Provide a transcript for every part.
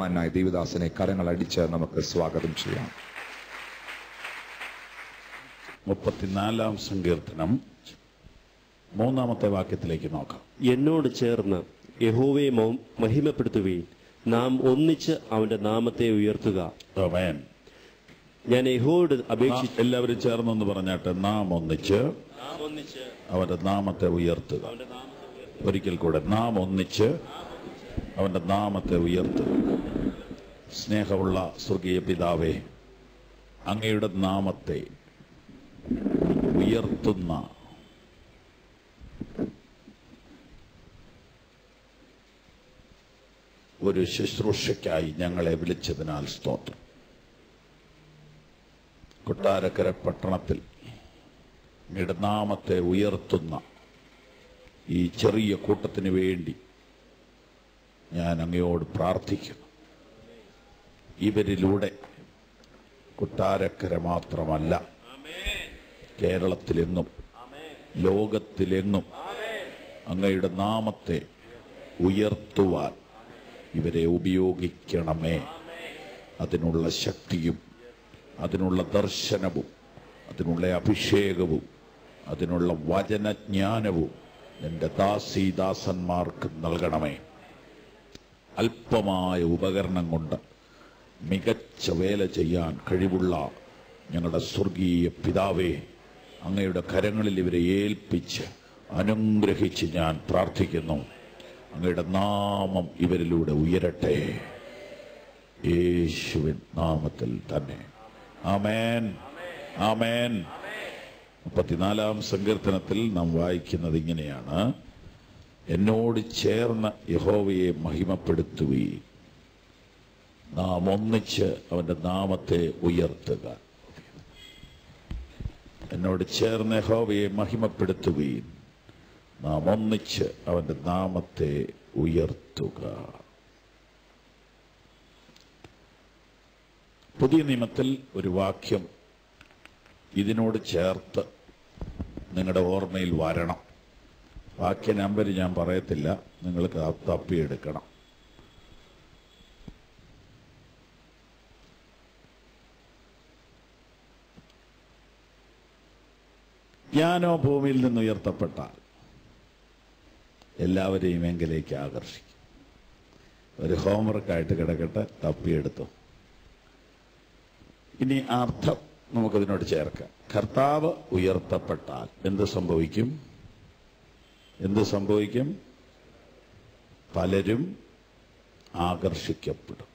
ബഹുമാനായ ദേവദാസനെ കരങ്ങൾ അടിച്ച് നമുക്ക് സ്വാഗതം ചെയ്യാം മുപ്പത്തിനാലാം സങ്കീർത്തനം മൂന്നാമത്തെ വാക്യത്തിലേക്ക് നോക്കാം എന്നോട് ചേർന്ന് യഹോവയെ മൗ- മഹിമപ്പെടുത്തുകയും നാം ഒന്നിച്ച് അവന്റെ നാമത്തെ ഉയർത്തുക ആമേൻ. ഞാൻ യഹോയോട് അപേക്ഷിച്ച് നാം എല്ലാവരും ചേർന്നൊന്ന് പറഞ്ഞാട്ട് നാം ഒന്നിച്ച് നാം ഒന്നിച്ച് അവന്റെ നാമത്തെ ഉയർത്തുക അവന്റെ നാമത്തെ ഉയർത്തുക. ഒരിക്കൽ കൂടെ നാം ഒന്നിച്ച് അവന്റെ നാമത്തെ ഉയർത്തുക സ്നേഹമുള്ള സ്വർഗീയ പിതാവേ അങ്ങയുടെ നാമത്തെ ഉയർത്തുന്ന ഒരു ശുശ്രൂഷയ്ക്കായി ഞങ്ങളെ വിളിച്ചതിനാൽ സ്തോത്രം കൊട്ടാരക്കര പട്ടണത്തിൽ അങ്ങയുടെ നാമത്തെ ഉയർത്തുന്ന ഈ ചെറിയ കൂട്ടത്തിന് വേണ്ടി ഞാൻ അങ്ങയോട് പ്രാർത്ഥിക്കുന്നു ഇവരിലൂടെ കൊട്ടാരക്കര മാത്രമല്ല കേരളത്തിലെങ്ങും ലോകത്തിലെങ്ങും അങ്ങയുടെ നാമത്തെ ഉയർത്തുവാൻ ഇവരെ ഉപയോഗിക്കണമേ അതിനുള്ള ശക്തിയും അതിനുള്ള ദർശനവും അതിനുള്ള അഭിഷേകവും അതിനുള്ള വചനജ്ഞാനവും എൻ്റെ ദാസീദാസന്മാർക്ക് നൽകണമേ അല്പമായ ഉപകരണം കൊണ്ട് മികച്ച വേല ചെയ്യാൻ കഴിവുള്ള ഞങ്ങളുടെ സ്വർഗീയ പിതാവേ അങ്ങയുടെ കരങ്ങളിൽ ഇവരെ ഏൽപ്പിച്ച് അനുഗ്രഹിച്ച് ഞാൻ പ്രാർത്ഥിക്കുന്നു അങ്ങയുടെ നാമം ഇവരിലൂടെ ഉയരട്ടെ യേശുവിൻ നാമത്തിൽ തന്നെ ആമേൻ ആമേൻ മുപ്പത്തിനാലാം സങ്കീർത്തനത്തിൽ നാം വായിക്കുന്നത് ഇങ്ങനെയാണ് എന്നോട് ചേർന്ന് യഹോവയെ മഹിമപ്പെടുത്തുകയും നാം ഒന്നിച്ച് അവന്റെ നാമത്തെ ഉയർത്തുക എന്നോട് ചേർന്ന് യഹോവയെ മഹിമപ്പെടുത്തുകയും നാം ഒന്നിച്ച് അവന്റെ നാമത്തെ ഉയർത്തുക പുതിയ നിയമത്തിൽ ഒരു വാക്യം ഇതിനോട് ചേർത്ത് നിങ്ങളുടെ ഓർമ്മയിൽ വരണം വാക്യ നമ്പർ ഞാൻ പറയത്തില്ല നിങ്ങൾക്ക് ആ തപ്പിയെടുക്കണം ഞാനോ ഭൂമിയിൽ നിന്ന് ഉയർത്തപ്പെട്ടാൽ എല്ലാവരെയും എങ്കിലേക്ക് ആകർഷിക്കും ഒരു ഹോംവർക്കായിട്ട് കിടക്കട്ടെ തപ്പിയെടുത്തു ഇനി അർത്ഥം നമുക്കതിനോട് ചേർക്കാം കർത്താവ് ഉയർത്തപ്പെട്ടാൽ എന്ത് സംഭവിക്കും എന്ത് സംഭവിക്കും പലരും ആകർഷിക്കപ്പെടും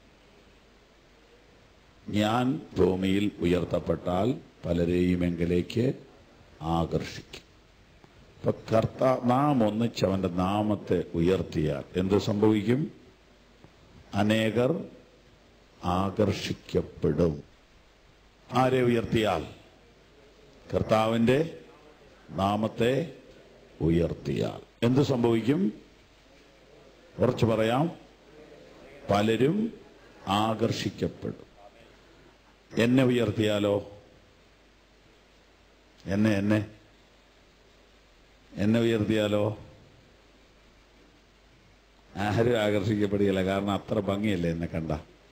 ഞാൻ ഭൂമിയിൽ ഉയർത്തപ്പെട്ടാൽ പലരെയും എങ്കിലേക്ക് ആകർഷിക്കും ഇപ്പൊ കർത്താ നാം ഒന്നിച്ച് അവന്റെ നാമത്തെ ഉയർത്തിയാൽ എന്ത് സംഭവിക്കും അനേകർ ആകർഷിക്കപ്പെടും ആരെ ഉയർത്തിയാൽ കർത്താവിന്റെ നാമത്തെ ഉയർത്തിയാൽ എന്ത് സംഭവിക്കും കുറച്ച് പറയാം പലരും ആകർഷിക്കപ്പെടും എന്നെ ഉയർത്തിയാലോ എന്നെ എന്നെ എന്നെ ഉയർത്തിയാലോ ആരും ആകർഷിക്കപ്പെടുകയില്ല കാരണം അത്ര ഭംഗിയല്ലേ എന്നെ കണ്ട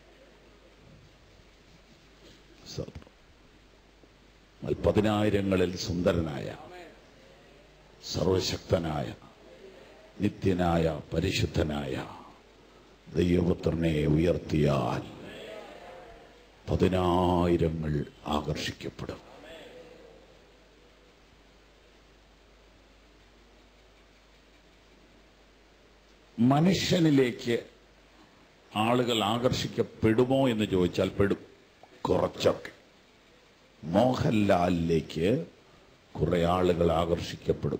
സ്വത്രം. എന്നാൽ പതിനായിരങ്ങളിൽ സുന്ദരനായ സർവശക്തനായ നിത്യനായ പരിശുദ്ധനായ ദൈവപുത്രനെ ഉയർത്തിയാൽ പതിനായിരങ്ങൾ ആകർഷിക്കപ്പെടും മനുഷ്യനിലേക്ക് ആളുകൾ ആകർഷിക്കപ്പെടുമോ എന്ന് ചോദിച്ചാൽ പെടും കുറച്ചൊക്കെ മോഹൻലാലിലേക്ക് കുറെ ആളുകൾ ആകർഷിക്കപ്പെടും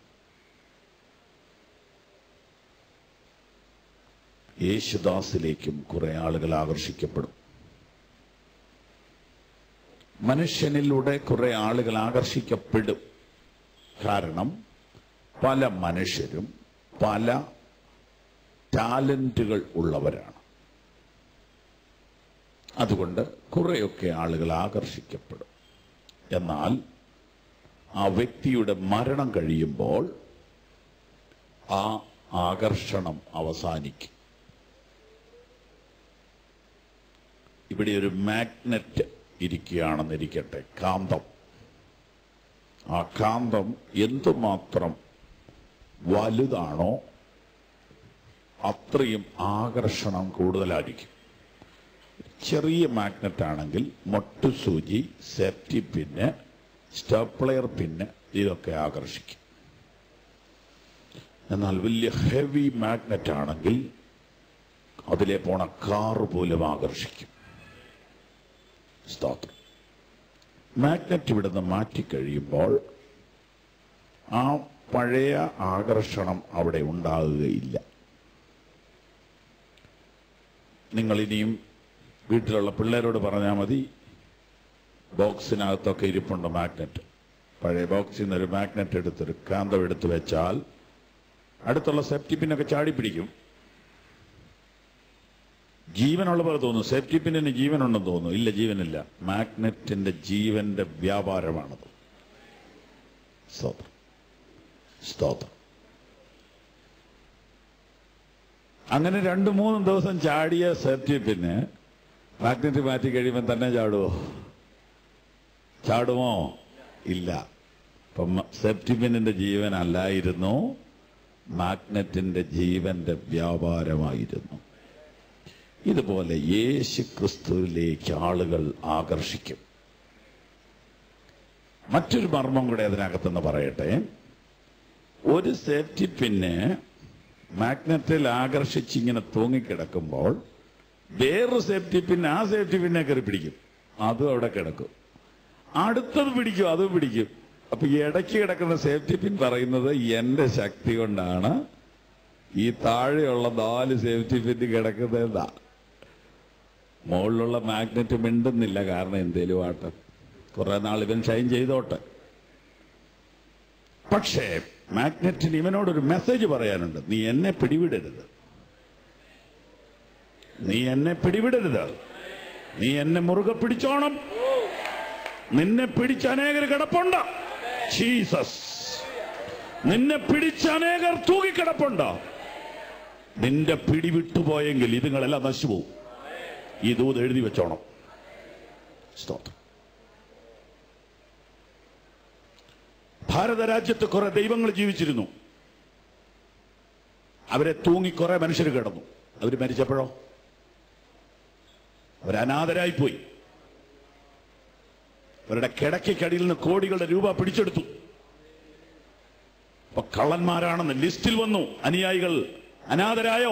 യേശുദാസിലേക്കും കുറെ ആളുകൾ ആകർഷിക്കപ്പെടും മനുഷ്യനിലൂടെ കുറെ ആളുകൾ ആകർഷിക്കപ്പെടും കാരണം പല മനുഷ്യരും പല ടാലന്റുകൾ ഉള്ളവരാണ് അതുകൊണ്ട് കുറെയൊക്കെ ആളുകൾ ആകർഷിക്കപ്പെടും എന്നാൽ ആ വ്യക്തിയുടെ മരണം കഴിയുമ്പോൾ ആ ആകർഷണം അവസാനിക്കും ഇവിടെ ഒരു മാഗ്നറ്റ് ഇരിക്കുകയാണെന്നിരിക്കട്ടെ കാന്തം ആ കാന്തം എന്തുമാത്രം വലുതാണോ അത്രയും ആകർഷണം കൂടുതലായിരിക്കും ചെറിയ മാഗ്നറ്റ് ആണെങ്കിൽ മൊട്ടുസൂചി സേഫ്റ്റി പിന്ന് സ്റ്റപ്ലെയർ പിന്ന് ഇതൊക്കെ ആകർഷിക്കും എന്നാൽ വലിയ ഹെവി മാഗ്നറ്റ് ആണെങ്കിൽ അതിലെ പോണ കാറ് പോലും ആകർഷിക്കും സ്തോത്രം മാഗ്നറ്റ് ഇവിടുന്ന് മാറ്റിക്കഴിയുമ്പോൾ ആ പഴയ ആകർഷണം അവിടെ ഉണ്ടാകുകയില്ല നിങ്ങൾ ഇനിയും വീട്ടിലുള്ള പിള്ളേരോട് പറഞ്ഞാൽ മതി ബോക്സിനകത്തൊക്കെ ഇരിപ്പുണ്ട് മാഗ്നറ്റ് പഴയ ബോക്സിൽ നിന്ന് ഒരു മാഗ്നറ്റ് എടുത്തൊരു കാന്തം എടുത്ത് വെച്ചാൽ അടുത്തുള്ള സേഫ്റ്റി പിന്നൊക്കെ ചാടി പിടിക്കും ജീവനുള്ള പോലെ തോന്നുന്നു സേഫ്റ്റി പിന്നിന് ജീവനുണ്ടെന്ന് തോന്നുന്നു ഇല്ല ജീവനില്ല മാഗ്നറ്റിന്റെ ജീവന്റെ വ്യാപാരമാണത് സ്തോത്രം സ്തോത്രം അങ്ങനെ രണ്ടു മൂന്ന് ദിവസം ചാടിയ സേഫ്റ്റി പിന്നെ മാഗ്നറ്റ് മാറ്റി കഴിയുമ്പോൾ തന്നെ ചാടുമോ ചാടുമോ ഇല്ല അപ്പം സേഫ്റ്റി പിന്നിന്റെ ജീവൻ അല്ലായിരുന്നു മാഗ്നറ്റിന്റെ ജീവന്റെ വ്യാപാരമായിരുന്നു ഇതുപോലെ യേശു ക്രിസ്തുവിലേക്ക് ആളുകൾ ആകർഷിക്കും മറ്റൊരു മർമ്മം കൂടെ അതിനകത്തെന്ന് പറയട്ടെ ഒരു സേഫ്റ്റി പിന്ന് മാഗ്നറ്റിൽ ആകർഷിച്ച് ഇങ്ങനെ തൂങ്ങിക്കിടക്കുമ്പോൾ വേറൊരു സേഫ്റ്റി പിന്ന് ആ സേഫ്റ്റി പിന്നെ കയറി പിടിക്കും അതും അവിടെ കിടക്കും അടുത്തത് പിടിക്കും അതും പിടിക്കും അപ്പൊ ഈ ഇടയ്ക്ക് കിടക്കുന്ന സേഫ്റ്റി പിൻ പറയുന്നത് എന്റെ ശക്തി കൊണ്ടാണ് ഈ താഴെയുള്ള നാല് സേഫ്റ്റി പിൻ കിടക്കുന്നതാ മുകളിലുള്ള മാഗ്നറ്റ് മിണ്ടുന്നില്ല കാരണം എന്തേലും ആട്ടെ കുറെ നാൾ ഇവൻ ഷൈൻ ചെയ്തോട്ടെ പക്ഷേ മാഗ്നറ്റിന് ഇവനോടൊരു മെസ്സേജ് പറയാനുണ്ട് നീ എന്നെ പിടിവിടരുത് നീ എന്നെ പിടിവിടരുത് നീ എന്നെ മുറുകെ പിടിച്ചോണം നിന്നെ പിടിച്ച അനേകർ കിടപ്പുണ്ട് ജീസസ് നിന്നെ പിടിച്ച അനേകർ തൂങ്ങിക്കിടപ്പുണ്ട് നിന്റെ പിടി വിട്ടുപോയെങ്കിൽ ഇതുങ്ങളെല്ലാം നശിച്ചുപോകും ഈ ദൂത് എഴുതി വെച്ചോണം സ്തോത്രം ഭാരത രാജ്യത്ത് കുറെ ദൈവങ്ങൾ ജീവിച്ചിരുന്നു അവരെ തൂങ്ങി കുറെ മനുഷ്യർ കിടന്നു അവർ മരിച്ചപ്പോഴോ അവരനാഥരായി പോയി അവരുടെ കിടക്കടിയിൽ നിന്ന് കോടികളുടെ രൂപ പിടിച്ചെടുത്തു അപ്പൊ കള്ളന്മാരാണെന്ന് ലിസ്റ്റിൽ വന്നു അനുയായികൾ അനാഥരായോ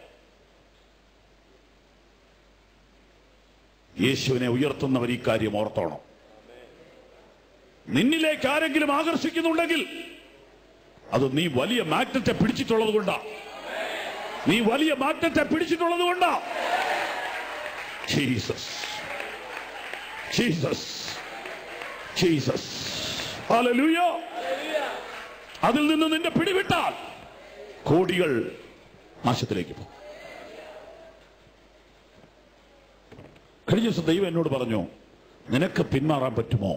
യേശുവിനെ ഉയർത്തുന്നവർ ഈ കാര്യം ഓർത്തോണം നിന്നിലേക്ക് ആരെങ്കിലും ആകർഷിക്കുന്നുണ്ടെങ്കിൽ അത് നീ വലിയ മാഗ്നറ്റെ പിടിച്ചിട്ടുള്ളത് കൊണ്ടാ നീ വലിയ മാഗ്നറ്റെ പിടിച്ചിട്ടുള്ളത് കൊണ്ടാ ജീസസ് ജീസസ് ജീസസ് ഹല്ലേലൂയ അതിൽ നിന്ന് നിന്റെ പിടിവിട്ടാൽ കോടികൾ നാശത്തിലേക്ക് പോകും കഴിഞ്ഞ ദിവസം ദൈവം എന്നോട് പറഞ്ഞു നിനക്ക് പിന്മാറാൻ പറ്റുമോ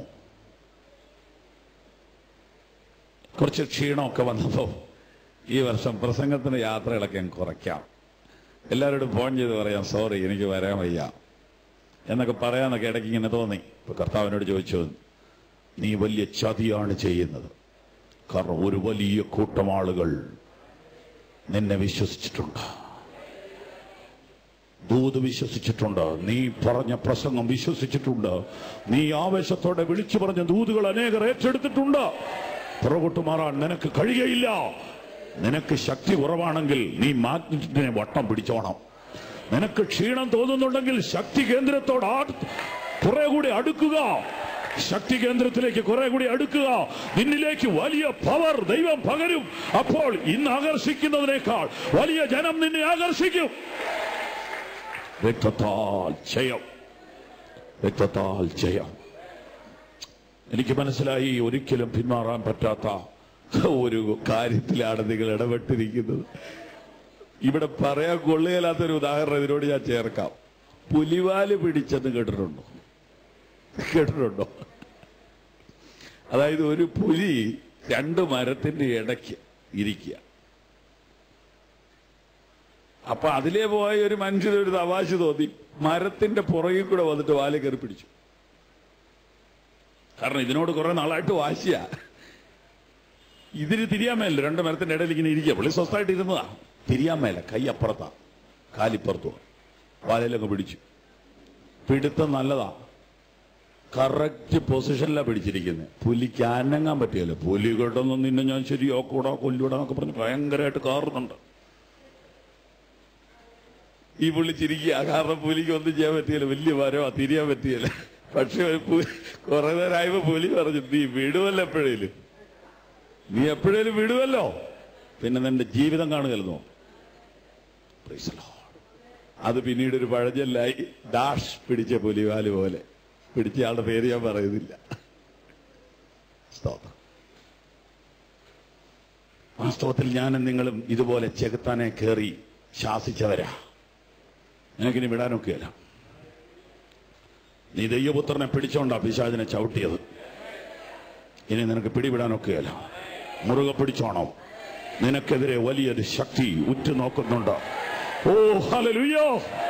കുറച്ച് ക്ഷീണമൊക്കെ വന്നപ്പോ ഈ വർഷം പ്രസംഗത്തിന് യാത്രകളൊക്കെ ഞാൻ കുറയ്ക്കാം എല്ലാവരോടും ഫോൺ ചെയ്ത് പറയാം സോറി എനിക്ക് വരാൻ വയ്യ എന്നൊക്കെ പറയാന്നൊക്കെ ഇടയ്ക്ക് ഇങ്ങനെ തോന്നി ഇപ്പൊ കർത്താവിനോട് ചോദിച്ചു നീ വലിയ ചതിയാണ് ചെയ്യുന്നത് കാരണം ഒരു വലിയ കൂട്ടം ആളുകൾ നിന്നെ വിശ്വസിച്ചിട്ടുണ്ട് ദൂത് വിശ്വസിച്ചിട്ടുണ്ട് നീ പറഞ്ഞ പ്രസംഗം വിശ്വസിച്ചിട്ടുണ്ട് നീ ആവേശത്തോടെ വിളിച്ചു പറഞ്ഞ ദൂതുകൾ അനേകർ ഏറ്റെടുത്തിട്ടുണ്ട് പുറകോട്ട് മാറാൻ നിനക്ക് കഴിയയില്ല നിനക്ക് ശക്തി കുറവാണെങ്കിൽ നീ മാഗ്നറ്റിനെ വട്ടം പിടിച്ചോണം നിനക്ക് ക്ഷീണം തോന്നുന്നുണ്ടെങ്കിൽ ശക്തി കേന്ദ്രത്തോട് ആ- കുറെ കൂടി അടുക്കുക ശക്തി കേന്ദ്രത്തിലേക്ക് കുറെ കൂടി അടുക്കുക നിന്നിലേക്ക് വലിയ പവർ ദൈവം പകരും അപ്പോൾ ഇന്ന് ആകർഷിക്കുന്നതിനേക്കാൾ വലിയ ജനം നിന്നെ ആകർഷിക്കും രക്തത്താൽ ജയം രക്തത്താൽ ജയം എനിക്ക് മനസ്സിലായി ഒരിക്കലും പിന്മാറാൻ പറ്റാത്ത ഒരു കാര്യത്തിലാണ് നിങ്ങൾ ഇടപെട്ടിരിക്കുന്നത് ഇവിടെ പറയാൻ കൊള്ളുകയില്ലാത്തൊരു ഉദാഹരണം ഇതിനോട് ഞാൻ ചേർക്കാം പുലിവാല് പിടിച്ചെന്ന് കേട്ടിട്ടുണ്ടോ കേട്ടിട്ടുണ്ടോ അതായത് ഒരു പുലി രണ്ട് മരത്തിന്റെ ഇടയ്ക്ക് ഇരിക്കുക അപ്പൊ അതിലേ പോയ ഒരു മനുഷ്യന് ഒരു തമാശ തോന്നി മരത്തിന്റെ പുറകിൽ കൂടെ വന്നിട്ട് വാല് കയറി പിടിച്ചു കാരണം ഇതിനോട് കുറെ നാളായിട്ട് വാശിയാ ഇതിന് തിരിയാൻ മേല രണ്ട് മരത്തിന്റെ ഇടയിൽ ഇങ്ങനെ ഇരിക്കുക പുള്ളി സ്വസ്ഥമായിട്ട് ഇരുന്നതാ തിരിയാൻ മേല കൈ അപ്പുറത്താ കാലിപ്പുറത്തുവാ വാലയിലൊക്കെ പിടിച്ചു പിടുത്തം നല്ലതാ കറക്റ്റ് പൊസിഷനിലാണ് പിടിച്ചിരിക്കുന്നത് പുലിക്ക് അനങ്ങാൻ പറ്റിയല്ലോ പുലി കേട്ടൊന്നും നിന്നെ ഞാൻ ശരിയാക്കൂടാ കൊല്ലൂടാ എന്നൊക്കെ പറഞ്ഞ് ഭയങ്കരമായിട്ട് കാറുന്നുണ്ട് ഈ പുള്ളി ചിരിക്കുക കാരണം പുലിക്ക് ഒന്നും ചെയ്യാൻ പറ്റിയല്ലോ വലിയ മരമാ തിരിയാൻ പറ്റിയല്ലോ പക്ഷെ ഒരു പു- കുറെ നേരമായപ്പോ പുലി പറഞ്ഞു നീ വിടുവല്ലോ എപ്പോഴേലും നീ എപ്പോഴേലും വിടുവല്ലോ പിന്നെ നിന്റെ ജീവിതം കാണുകയല്ലോ Praise the Lord. അത് പിന്നീട് ഒരു പഴഞ്ചൊല്ലായി ഡാഷ് പിടിച്ച പുലിവാല് പോലെ പിടിച്ചയാളുടെ പേര് ഞാൻ പറയുന്നില്ല സ്തോത്രം വാസ്തവത്തിൽ ഞാനും നിങ്ങളും ഇതുപോലെ ചെകുത്താനെ കയറി ശാസിച്ചവരാ നിനക്കിനി വിടാനൊക്കെയല്ല നീ ദൈവപുത്രനെ പിടിച്ചോണ്ടാ പിശാചിനെ ചവിട്ടിയത് ഇനി നിനക്ക് പിടിവിടാനൊക്കെയല്ല മുറുകെ പിടിച്ചോണോ നിനക്കെതിരെ വലിയൊരു ശക്തി ഉറ്റുനോക്കുന്നുണ്ട് ഓ ഹല്ലേലൂയ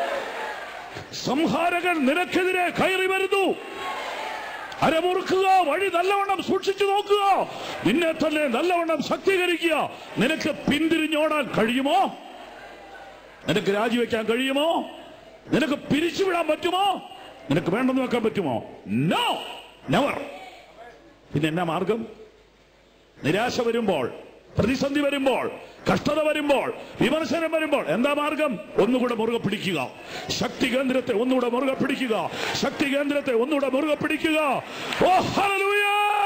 സംഹാരകൻ നിനക്കെതിരെ കയറി വരുന്നു അരമുറുക്കുക വഴി നല്ലവണ്ണം സൂക്ഷിച്ചു നോക്കുക നിന്നെ തന്നെ നല്ലവണ്ണം ശക്തീകരിക്കുക നിനക്ക് പിന്തിരിഞ്ഞോടാൻ കഴിയുമോ നിനക്ക് രാജിവെക്കാൻ കഴിയുമോ നിനക്ക് പിരിച്ചുവിടാൻ പറ്റുമോ നിനക്ക് വേണ്ടെന്ന് വെക്കാൻ പറ്റുമോ നോ നെവർ പിന്നെ എന്നാ മാർഗം നിരാശ വരുമ്പോൾ പ്രതിസന്ധി വരുമ്പോൾ കഷ്ടത വരുമ്പോൾ വിമർശനം വരുമ്പോൾ എന്താ മാർഗം ഒന്നുകൂടെ മുറുകെ പിടിക്കുക ശക്തി കേന്ദ്രത്തെ ഒന്നുകൂടെ മുറുകെ പിടിക്കുക ശക്തി കേന്ദ്രത്തെ ഒന്നുകൂടെ മുറുകെ പിടിക്കുക ഓ hallelujah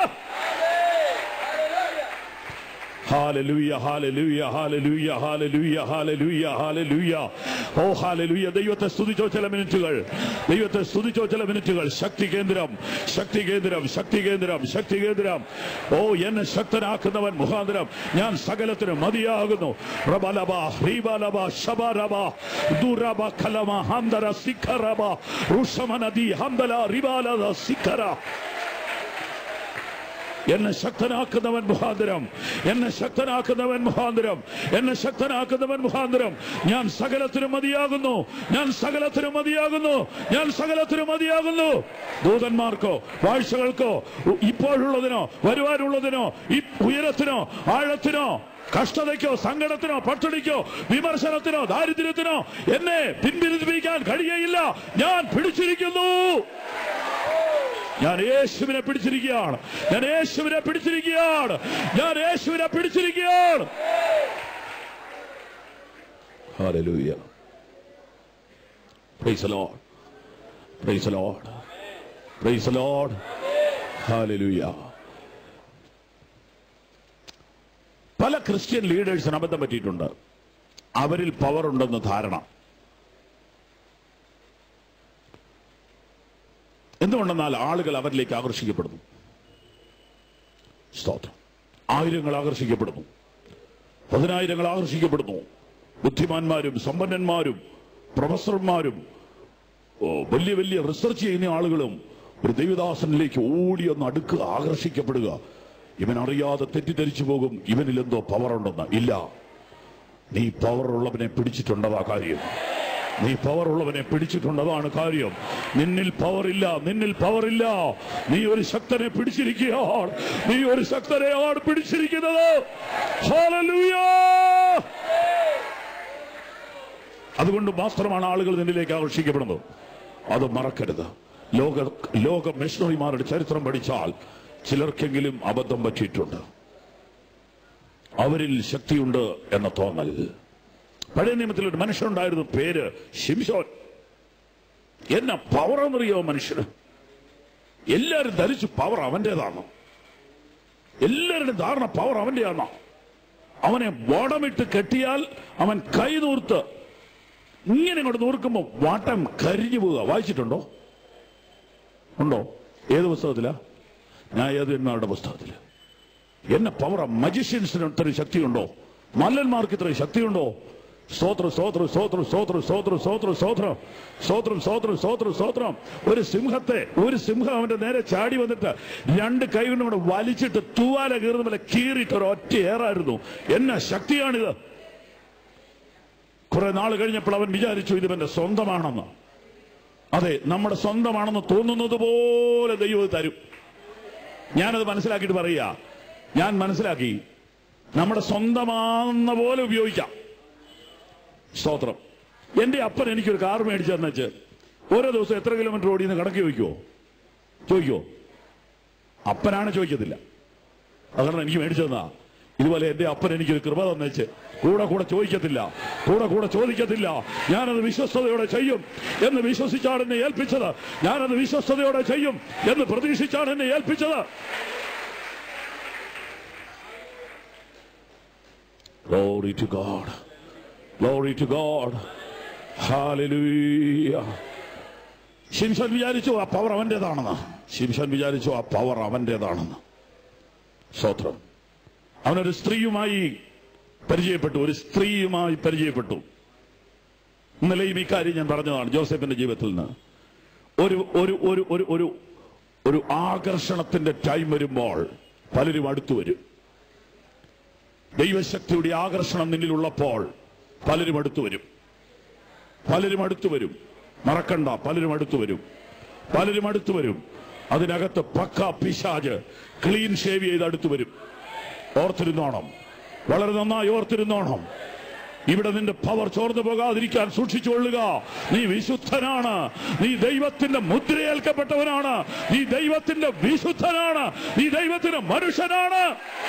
hallelujah hallelujah hallelujah hallelujah hallelujah hallelujah ഓ ഹാലലൂയ ദൈവത്തെ സ്തുതിച്ചോ ചില മിനിറ്റുകൾ ദൈവത്തെ സ്തുതിച്ചോ ചില മിനിറ്റുകൾ ശക്തി കേന്ദ്രം ശക്തി കേന്ദ്രം ശക്തി കേന്ദ്രം ശക്തി കേന്ദ്രം ഓ എന്നെ ശക്തനാക്കുന്നവൻ മുഖാന്തരം ഞാൻ സകലത്തിനും മതിയാകുന്നു റബലബ ഹ്രീബലബ ശബരബ ദുരബ കലമ ഹന്തര സിഖറബ ഋഷമനദി ഹന്തല റിബാലത സിഖറ എന്നെ ശക്തനാക്കുന്നവൻ മുഖാന്തരം എന്നെ ശക്തനാക്കുന്നവൻ മുഖാന്തരം എന്നെ ശക്തനാക്കുന്നവൻ മുഖാന്തരം ഞാൻ സകലത്തിനും മതിയാകുന്നു ഞാൻ സകലത്തിനും മതിയാകുന്നു ഞാൻ സകലത്തിനും മതിയാകുന്നു ദൂതന്മാർക്കോ വാഴ്ചകൾക്കോ ഉ- ഇപ്പോഴുള്ളതിനോ വരുവാനുള്ളതിനോ ഈ ഉയരത്തിനോ ആഴത്തിനോ കഷ്ടതയ്ക്കോ സങ്കടത്തിനോ പട്ടിണിക്കോ വിമർശനത്തിനോ ദാരിദ്ര്യത്തിനോ എന്നെ പിന്തിരിപ്പിക്കാൻ കഴിയയില്ല ഞാൻ പിടിച്ചിരിക്കുന്നു ഞാൻ യേശുവിനെ പിടിച്ചിരിക്കുകയാണ് ഞാൻ യേശുവിനെ പിടിച്ചിരിക്കുകയാണ് ഞാൻ യേശുവിനെ പിടിച്ചിരിക്കുകയാണ് Hallelujah. Praise the Lord. Praise the Lord. Praise the Lord. Hallelujah. പല ക്രിസ്ത്യൻ ലീഡേഴ്സിന് അബദ്ധം പറ്റിയിട്ടുണ്ട് അവരിൽ പവർ ഉണ്ടെന്ന് ധാരണ എന്തുകൊണ്ടെന്നാൽ ആളുകൾ അവരിലേക്ക് ആകർഷിക്കപ്പെടുന്നു സ്തോത്രം ആയിരങ്ങൾ ആകർഷിക്കപ്പെടുന്നു പതിനായിരങ്ങൾ ആകർഷിക്കപ്പെടുന്നു ബുദ്ധിമാന്മാരും സമ്പന്നന്മാരും പ്രൊഫസർമാരും ഓ, വലിയ വലിയ റിസർച്ച് ചെയ്യുന്ന ആളുകളും ഒരു ദൈവദാസനിലേക്ക് ഓടി ഒന്ന് അടുക്കുക ആകർഷിക്കപ്പെടുക ഇവൻ അറിയാതെ തെറ്റിദ്ധരിച്ചു പോകും ഇവനിൽ എന്തോ പവർ ഉണ്ടെന്ന് ഇല്ല നീ പവർ ഉള്ളവനെ പിടിച്ചിട്ടുണ്ടതാ കാര്യം നീ പവർ ഉള്ളവനെ പിടിച്ചിട്ടുണ്ടതാണ് കാര്യം നിന്നിൽ പവർ ഇല്ല നിന്നിൽ പവർ ഇല്ല നീ ഒരു ശക്തനെ പിടിച്ചിരിക്കുകയാണ് നീ ഒരു ശക്തനെയാണ് പിടിച്ചിരിക്കുന്നത് Hallelujah! അതുകൊണ്ട് മാത്രമാണ് ആളുകൾ നിന്നിലേക്ക് ആകർഷിക്കപ്പെടുന്നത് അത് മറക്കരുത് ലോക ലോക മിഷണറിമാരുടെ ചരിത്രം പഠിച്ചാൽ ചിലർക്കെങ്കിലും അബദ്ധം പറ്റിയിട്ടുണ്ട് അവരിൽ ശക്തിയുണ്ട് എന്ന തോന്നൽ പഴയ നിയമത്തിൽ ഒരു മനുഷ്യനുണ്ടായിരുന്നു പേര് ഷിംഷോൻ എന്ന പവർ എന്നറിയോ മനുഷ്യന് എല്ലാരും ധരിച്ചു പവർ അവന്റേതാണ് എല്ലാവരുടെയും ധാരണ പവർ അവന്റെയാണ് അവനെ വടമിട്ട് കെട്ടിയാൽ അവൻ കൈ നൂർത്ത് ഇങ്ങനെ ഇങ്ങോട്ട് നൂർക്കുമ്പോ വട്ടം കരിഞ്ഞു പോവുക വായിച്ചിട്ടുണ്ടോ ഉണ്ടോ ഏത് പുസ്തകത്തിലാ ന്യായാധിപന്മാരുടെ പുസ്തകത്തില് എന്നെ പവർ മജിഷ്യൻസിന് ഇത്രയും ശക്തിയുണ്ടോ മല്ലന്മാർക്ക് ഇത്രയും ശക്തിയുണ്ടോ സ്തോത്രം സ്തോത്രം സ്തോത്രം സ്തോത്രം സ്തോത്രം സ്തോത്രം സ്തോത്രം സ്തോത്രം സ്തോത്രം സ്തോത്രം സ്തോത്രം ഒരു സിംഹത്തെ ഒരു സിംഹം അവന്റെ നേരെ ചാടി വന്നിട്ട് രണ്ട് കൈ കൊണ്ട് കൂടെ വലിച്ചിട്ട് തൂവാല കീറുന്ന പോലെ കീറിയിട്ട് ഒരു ഒറ്റ ഏറായിരുന്നു എന്നാ ശക്തിയാണിത് കുറെ നാൾ കഴിഞ്ഞപ്പോൾ അവൻ വിചാരിച്ചു ഇത് എന്റെ സ്വന്തമാണെന്ന് അതെ നമ്മുടെ സ്വന്തമാണെന്ന് തോന്നുന്നത് പോലെ ദൈവം ഇത് തരും ഞാനത് മനസ്സിലാക്കിയിട്ട് പറയുക ഞാൻ മനസ്സിലാക്കി നമ്മുടെ സ്വന്തമാണെന്ന പോലെ ഉപയോഗിക്കാം സ്തോത്രം എന്റെ അപ്പൻ എനിക്കൊരു കാർ മേടിച്ചു തന്നേച്ച് ഓരോ ദിവസം എത്ര കിലോമീറ്റർ ഓടിയെന്ന് കണക്ക് ചോദിക്കുവോ ചോദിക്കുവോ അപ്പനാണ് ചോദിക്കത്തില്ല അതുകൊണ്ട് എനിക്ക് മേടിച്ചു തന്നാ ഇതുപോലെ എന്റെ അപ്പൻ എനിക്കൊരു കൃപ തന്നേച്ച് കൂടെ കൂടെ ചോദിക്കത്തില്ല കൂടെ കൂടെ ചോദിക്കത്തില്ല ഞാനത് വിശ്വസ്തയോടെ ചെയ്യും എന്ന് വിശ്വസിച്ചാണ് എന്നെ ഏൽപ്പിച്ചത് ഞാനത് വിശ്വസ്തയോടെ ചെയ്യും എന്ന് പ്രതീക്ഷിച്ചാണ് എന്നെ ഏൽപ്പിച്ചത് Glory to God. Glory to God. Hallelujah. ശിംഷൻ വിചാരിച്ചു ആ പവർ അവന്റേതാണെന്ന് ശിംഷൻ വിചാരിച്ചു ആ പവർ അവന്റേതാണെന്ന് സ്തോത്രം അവനൊരു സ്ത്രീയുമായി പരിചയപ്പെട്ടു ഒരു സ്ത്രീയുമായി പരിചയപ്പെട്ടു ഇന്നലെയും ഈ കാര്യം ഞാൻ പറഞ്ഞതാണ് ജോസഫിന്റെ ജീവിതത്തിൽ നിന്ന് ഒരു ഒരു ഒരു ഒരു ഒരു ഒരു ആകർഷണത്തിന്റെ ടൈം വരുമ്പോൾ പലരും അടുത്തു വരും ദൈവശക്തിയുടെ ആകർഷണം നിന്നിലുള്ളപ്പോൾ പലരും അടുത്തു വരും പലരും അടുത്തു വരും മറക്കണ്ട പലരും അടുത്തു വരും പലരും അടുത്തു വരും അതിനകത്ത് പക്ക പിശാജ് ക്ലീൻ ഷേവ് ചെയ്ത് അടുത്തു വരും ഓർത്തിരുന്നോണം വളരെ നന്നായി ഓർത്തിരുന്നോണം ഇവിടെ നിന്റെ പവർ ചോർന്നു പോകാതിരിക്കാൻ സൂക്ഷിച്ചുകൊള്ളുക നീ വിശുദ്ധനാണ് നീ ദൈവത്തിന്റെ മുദ്രയേൽക്കപ്പെട്ടവനാണ് നീ ദൈവത്തിന്റെ വിശുദ്ധനാണ് നീ ദൈവത്തിന്റെ മനുഷ്യനാണ്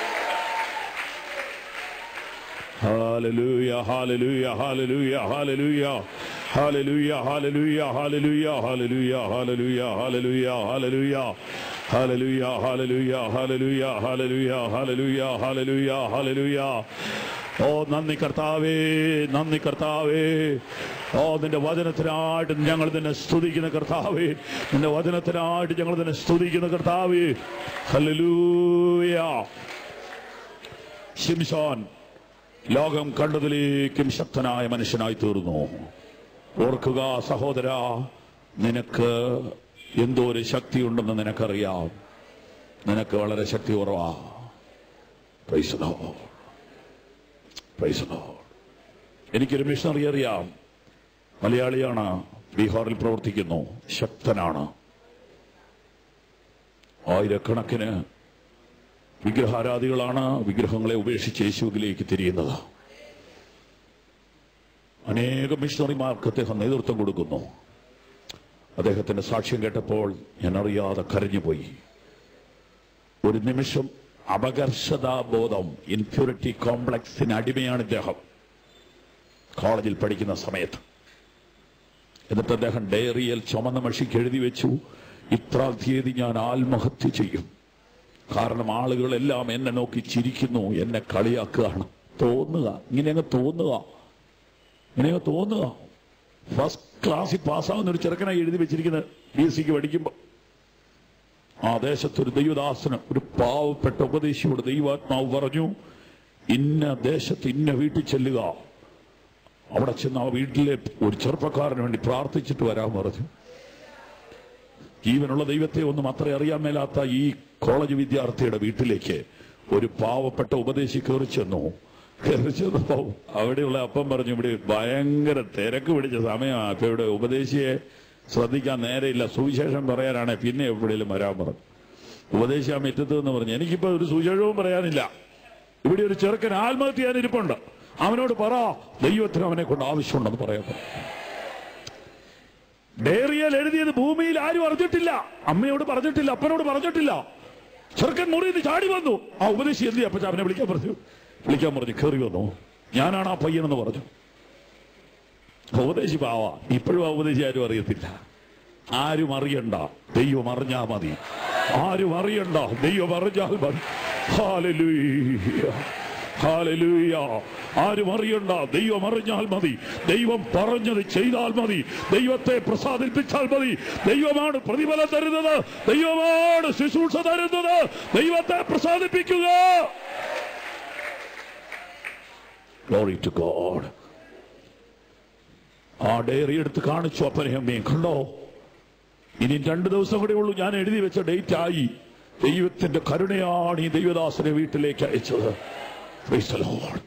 Hallelujah, hallelujah, hallelujah, hallelujah. Hallelujah, hallelujah, hallelujah, hallelujah, hallelujah, hallelujah, hallelujah. Hallelujah, hallelujah, hallelujah, hallelujah, hallelujah, hallelujah, hallelujah. ഓ നന്ദി കർത്താവേ നന്ദി കർത്താവേ ഓ നിന്റെ വചനത്തിനായിട്ട് ഞങ്ങൾ നിന്നെ സ്തുതിക്കുന്ന കർത്താവേ നിന്റെ വചനത്തിനായിട്ട് ഞങ്ങൾ നിന്നെ സ്തുതിക്കുന്ന കർത്താവേ ഹല്ലേലൂയ ശിംഷോൻ ലോകം കണ്ടതിലേക്കും ശക്തനായ മനുഷ്യനായി തീർന്നു ഓർക്കുക സഹോദര നിനക്ക് എന്തോ ഒരു ശക്തിയുണ്ടെന്ന് നിനക്കറിയാം നിനക്ക് വളരെ ശക്തി കുറവാ Praise the Lord. Praise the Lord. എനിക്കൊരു മിഷണറി അറിയാം മലയാളിയാണ് ബീഹാറിൽ പ്രവർത്തിക്കുന്നു ശക്തനാണ് ആയിരക്കണക്കിന് വിഗ്രഹാരാധികളാണ് വിഗ്രഹങ്ങളെ ഉപേക്ഷിച്ച് യേശുവിലേക്ക് തിരിയുന്നത് അനേകം മിഷണറിമാർക്ക് അദ്ദേഹം നേതൃത്വം കൊടുക്കുന്നു അദ്ദേഹത്തിന്റെ സാക്ഷ്യം കേട്ടപ്പോൾ ഞാൻ അറിയാതെ കരഞ്ഞുപോയി ഒരു നിമിഷം അപകർഷതാബോധം ഇൻഫ്യൂരിറ്റി കോംപ്ലക്സിന് അടിമയാണ് ഇദ്ദേഹം കോളേജിൽ പഠിക്കുന്ന സമയത്ത് എന്നിട്ട് അദ്ദേഹം ഡയറിയിൽ ചുമന്ന മഷിക്ക് എഴുതി വെച്ചു ഇത്രാം തീയതി ഞാൻ ആത്മഹത്യ ചെയ്യും കാരണം ആളുകളെല്ലാം എന്നെ നോക്കി ചിരിക്കുന്നു എന്നെ കളിയാക്കുകയാണ് തോന്നുക ഇങ്ങനെ അങ്ങ് തോന്നുക ഇങ്ങനെ അങ്ങ് തോന്നുക ഫസ്റ്റ് ക്ലാസ്സിൽ പാസ്സാവുന്ന ഒരു ചെറുക്കനായി എഴുതി വെച്ചിരിക്കുന്നത് ബി എസ് സിക്ക് പഠിക്കുമ്പോൾ ആ ദേശത്ത് ഒരു ദൈവദാസന് ഒരു പാവപ്പെട്ട ഉപദേശിയോട് ദൈവാത്മാവ് പറഞ്ഞു ഇന്ന ദേശത്ത് ഇന്ന വീട്ടിൽ ചെല്ലുക അവിടെ ചെന്ന് ആ വീട്ടിലെ ഒരു ചെറുപ്പക്കാരന് വേണ്ടി പ്രാർത്ഥിച്ചിട്ട് വരാൻ പറഞ്ഞു ജീവനുള്ള ദൈവത്തെ ഒന്നും അത്ര അറിയാൻ മേലാത്ത ഈ കോളേജ് വിദ്യാർത്ഥിയുടെ വീട്ടിലേക്ക് ഒരു പാവപ്പെട്ട ഉപദേശി കയറി ചെന്നു കയറി ചെന്നപ്പോ അവിടെയുള്ള അപ്പം പറഞ്ഞു ഇവിടെ ഭയങ്കര തിരക്ക് പിടിച്ച സമയമാണ് അപ്പൊ ഇവിടെ ഉപദേശിയെ ശ്രദ്ധിക്കാൻ നേരെയില്ല സുവിശേഷം പറയാനാണ് പിന്നെ എവിടെയെങ്കിലും വരാൻ പറഞ്ഞു ഉപദേശി ആ മുറ്റത്ത് എന്ന് പറഞ്ഞു എനിക്കിപ്പോ ഒരു സുവിശേഷവും പറയാനില്ല ഇവിടെ ഒരു ചെറുക്കൻ ആത്മഹത്യ ചെയ്യാൻ ഇരിപ്പുണ്ട് അവനോട് പറ ദൈവത്തിന് അവനെ കൊണ്ട് ആവശ്യമുണ്ടെന്ന് പറയാൻ പറഞ്ഞു ഡയറിയൽ എഴുതിയത് ഭൂമിയിൽ ആരും അറിഞ്ഞിട്ടില്ല അമ്മയോട് പറഞ്ഞിട്ടില്ല അപ്പനോട് പറഞ്ഞിട്ടില്ല ചെറുക്കൻ മുറിയിൽ നിന്ന് ചാടി വന്നു ആ ഉപദേശി എന്തി അപ്പച്ച അവനെ വിളിക്കാൻ പറഞ്ഞു വിളിക്കാൻ പറഞ്ഞു കയറി വന്നു ഞാനാണ് ആ പയ്യനെന്ന് പറഞ്ഞു ഉപദേശി പാവ ഇപ്പോഴും ആ ഉപദേശി ആരും അറിയത്തില്ല ആരും അറിയണ്ട ദൈവം അറിഞ്ഞാ മതി ആരും അറിയണ്ട ദൈവം അറിഞ്ഞാൽ മതി ഹാലലൂയ ഹാലലൂയ ആരും അറിയണ്ട ദൈവം അറിഞ്ഞാൽ മതി ദൈവം പറഞ്ഞത് ചെയ്താൽ മതി ദൈവത്തെ പ്രസാദിപ്പിച്ചാൽ മതി ദൈവമാണ് പ്രതിഫലം തരുന്നത് ദൈവമാണ് ശുശ്രൂഷ തരുന്നത് ദൈവത്തെ പ്രസാദിപ്പിക്കുക Glory to God. ആ ഡയറി എടുത്ത് കാണിച്ചു അപ്പനെയും അമ്മയും കണ്ടോ ഇനി രണ്ടു ദിവസം കൂടെ ഉള്ളൂ ഞാൻ എഴുതി വെച്ച ഡേറ്റ് ആയി ദൈവത്തിന്റെ കരുണയാണ് ഈ ദൈവദാസനെ വീട്ടിലേക്ക് അയച്ചത് Praise the Lord.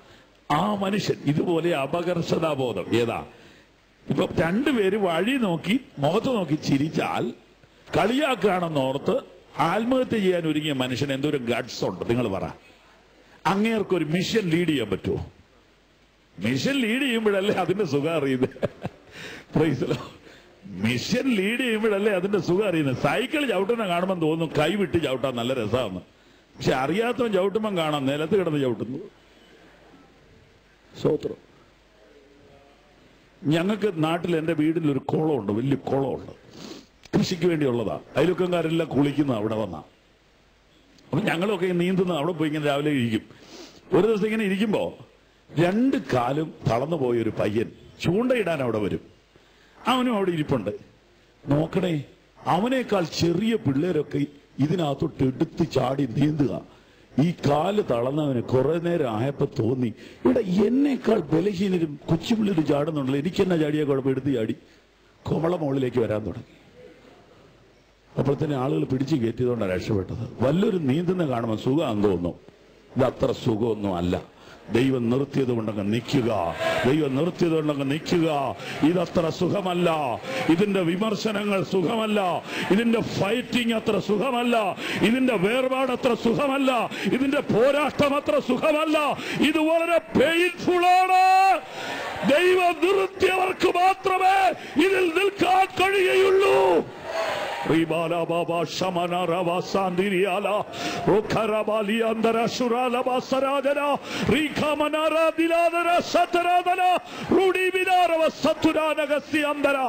ആ മനുഷ്യൻ ഇതുപോലെ അപകർഷതാബോധം ഏതാ ഇപ്പൊ രണ്ടുപേര് വഴി നോക്കി മുഖത്ത് നോക്കി ചിരിച്ചാൽ കളിയാക്കുകയാണെന്ന് ഓർത്ത് ആത്മഹത്യ ചെയ്യാൻ ഒരുങ്ങിയ മനുഷ്യൻ എന്തോരം ഗഡ്സ് ഉണ്ട് നിങ്ങൾ പറ അങ്ങേർക്ക് ഒരു മിഷൻ ലീഡ് ചെയ്യാൻ പറ്റുമോ മിഷൻ ലീഡ് ചെയ്യുമ്പോഴല്ലേ അതിന്റെ സുഖം അറിയുന്നത് പ്രൈസലോ മിഷൻ ലീഡ് ചെയ്യുമ്പോഴല്ലേ അതിന്റെ സുഖം അറിയുന്നത് സൈക്കിൾ ചവിട്ടുന്ന കാണുമ്പോൾ തോന്നും കൈ വിട്ട് ചവിട്ടാൻ നല്ല രസമാണ് പക്ഷെ അറിയാത്തവൻ ചവിട്ടുമ്പം കാണാം നിലത്ത് കിടന്ന് ചവിട്ടുന്നു സ്വോത്രം ഞങ്ങൾക്ക് നാട്ടിൽ എൻ്റെ വീട്ടിൽ ഒരു കുളമുണ്ട് വലിയ കുളമുണ്ട് കൃഷിക്ക് വേണ്ടിയുള്ളതാ അയൽവക്കംകാരെല്ലാം കുളിക്കുന്ന അവിടെ വന്നാ അപ്പൊ ഞങ്ങളൊക്കെ നീന്തുന്ന അവിടെ പോയി ഇങ്ങനെ രാവിലെ ഇരിക്കും ഒരു ദിവസം ഇങ്ങനെ ഇരിക്കുമ്പോ രണ്ട് കാലും തളർന്നു പോയ ഒരു പയ്യൻ ചൂണ്ടയിടാൻ അവിടെ വരും അവനും അവിടെ ഇരിപ്പുണ്ട് നോക്കണേ അവനേക്കാൾ ചെറിയ പിള്ളേരൊക്കെ ഇതിനകത്തോട്ട് എടുത്ത് ചാടി നീന്തുക ഈ കാല് തളർന്നവന് കുറെ നേരം ആയപ്പോ തോന്നി ഇവിടെ എന്നേക്കാൾ ബലഹീനരും കൊച്ചുപിള്ളേര് ചാടുന്നുണ്ടല്ലോ എനിക്ക് എന്നാ ചാടിയ കുഴപ്പം എടുത്ത് ചാടി കോമള മുകളിലേക്ക് വരാൻ തുടങ്ങി അപ്പോഴത്തേന് ആളുകൾ പിടിച്ചു കയറ്റിയതുകൊണ്ടാണ് രക്ഷപ്പെട്ടത് വല്ലൊരു നീന്തുന്ന കാണുമ്പോൾ സുഖമാണെന്ന് തോന്നുന്നു ഇത് അത്ര സുഖമൊന്നും അല്ല ദൈവം നിർത്തിയത് കൊണ്ടങ്ങ് നിൽക്കുക ദൈവം നിർത്തിയത് കൊണ്ടങ്ങ് നിൽക്കുക ഇതത്ര സുഖമല്ല ഇതിന്റെ വിമർശനങ്ങൾ സുഖമല്ല ഇതിന്റെ ഫൈറ്റിംഗ് അത്ര സുഖമല്ല ഇതിന്റെ വേർപാട് അത്ര സുഖമല്ല ഇതിന്റെ പോരാട്ടം അത്ര സുഖമല്ല ഇത് വളരെ പെയിൻഫുൾ ആണ് ദൈവം നിർത്തിയവർക്ക് മാത്രമേ ഇതിൽ നിൽക്കാൻ കഴിയുള്ളൂ Ribala baba shamana rava sandiriala Rokharabali andara shurala basaradana Rikamanara diladara sataradana Rudi vinarava saturana gasi andara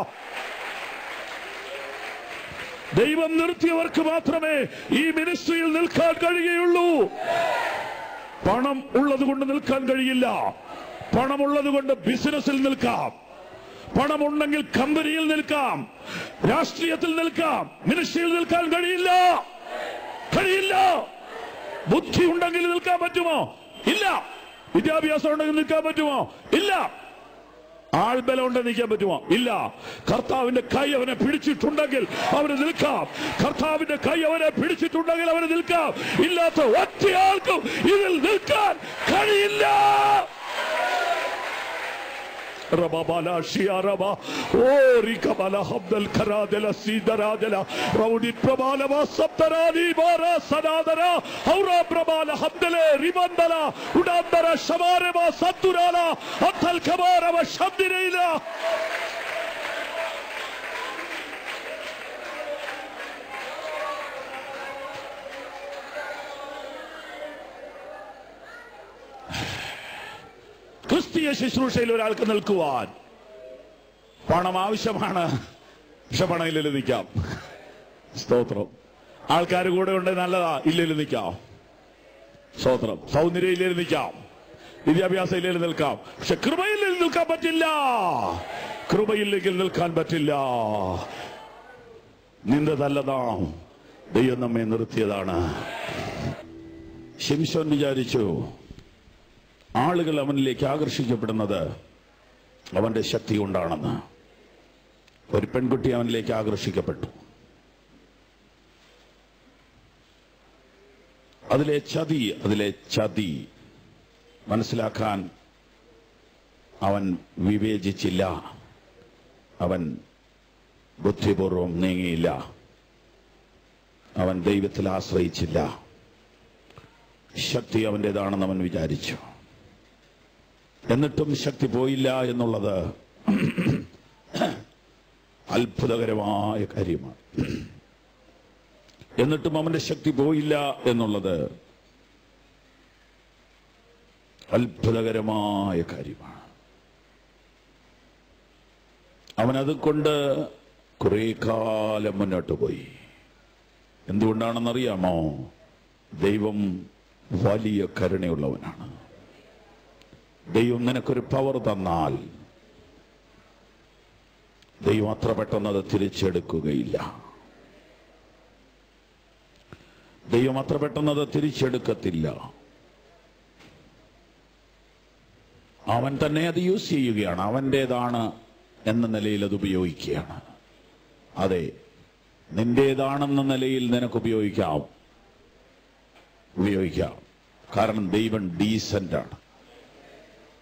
ദൈവം നിർത്തിയവർക്ക് മാത്രമേ ഈ മിനിസ്ട്രിയിൽ നിൽക്കാൻ കഴിയുള്ളൂ പണം ഉള്ളത് കൊണ്ട് നിൽക്കാൻ കഴിയില്ല പണമുള്ളത് കൊണ്ട് ബിസിനസ്സിൽ നിൽക്കാം പണമുണ്ടെങ്കിൽ കമ്പനിയിൽ നിൽക്കാം രാഷ്ട്രീയത്തിൽ നിൽക്കാം മിനിസ്ട്രിയിൽ നിൽക്കാൻ കഴിയില്ല കഴിയില്ല ബുദ്ധി ഉണ്ടെങ്കിൽ നിൽക്കാൻ പറ്റുമോ ഇല്ല വിദ്യാഭ്യാസം ഉണ്ടെങ്കിൽ നിൽക്കാൻ പറ്റുമോ ഇല്ല ആൾബലം ഉണ്ടെങ്കിൽ നിൽക്കാൻ പറ്റുമോ ഇല്ല കർത്താവിന്റെ കൈ അവനെ പിടിച്ചിട്ടുണ്ടെങ്കിൽ അവന് നിൽക്കാം കർത്താവിന്റെ കൈ അവനെ പിടിച്ചിട്ടുണ്ടെങ്കിൽ അവന് നിൽക്കാം ഇല്ലാത്ത ഒറ്റയാൾക്കും ഇതിൽ നിൽക്കാൻ കഴിയില്ല റബബല ഷിയറബ ഓരികബല ഹബ്ദൽ ഖറാദല സീദരാദല റൗഡി പ്രബാലവ സബ്തരാദി ബാര സനാദര ഔറ പ്രബാല ഹബ്ദലെ റിബന്ദല ഉഡാന്തര ശമാരവ സത്തുരാല അത്തൽ ഖബാരവ ശബ്ദിരയില ക്രിസ്തീയ ശുശ്രൂഷയിൽ ഒരാൾക്ക് നിൽക്കുവാൻ പണം ആവശ്യമാണ് പക്ഷെ പണമില്ലല്ലോ നിൽക്കാം സ്തോത്രം ആൾക്കാർ കൂടെ ഉണ്ട് നല്ലതാ ഇല്ലല്ലോ നിൽക്കാം സ്തോത്രം സൗന്ദര്യം ഇല്ലല്ലോ നിൽക്കാം വിദ്യാഭ്യാസം ഇല്ലല്ലോ നിൽക്കാം പക്ഷെ കൃപയില്ലെങ്കിൽ നിൽക്കാൻ പറ്റില്ല കൃപയില്ലെങ്കിൽ നിൽക്കാൻ പറ്റില്ല നിന്റതല്ലതാ ദൈവം നമ്മെ നിർത്തിയതാണ് ശിംശോൻ വിചാരിച്ചു ആളുകൾ അവനിലേക്ക് ആകർഷിക്കപ്പെടുന്നത് അവന്റെ ശക്തി കൊണ്ടാണെന്ന് ഒരു പെൺകുട്ടി അവനിലേക്ക് ആകർഷിക്കപ്പെട്ടു അതിലെ ചതി അതിലെ ചതി മനസ്സിലാക്കാൻ അവൻ വിവേചിച്ചില്ല അവൻ ബുദ്ധിപൂർവം നീങ്ങിയില്ല അവൻ ദൈവത്തിൽ ആശ്രയിച്ചില്ല ശക്തി അവൻ്റെതാണെന്ന് അവൻ വിചാരിച്ചു എന്നിട്ടും ശക്തി പോയില്ല എന്നുള്ളത് അത്ഭുതകരമായ കാര്യമാണ് എന്നിട്ടും അവന്റെ ശക്തി പോയില്ല എന്നുള്ളത് അത്ഭുതകരമായ കാര്യമാണ് അവനത് കൊണ്ട് കുറെ കാലം മുന്നോട്ട് പോയി എന്തുകൊണ്ടാണെന്നറിയാമോ ദൈവം വലിയ കരുണയുള്ളവനാണ് ദൈവം നിനക്കൊരു പവർ തന്നാൽ ദൈവം അത്ര പെട്ടെന്ന് അത് തിരിച്ചെടുക്കുകയില്ല ദൈവം അത്ര പെട്ടെന്ന് അത് തിരിച്ചെടുക്കത്തില്ല അവൻ തന്നെ അത് യൂസ് ചെയ്യുകയാണ് അവൻ്റെതാണ് എന്ന നിലയിൽ അത് ഉപയോഗിക്കുകയാണ് അതെ നിന്റേതാണെന്ന നിലയിൽ നിനക്ക് ഉപയോഗിക്കാം ഉപയോഗിക്കാം കാരണം ദൈവം ഡീസന്റ് ആണ്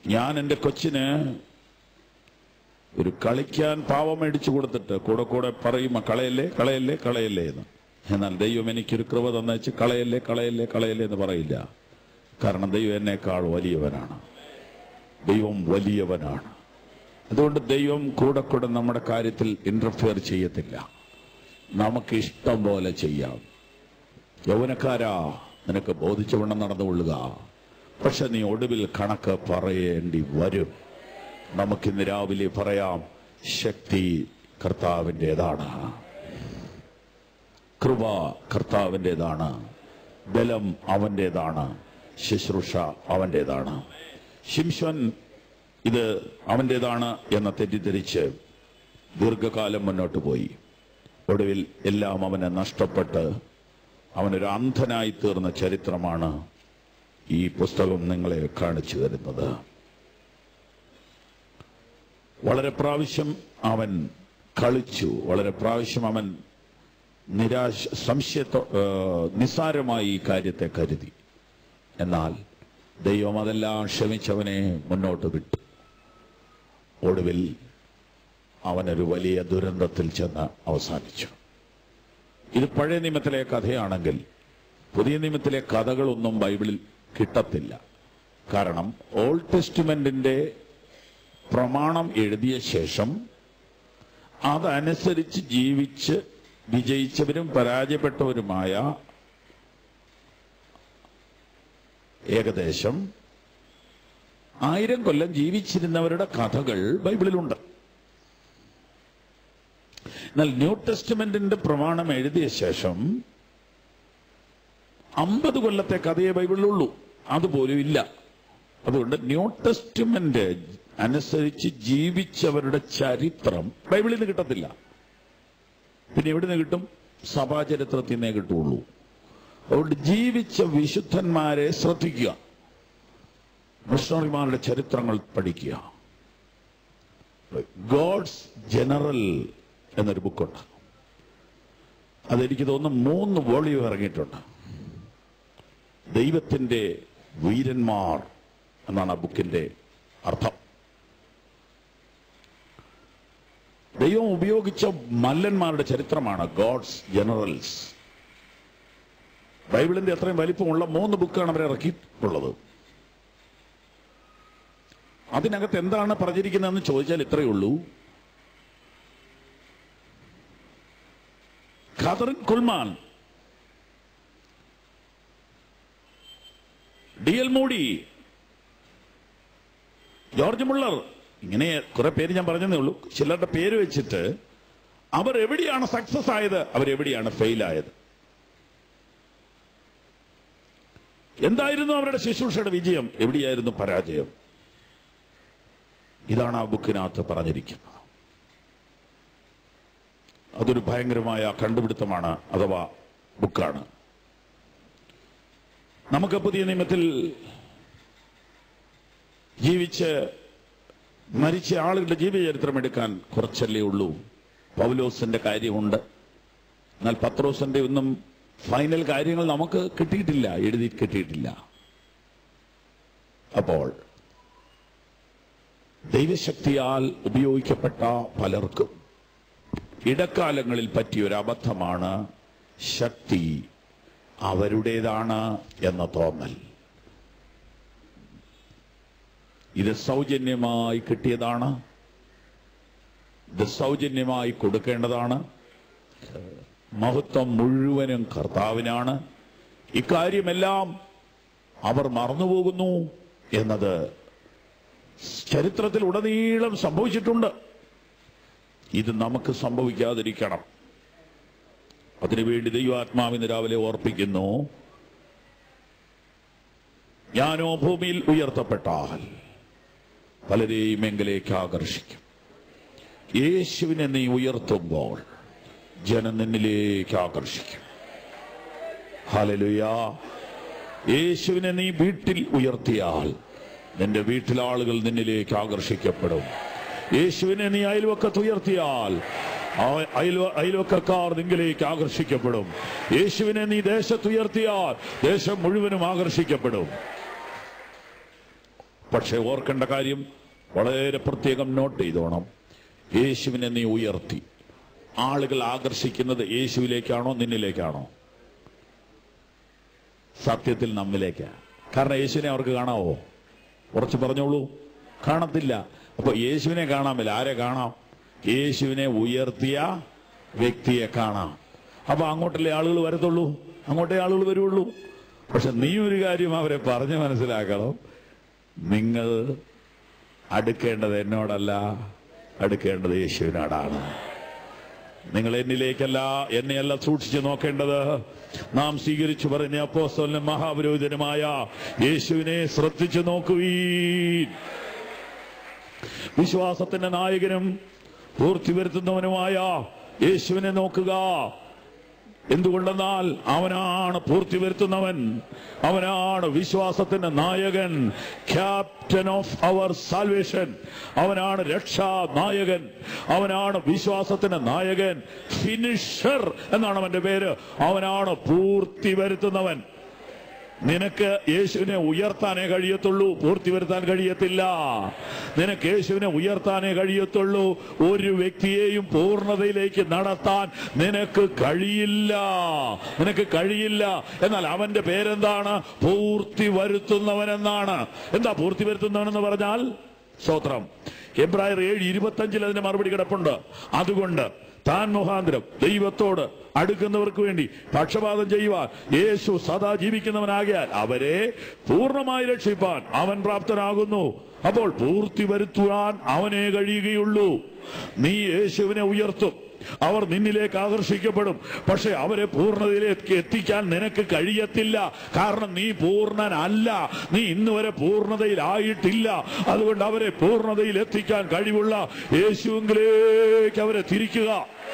ഞാൻ എൻ്റെ കൊച്ചിന് ഒരു കളിക്കാൻ പാവം മേടിച്ചു കൊടുത്തിട്ട് കൂടെ കൂടെ പറയും "ആ, കളയല്ലേ കളയല്ലേ കളയല്ലേ എന്ന് എന്നാൽ ദൈവം എനിക്കൊരു കൃപ തന്നേച്ച് കളയല്ലേ കളയല്ലേ കളയല്ലേ എന്ന് പറയില്ല കാരണം ദൈവം എന്നേക്കാൾ വലിയവനാണ് ദൈവം വലിയവനാണ് അതുകൊണ്ട് ദൈവം കൂടെ കൂടെ നമ്മുടെ കാര്യത്തിൽ ഇന്റർഫിയർ ചെയ്യത്തില്ല നമുക്ക് ഇഷ്ടം പോലെ ചെയ്യാം യൗവനക്കാരാ നിനക്ക് ബോധിച്ചവണ്ണം നടന്നുകൊള്ളുക പക്ഷെ നീ ഒടുവിൽ കണക്ക് പറയേണ്ടി വരും നമുക്കിന്ന് രാവിലെ പറയാം ശക്തി കർത്താവിൻ്റെതാണ് കൃപ കർത്താവിൻ്റെതാണ് ബലം അവൻ്റെതാണ് ശുശ്രൂഷ അവൻ്റെതാണ് ശിംശോൻ ഇത് അവൻ്റെതാണ് എന്ന് തെറ്റിദ്ധരിച്ച് ദീർഘകാലം മുന്നോട്ട് പോയി ഒടുവിൽ എല്ലാം അവനെ നഷ്ടപ്പെട്ട് അവനൊരു അന്ധനായി തീർന്ന ചരിത്രമാണ് ഈ പുസ്തകം നിങ്ങളെ കാണിച്ചു തരുന്നത് വളരെ പ്രാവശ്യം അവൻ കളിച്ചു വളരെ പ്രാവശ്യം അവൻ നിരാശ സംശയത്തോ ഏഹ്, നിസ്സാരമായി ഈ കാര്യത്തെ കരുതി എന്നാൽ ദൈവം അതെല്ലാം ക്ഷമിച്ചവനെ മുന്നോട്ട് വിട്ടു ഒടുവിൽ അവനൊരു വലിയ ദുരന്തത്തിൽ ചെന്ന് അവസാനിച്ചു ഇത് പഴയ നിയമത്തിലെ കഥയാണെങ്കിൽ പുതിയ നിയമത്തിലെ കഥകളൊന്നും ബൈബിളിൽ കിട്ടത്തില്ല കാരണം ഓൾഡ് ടെസ്റ്റ്മെന്റിന്റെ പ്രമാണം എഴുതിയ ശേഷം അതനുസരിച്ച് ജീവിച്ച് വിജയിച്ചവരും പരാജയപ്പെട്ടവരുമായ ഏകദേശം ആയിരം കൊല്ലം ജീവിച്ചിരുന്നവരുടെ കഥകൾ ബൈബിളിലുണ്ട് എന്നാൽ ന്യൂ ടെസ്റ്റ്മെന്റിന്റെ പ്രമാണം എഴുതിയ ശേഷം അമ്പത് കൊല്ലത്തെ കഥയെ ബൈബിളിലുള്ളൂ അതുപോലും ഇല്ല അതുകൊണ്ട് ന്യൂ ടെസ്റ്റ്മെന്റ് അനുസരിച്ച് ജീവിച്ചവരുടെ ചരിത്രം ബൈബിളിൽ നിന്ന് കിട്ടത്തില്ല പിന്നെ എവിടെ നിന്ന് കിട്ടും സഭാചരിത്രത്തിൽ നിന്നേ കിട്ടുള്ളൂ അതുകൊണ്ട് ജീവിച്ച വിശുദ്ധന്മാരെ ശ്രദ്ധിക്കുക മിഷണറിമാരുടെ ചരിത്രങ്ങൾ പഠിക്കുക ഗോഡ്സ് ജനറൽ എന്നൊരു ബുക്കുണ്ട് അതെനിക്ക് തോന്നുന്നു മൂന്ന് വോളിയം ഇറങ്ങിയിട്ടുണ്ട് ദൈവത്തിന്റെ വീരന്മാർ എന്നാണ് ആ ബുക്കിന്റെ അർത്ഥം ദൈവം ഉപയോഗിച്ച മല്ലന്മാരുടെ ചരിത്രമാണ് ഗോഡ്സ് ജനറൽസ് ബൈബിളിന്റെ അത്രയും വലിപ്പമുള്ള മൂന്ന് ബുക്കാണ് അവർ ഇറക്കിയിട്ടുള്ളത് അതിനകത്ത് എന്താണ് പറഞ്ഞിരിക്കുന്നതെന്ന് ചോദിച്ചാൽ ഇത്രയേ ഉള്ളൂ Kathryn Kuhlman D L Moody George Muller ഇങ്ങനെ കുറെ പേര് ഞാൻ പറഞ്ഞതേ ഉള്ളൂ ചിലരുടെ പേര് വെച്ചിട്ട് അവർ എവിടെയാണ് സക്സസ് ആയത് അവരെവിടെയാണ് ഫെയിൽ ആയത് എന്തായിരുന്നു അവരുടെ ശുശ്രൂഷയുടെ വിജയം എവിടെയായിരുന്നു പരാജയം ഇതാണ് ആ ബുക്കിനകത്ത് പറഞ്ഞിരിക്കുന്നത് അതൊരു ഭയങ്കരമായ കണ്ടുപിടുത്തമാണ് അഥവാ ബുക്കാണ് നമുക്ക് പുതിയ നിയമത്തിൽ ജീവിച്ച് മരിച്ച ആളുകളുടെ ജീവചരിത്രം എടുക്കാൻ കുറച്ചല്ലേ ഉള്ളൂ പൗലോസിന്റെ കാര്യമുണ്ട് എന്നാൽ പത്രോസിന്റെ ഒന്നും ഫൈനൽ കാര്യങ്ങൾ നമുക്ക് കിട്ടിയിട്ടില്ല എഴുതി കിട്ടിയിട്ടില്ല അപ്പോൾ ദൈവശക്തിയാൽ ഉപയോഗിക്കപ്പെട്ട പലർക്കും ഇടക്കാലങ്ങളിൽ പറ്റിയൊരു അബദ്ധമാണ് ശക്തി അവരുടേതാണ് എന്ന തോന്നൽ ഇത് സൗജന്യമായി കിട്ടിയതാണ് ഇത് സൗജന്യമായി കൊടുക്കേണ്ടതാണ് മഹത്വം മുഴുവനും കർത്താവിനാണ് ഇക്കാര്യമെല്ലാം അവർ മറന്നുപോകുന്നു എന്നത് ചരിത്രത്തിൽ ഉടനീളം സംഭവിച്ചിട്ടുണ്ട് ഇത് നമുക്ക് സംഭവിക്കാതിരിക്കണം അതിനുവേണ്ടി ദൈവാത്മാവിന് രാവിലെ ഓർപ്പിക്കുന്നു ഞാനോ ഭൂമിയിൽ ഉയർത്തപ്പെട്ടാൽ പലരെയും എങ്കിലേക്ക് ആകർഷിക്കും യേശുവിനെ നീ ഉയർത്തുമ്പോൾ ജനം നിന്നിലേക്ക് ആകർഷിക്കും ഹലലുയാ യേശുവിനെ നീ വീട്ടിൽ ഉയർത്തിയാൽ നിന്റെ വീട്ടിലെ ആളുകൾ നിന്നിലേക്ക് ആകർഷിക്കപ്പെടും യേശുവിനെ നീ അയൽവക്കത്ത് ഉയർത്തിയാൽ ആ അയൽവ- അയൽവക്കക്കാർ നിങ്ങളിലേക്ക് ആകർഷിക്കപ്പെടും യേശുവിനെ നീ ദേശത്ത് ഉയർത്തിയാൽ ദേശം മുഴുവനും ആകർഷിക്കപ്പെടും പക്ഷെ ഓർക്കേണ്ട കാര്യം വളരെ പ്രത്യേകം നോട്ട് ചെയ്തോണം യേശുവിനെ നീ ഉയർത്തി ആളുകൾ ആകർഷിക്കുന്നത് യേശുവിലേക്കാണോ നിന്നിലേക്കാണോ സത്യത്തിൽ നമ്മിലേക്കാണ് കാരണം യേശുവിനെ അവർക്ക് കാണാവോ കുറച്ച് പറഞ്ഞോളൂ കാണത്തില്ല അപ്പൊ യേശുവിനെ കാണാമില്ല ആരെ കാണാം യേശുവിനെ ഉയർത്തിയ വ്യക്തിയെ കാണാം അപ്പൊ അങ്ങോട്ടല്ലേ ആളുകൾ വരത്തുള്ളൂ അങ്ങോട്ടേ ആളുകൾ വരുള്ളൂ പക്ഷെ നീ ഒരു കാര്യം അവരെ പറഞ്ഞു മനസ്സിലാക്കണം നിങ്ങൾ അടുക്കേണ്ടത് എന്നോടല്ല അടുക്കേണ്ടത് യേശുവിനോടാണ് നിങ്ങൾ എന്നിലേക്കല്ല എന്നെയല്ല സൂക്ഷിച്ചു നോക്കേണ്ടത് നാം സ്വീകരിച്ചു പറഞ്ഞ അപ്പോസ്തലനും മഹാപുരോഹിതനുമായ യേശുവിനെ ശ്രദ്ധിച്ചു നോക്കുവീൻ വിശ്വാസത്തിന്റെ നായകനും പൂർത്തി വരുത്തുന്നവനുമായ യേശുവിനെ നോക്കുക എന്തുകൊണ്ടെന്നാൽ അവനാണ് പൂർത്തി വരുത്തുന്നവൻ അവനാണ് വിശ്വാസത്തിന്റെ നായകൻ ക്യാപ്റ്റൻ ഓഫ് അവർ സാൽവേഷൻ അവനാണ് രക്ഷാ നായകൻ അവനാണ് വിശ്വാസത്തിന്റെ നായകൻ ഫിനിഷർ എന്നാണ് അവന്റെ പേര് അവനാണ് പൂർത്തി വരുത്തുന്നവൻ നിനക്ക് യേശുവിനെ ഉയർത്താനേ കഴിയത്തുള്ളൂ പൂർത്തി വരുത്താൻ കഴിയത്തില്ല നിനക്ക് യേശുവിനെ ഉയർത്താനേ കഴിയത്തുള്ളൂ ഒരു വ്യക്തിയെയും പൂർണ്ണതയിലേക്ക് നടത്താൻ നിനക്ക് കഴിയില്ല നിനക്ക് കഴിയില്ല എന്നാൽ അവന്റെ പേരെന്താണ് പൂർത്തി വരുത്തുന്നവൻ എന്നാണ് എന്താ പൂർത്തി വരുത്തുന്നവൻ എന്ന് പറഞ്ഞാൽ സ്തോത്രം എബ്രായർ ഏഴ് ഇരുപത്തഞ്ചിൽ അതിന്റെ മറുപടി കിടപ്പുണ്ട് അതുകൊണ്ട് താൻ മുഖാന്തരം ദൈവത്തോട് അടുക്കുന്നവർക്ക് വേണ്ടി പക്ഷപാതം ചെയ്യുവാൻ യേശു സദാ ജീവിക്കുന്നവനാകിയാൽ അവരെ പൂർണ്ണമായി രക്ഷിപ്പാൻ അവൻ പ്രാപ്തനാകുന്നു അപ്പോൾ പൂർത്തി വരുത്തുവാൻ അവനെ കഴിയുകയുള്ളൂ നീ യേശുവിനെ ഉയർത്തും അവർ നിന്നിലേക്ക് ആകർഷിക്കപ്പെടും പക്ഷെ അവരെ പൂർണ്ണതയിലേക്ക് എത്തിക്കാൻ നിനക്ക് കഴിയത്തില്ല കാരണം നീ പൂർണ്ണനല്ല നീ ഇന്ന് വരെ പൂർണ്ണതയിലായിട്ടില്ല അതുകൊണ്ട് അവരെ പൂർണ്ണതയിൽ എത്തിക്കാൻ കഴിവുള്ള യേശുവിലേക്ക് അവരെ തിരിക്കുക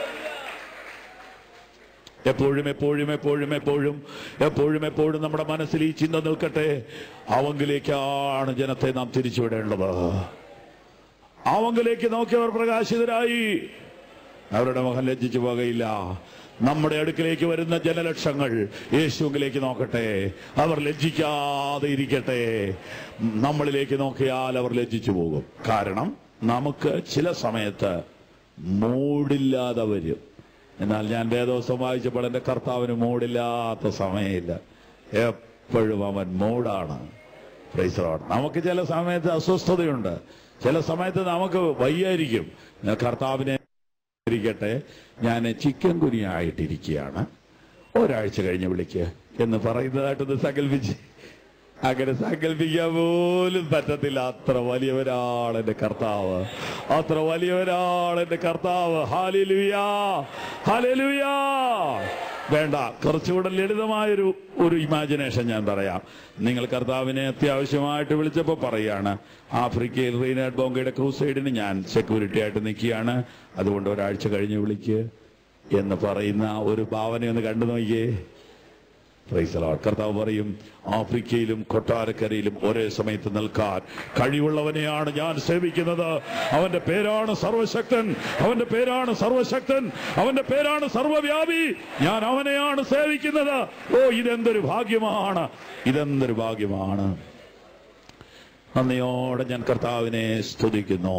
എപ്പോഴും എപ്പോഴും എപ്പോഴും എപ്പോഴും എപ്പോഴും എപ്പോഴും നമ്മുടെ മനസ്സിൽ ഈ ചിന്ത നിൽക്കട്ടെ അവങ്കിലേക്കാണ് ജനത്തെ നാം തിരിച്ചുവിടേണ്ടത് അവങ്കിലേക്ക് നോക്കിയവർ പ്രകാശിതരായി അവരുടെ മുഖം ലജ്ജിച്ചു പോകയില്ല നമ്മുടെ അടുക്കിലേക്ക് വരുന്ന ജനലക്ഷങ്ങൾ യേശുവിലേക്ക് നോക്കട്ടെ അവർ ലജ്ജിക്കാതെ ഇരിക്കട്ടെ നമ്മളിലേക്ക് നോക്കിയാൽ അവർ ലജ്ജിച്ചു പോകും കാരണം നമുക്ക് ചില സമയത്ത് മൂടില്ലാതെ വരും എന്നാൽ ഞാൻ വേദോസം വായിച്ചപ്പോൾ എന്റെ കർത്താവിന് മൂടില്ലാത്ത സമയമില്ല എപ്പോഴും അവൻ മൂടാണ് Praise the Lord. നമുക്ക് ചില സമയത്ത് അസ്വസ്ഥതയുണ്ട് ചില സമയത്ത് നമുക്ക് വയ്യായിരിക്കും എന്നാൽ കർത്താവിനെ ഇരിക്കട്ടെ ഞാൻ ചിക്കൻ കുനിയായിട്ടിരിക്കുകയാണ് ഒരാഴ്ച കഴിഞ്ഞ് വിളിക്ക് എന്ന് പറയുന്നതായിട്ടൊന്ന് സങ്കല്പിച്ച് അങ്ങനെ സങ്കല്പിക്കാൻ പോലും പറ്റത്തില്ല അത്ര വലിയവരാണ് എന്റെ കർത്താവ് അത്ര വലിയവരാണ് എന്റെ കർത്താവ് ഹാലിലുയാ ഹാലിലുയാ വേണ്ട കുറച്ചുകൂടെ ലളിതമായൊരു ഒരു ഇമാജിനേഷൻ ഞാൻ പറയാം നിങ്ങൾ കർത്താവിനെ അത്യാവശ്യമായിട്ട് വിളിച്ചപ്പോൾ പറയാണ് ആഫ്രിക്കയിൽ റീനാഡ് ബോങ്കയുടെ ക്രൂസൈഡിന് ഞാൻ സെക്യൂരിറ്റി ആയിട്ട് നിൽക്കുകയാണ് അതുകൊണ്ട് ഒരാഴ്ച കഴിഞ്ഞ് വിളിക്ക് എന്ന് പറയുന്ന ഒരു ഭാവനയൊന്ന് കണ്ടു നോക്കിയേ Praise the Lord. കർത്താവ് പറയും ആഫ്രിക്കയിലും കൊട്ടാരക്കരയിലും ഒരേ സമയത്ത് നിൽക്കാൻ കഴിവുള്ളവനെയാണ് ഞാൻ സേവിക്കുന്നത് അവന്റെ പേരാണ് സർവശക്തൻ അവന്റെ പേരാണ് സർവശക്തൻ അവന്റെ പേരാണ് സർവവ്യാപി ഞാൻ അവനെയാണ് സേവിക്കുന്നത് ഓ ഇതെന്തൊരു ഭാഗ്യമാണ് ഇതെന്തൊരു ഭാഗ്യമാണ് നന്ദിയോടെ ഞാൻ കർത്താവിനെ സ്തുതിക്കുന്നു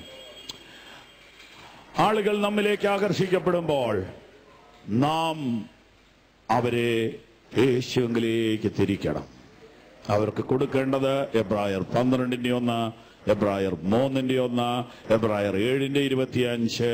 ആളുകൾ നമ്മിലേക്ക് ആകർഷിക്കപ്പെടുമ്പോൾ നാം അവരെ യേശുവിലേക്ക് തിരിക്കണം അവർക്ക് കൊടുക്കേണ്ടത് എബ്രായർ പന്ത്രണ്ടിന്റെ ഒന്ന് എബ്രായർ മൂന്നിന്റെ ഒന്ന് എബ്രായർ ഏഴിന്റെ ഇരുപത്തിയഞ്ച്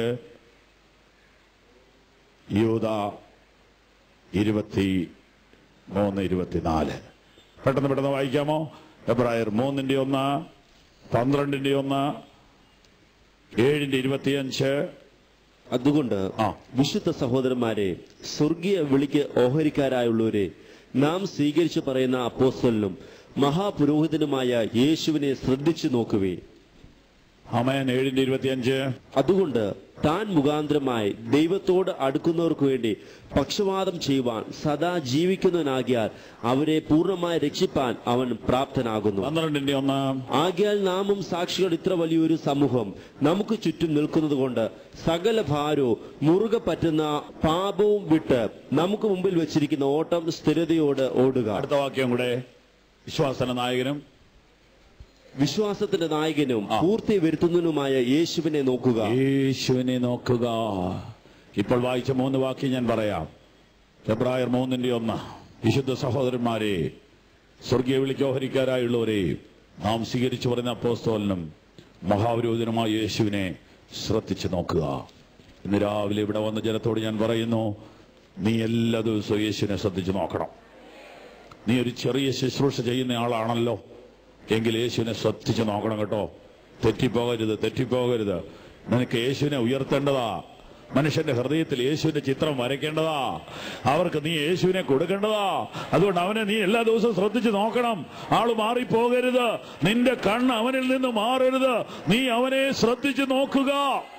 യൂത ഇരുപത്തി മൂന്ന് ഇരുപത്തിനാല് പെട്ടെന്ന് പെട്ടെന്ന് വായിക്കാമോ എബ്രായർ മൂന്നിന്റെ ഒന്ന് പന്ത്രണ്ടിന്റെ ഒന്ന് ഏഴിന്റെ ഇരുപത്തിയഞ്ച് അതുകൊണ്ട് ആ. വിശുദ്ധ സഹോദരന്മാരെ സ്വർഗീയ വിളിക്ക് ഓഹരിക്കാരായുള്ളവരെ നാം സ്വീകരിച്ചു പറയുന്ന അപ്പോസ്തലനും മഹാപുരോഹിതനുമായ യേശുവിനെ ശ്രദ്ധിച്ചു നോക്കുവേ അമയൻ ഏഴിന്റെ ഇരുപത്തിയഞ്ച് അതുകൊണ്ട് താൻ മുഖാന്തരമായി ദൈവത്തോട് അടുക്കുന്നവർക്ക് വേണ്ടി പക്ഷപാതം ചെയ്യുവാൻ സദാ ജീവിക്കുന്നവനാകിയാൽ അവരെ പൂർണ്ണമായി രക്ഷിപ്പാൻ അവൻ പ്രാപ്തനാകുന്നു പന്ത്രണ്ടിന്റെ ഒന്ന് ആകിയാൽ നാമും സാക്ഷികൾ ഇത്ര വലിയൊരു സമൂഹം നമുക്ക് ചുറ്റും നിൽക്കുന്നത് കൊണ്ട് സകല ഭാരവും മുറുകെ പറ്റുന്ന പാപവും വിട്ട് നമുക്ക് മുമ്പിൽ വെച്ചിരിക്കുന്ന ഓട്ടം സ്ഥിരതയോട് ഓടുക അടുത്ത വാക്യം കൂടെ വിശ്വാസന നായകനും വിശ്വാസത്തിന്റെ നായകനും പൂർത്തി വരുത്തുന്നതിനുമായ യേശുവിനെ നോക്കുക യേശുവിനെ നോക്കുക ഇപ്പോൾ വായിച്ച മൂന്ന് വാക്യം ഞാൻ പറയാം ഫെബ്രുവരി മൂന്നിന്റെ ഒന്ന് വിശുദ്ധ സഹോദരന്മാരെ സ്വർഗീയ വിളിക്കോഹരിക്കാരായുള്ളവരെ നാം സ്വീകരിച്ചു പറയുന്ന അപ്പോസ്തോലനും മഹാവിരോധനുമായ യേശുവിനെ ശ്രദ്ധിച്ചു നോക്കുക ഇന്ന് രാവിലെ ഇവിടെ വന്ന ജനത്തോട് ഞാൻ പറയുന്നു നീ എല്ലാ ദിവസവും യേശുവിനെ ശ്രദ്ധിച്ചു നോക്കണം നീ ഒരു ചെറിയ ശുശ്രൂഷ ചെയ്യുന്ന ആളാണല്ലോ എങ്കിൽ യേശുവിനെ ശ്രദ്ധിച്ചു നോക്കണം കേട്ടോ തെറ്റിപ്പോകരുത് തെറ്റിപ്പോകരുത് നിനക്ക് യേശുവിനെ ഉയർത്തേണ്ടതാ മനുഷ്യന്റെ ഹൃദയത്തിൽ യേശുവിന്റെ ചിത്രം വരയ്ക്കേണ്ടതാ അവർക്ക് നീ യേശുവിനെ കൊടുക്കേണ്ടതാ അതുകൊണ്ട് അവനെ നീ എല്ലാ ദിവസവും ശ്രദ്ധിച്ചു നോക്കണം ആള് മാറിപ്പോകരുത് നിന്റെ കണ്ണ് അവനിൽ നിന്ന് മാറരുത് നീ അവനെ ശ്രദ്ധിച്ചു നോക്കുക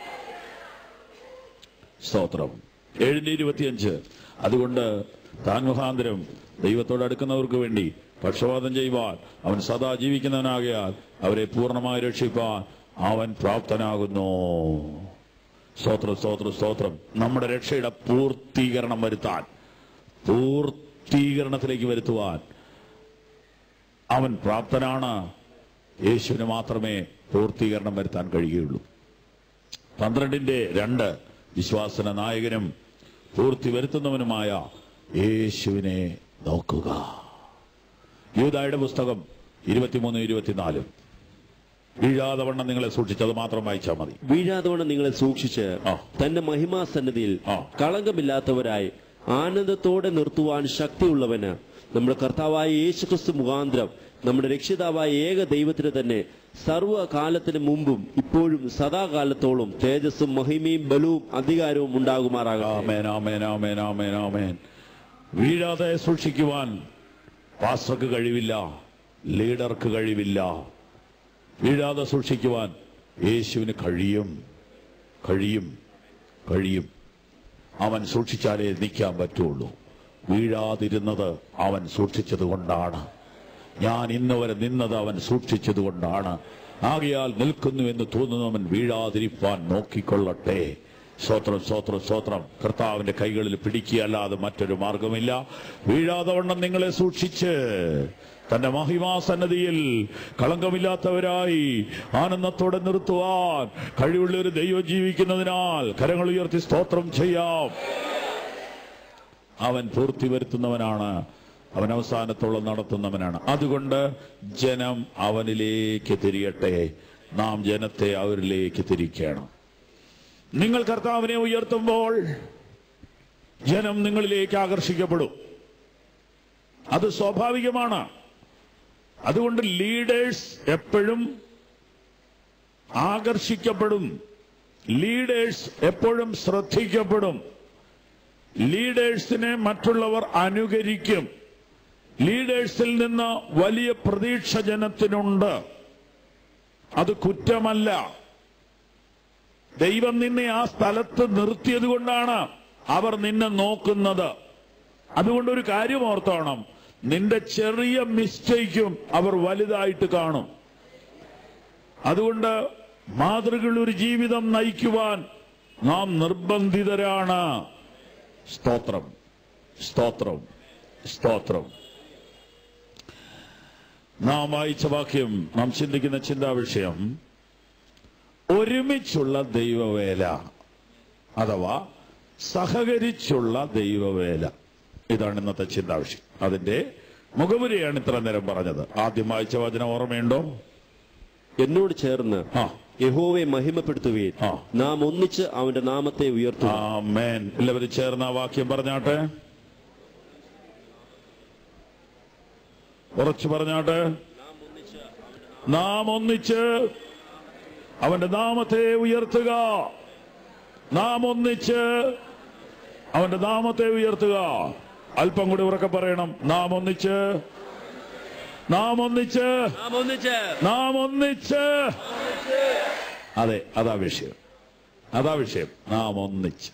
സ്തോത്രം ഏഴിന്റെ ഇരുപത്തിയഞ്ച് അതുകൊണ്ട് താൻ മുഖാന്തരം ദൈവത്തോട് അടുക്കുന്നവർക്ക് വേണ്ടി പക്ഷപാതം ചെയ്യുവാൻ അവൻ സദാ ജീവിക്കുന്നവനാകയാൽ അവരെ പൂർണ്ണമായി രക്ഷിപ്പാൻ അവൻ പ്രാപ്തനാകുന്നു സ്തോത്രം സ്തോത്രം സ്തോത്രം നമ്മുടെ രക്ഷയുടെ പൂർത്തീകരണം വരുത്താൻ പൂർത്തീകരണത്തിലേക്ക് വരുത്തുവാൻ അവൻ പ്രാപ്തനാണ് യേശുവിന് മാത്രമേ പൂർത്തീകരണം വരുത്താൻ കഴിയുകയുള്ളൂ പന്ത്രണ്ടിന്റെ രണ്ട് വിശ്വാസന നായകനും പൂർത്തി വരുത്തുന്നവനുമായ യേശുവിനെ നോക്കുക യൂതായുടെ പുസ്തകം ഇരുപത്തിമൂന്ന് ഇരുപത്തിനാലും വീഴാതെ വണ്ണം നിങ്ങളെ സൂക്ഷിച്ചത് മാത്രം വായിച്ചാൽ മതി വീഴാതവണ്ണം നിങ്ങളെ സൂക്ഷിച്ച് ആ. തന്റെ മഹിമാസന്നതിയിൽ ആ. കളങ്കമില്ലാത്തവരായി ആനന്ദത്തോടെ നിർത്തുവാൻ ശക്തിയുള്ളവന് നമ്മുടെ കർത്താവായ യേശുക്രിസ്തു മുഖാന്തരം നമ്മുടെ രക്ഷിതാവായ ഏക ദൈവത്തിന് തന്നെ സർവ്വകാലത്തിന് മുമ്പും ഇപ്പോഴും സദാകാലത്തോളം തേജസ്സും മഹിമയും ബലവും അധികാരവും ഉണ്ടാകുമാറാകാം ആമേൻ ആമേൻ ആമേൻ ആമേൻ ആമേൻ വീഴാതെ സൂക്ഷിക്കുവാൻ പാസ്റ്റർക്ക് കഴിവില്ല ലീഡർക്ക് കഴിവില്ല വീഴാതെ സൂക്ഷിക്കുവാൻ യേശുവിന് കഴിയും കഴിയും കഴിയും അവൻ സൂക്ഷിച്ചാലേ നിൽക്കാൻ പറ്റുള്ളൂ വീഴാതിരുന്നത് അവൻ സൂക്ഷിച്ചത് കൊണ്ടാണ് ഞാൻ ഇന്ന് വരെ നിന്നത് അവൻ സൂക്ഷിച്ചത് കൊണ്ടാണ് ആകയാൽ നിൽക്കുന്നു എന്ന് തോന്നുന്നവൻ വീഴാതിരിപ്പാൻ നോക്കിക്കൊള്ളട്ടെ സ്തോത്രം സ്തോത്രം സ്തോത്രം കർത്താവിന്റെ കൈകളിൽ പിടിക്കുകയല്ലാതെ മറ്റൊരു മാർഗമില്ല വീഴാതെ വണ്ണം നിങ്ങളെ സൂക്ഷിച്ച് തന്റെ മഹിമാസന്നതിയിൽ കളങ്കമില്ലാത്തവരായി ആനന്ദത്തോടെ നിർത്തുവാൻ കഴിവുള്ള ഒരു ദൈവം ജീവിക്കുന്നതിനാൽ കരങ്ങൾ ഉയർത്തി സ്തോത്രം ചെയ്യാം അവൻ പൂർത്തി വരുത്തുന്നവനാണ് അവൻ അവസാനത്തോളം നടത്തുന്നവനാണ് അതുകൊണ്ട് ജനം അവനിലേക്ക് തിരിയട്ടെ നാം ജനത്തെ അവരിലേക്ക് തിരിക്കണം നിങ്ങൾ കർത്താവിനെ ഉയർത്തുമ്പോൾ ജനം നിങ്ങളിലേക്ക് ആകർഷിക്കപ്പെടും അത് സ്വാഭാവികമാണ് അതുകൊണ്ട് ലീഡേഴ്സ് എപ്പോഴും ആകർഷിക്കപ്പെടും ലീഡേഴ്സ് എപ്പോഴും ശ്രദ്ധിക്കപ്പെടും ലീഡേഴ്സിനെ മറ്റുള്ളവർ അനുകരിക്കും ലീഡേഴ്സിൽ നിന്ന് വലിയ പ്രതീക്ഷ ജനത്തിനുണ്ട് അത് കുറ്റമല്ല ദൈവം നിന്നെ ആ സ്ഥലത്ത് നിർത്തിയത് കൊണ്ടാണ് അവർ നിന്നെ നോക്കുന്നത് അതുകൊണ്ട് ഒരു കാര്യം ഓർത്തോണം നിന്റെ ചെറിയ മിസ്റ്റേക്കും അവർ വലുതായിട്ട് കാണും അതുകൊണ്ട് മാതൃകൾ ഒരു ജീവിതം നയിക്കുവാൻ നാം നിർബന്ധിതരാണ് സ്തോത്രം സ്തോത്രം സ്തോത്രം നാം വായിച്ച വാക്യം നാം ചിന്തിക്കുന്ന ചിന്താ വിഷയം ഒരുമിച്ചുള്ള ദൈവവേല അഥവാ സഹകരിച്ചുള്ള ദൈവവേല ഇതാണ് ഇന്നത്തെ ചിന്താ വിഷയം അതിന്റെ മുഖപുരയാണ് ഇത്ര നേരം പറഞ്ഞത് ആദ്യം വായിച്ച വചനം ഓർമ്മയുണ്ടോ എന്നോട് ചേർന്ന് ആ യഹോവയെ മഹിമപ്പെടുത്തുകയും ആ. നാം ഒന്നിച്ച് അവന്റെ നാമത്തെ ഉയർത്തുക ആമേൻ എല്ലാവരും ചേർന്ന് ആ വാക്യം പറഞ്ഞാട്ടെ ഉറച്ചു പറഞ്ഞാട്ടെ നാം ഒന്നിച്ച് അവന്റെ നാമത്തെ ഉയർത്തുക നാം ഒന്നിച്ച് അവന്റെ നാമത്തെ ഉയർത്തുക അല്പം കൂടി ഉറക്കെ പറയണം നാം ഒന്നിച്ച് നാം ഒന്നിച്ച് നാം ഒന്നിച്ച് നാം ഒന്നിച്ച് അതെ അതാ വിഷയം അതാ വിഷയം നാം ഒന്നിച്ച്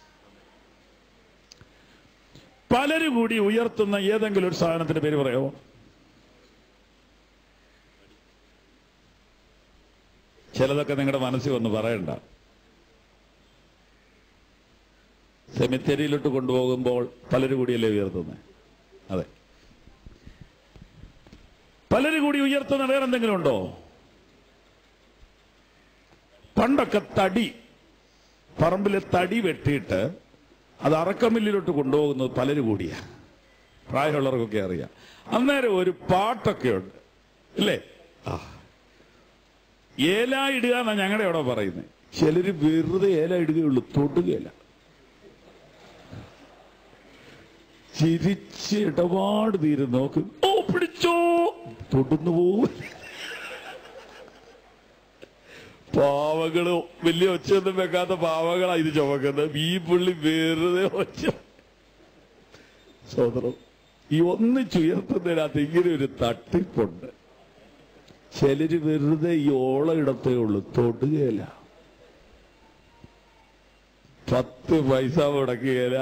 പലരും കൂടി ഉയർത്തുന്ന ഏതെങ്കിലും ഒരു സാധനത്തിന്റെ പേര് പറയാമോ ചിലതൊക്കെ നിങ്ങളുടെ മനസ്സിൽ ഒന്ന് പറയണ്ട സെമിത്തേരിയിലോട്ട് കൊണ്ടുപോകുമ്പോൾ പലരും കൂടിയല്ലേ ഉയർത്തുന്നത് അതെ പലരും കൂടി ഉയർത്തുന്ന വേറെന്തെങ്കിലും ഉണ്ടോ പണ്ടൊക്കെ തടി പറമ്പിലെ തടി വെട്ടിയിട്ട് അത് അറക്കമില്ലിലോട്ട് കൊണ്ടുപോകുന്നത് പലരും കൂടിയാ പ്രായമുള്ളവർക്കൊക്കെ അറിയാം അന്നേരം ഒരു പാട്ടൊക്കെ ഉണ്ട് ഇല്ലേ ആ ഏല ഇടുക എന്നാ ഞങ്ങളുടെ അവിടെ പറയുന്നത് ചിലര് വെറുതെ ഏല ഇടുകയുള്ളൂ തൊടുകയില്ല ചിരിച്ച് ഇടപാട് തീരും നോക്ക് ഓ പിടിച്ചോ തൊടുന്നു പോവും പാവങ്ങള് വലിയ ഒച്ചയൊന്നും വെക്കാത്ത പാവങ്ങളാ ഇത് ചുമക്കുന്നത് ഈ പുള്ളി വെറുതെ ഒച്ച സോദരം ഈ ഒന്നിച്ചുയർത്തുന്നതിനകത്ത് ഇങ്ങനെ ഒരു തട്ടിപ്പുണ്ട് ചിലര് വെറുതെ ഈ ഓള ഇടത്തേ ഉള്ളൂ തൊടുകയില്ല പത്ത് പൈസ മുടക്കുകയില്ല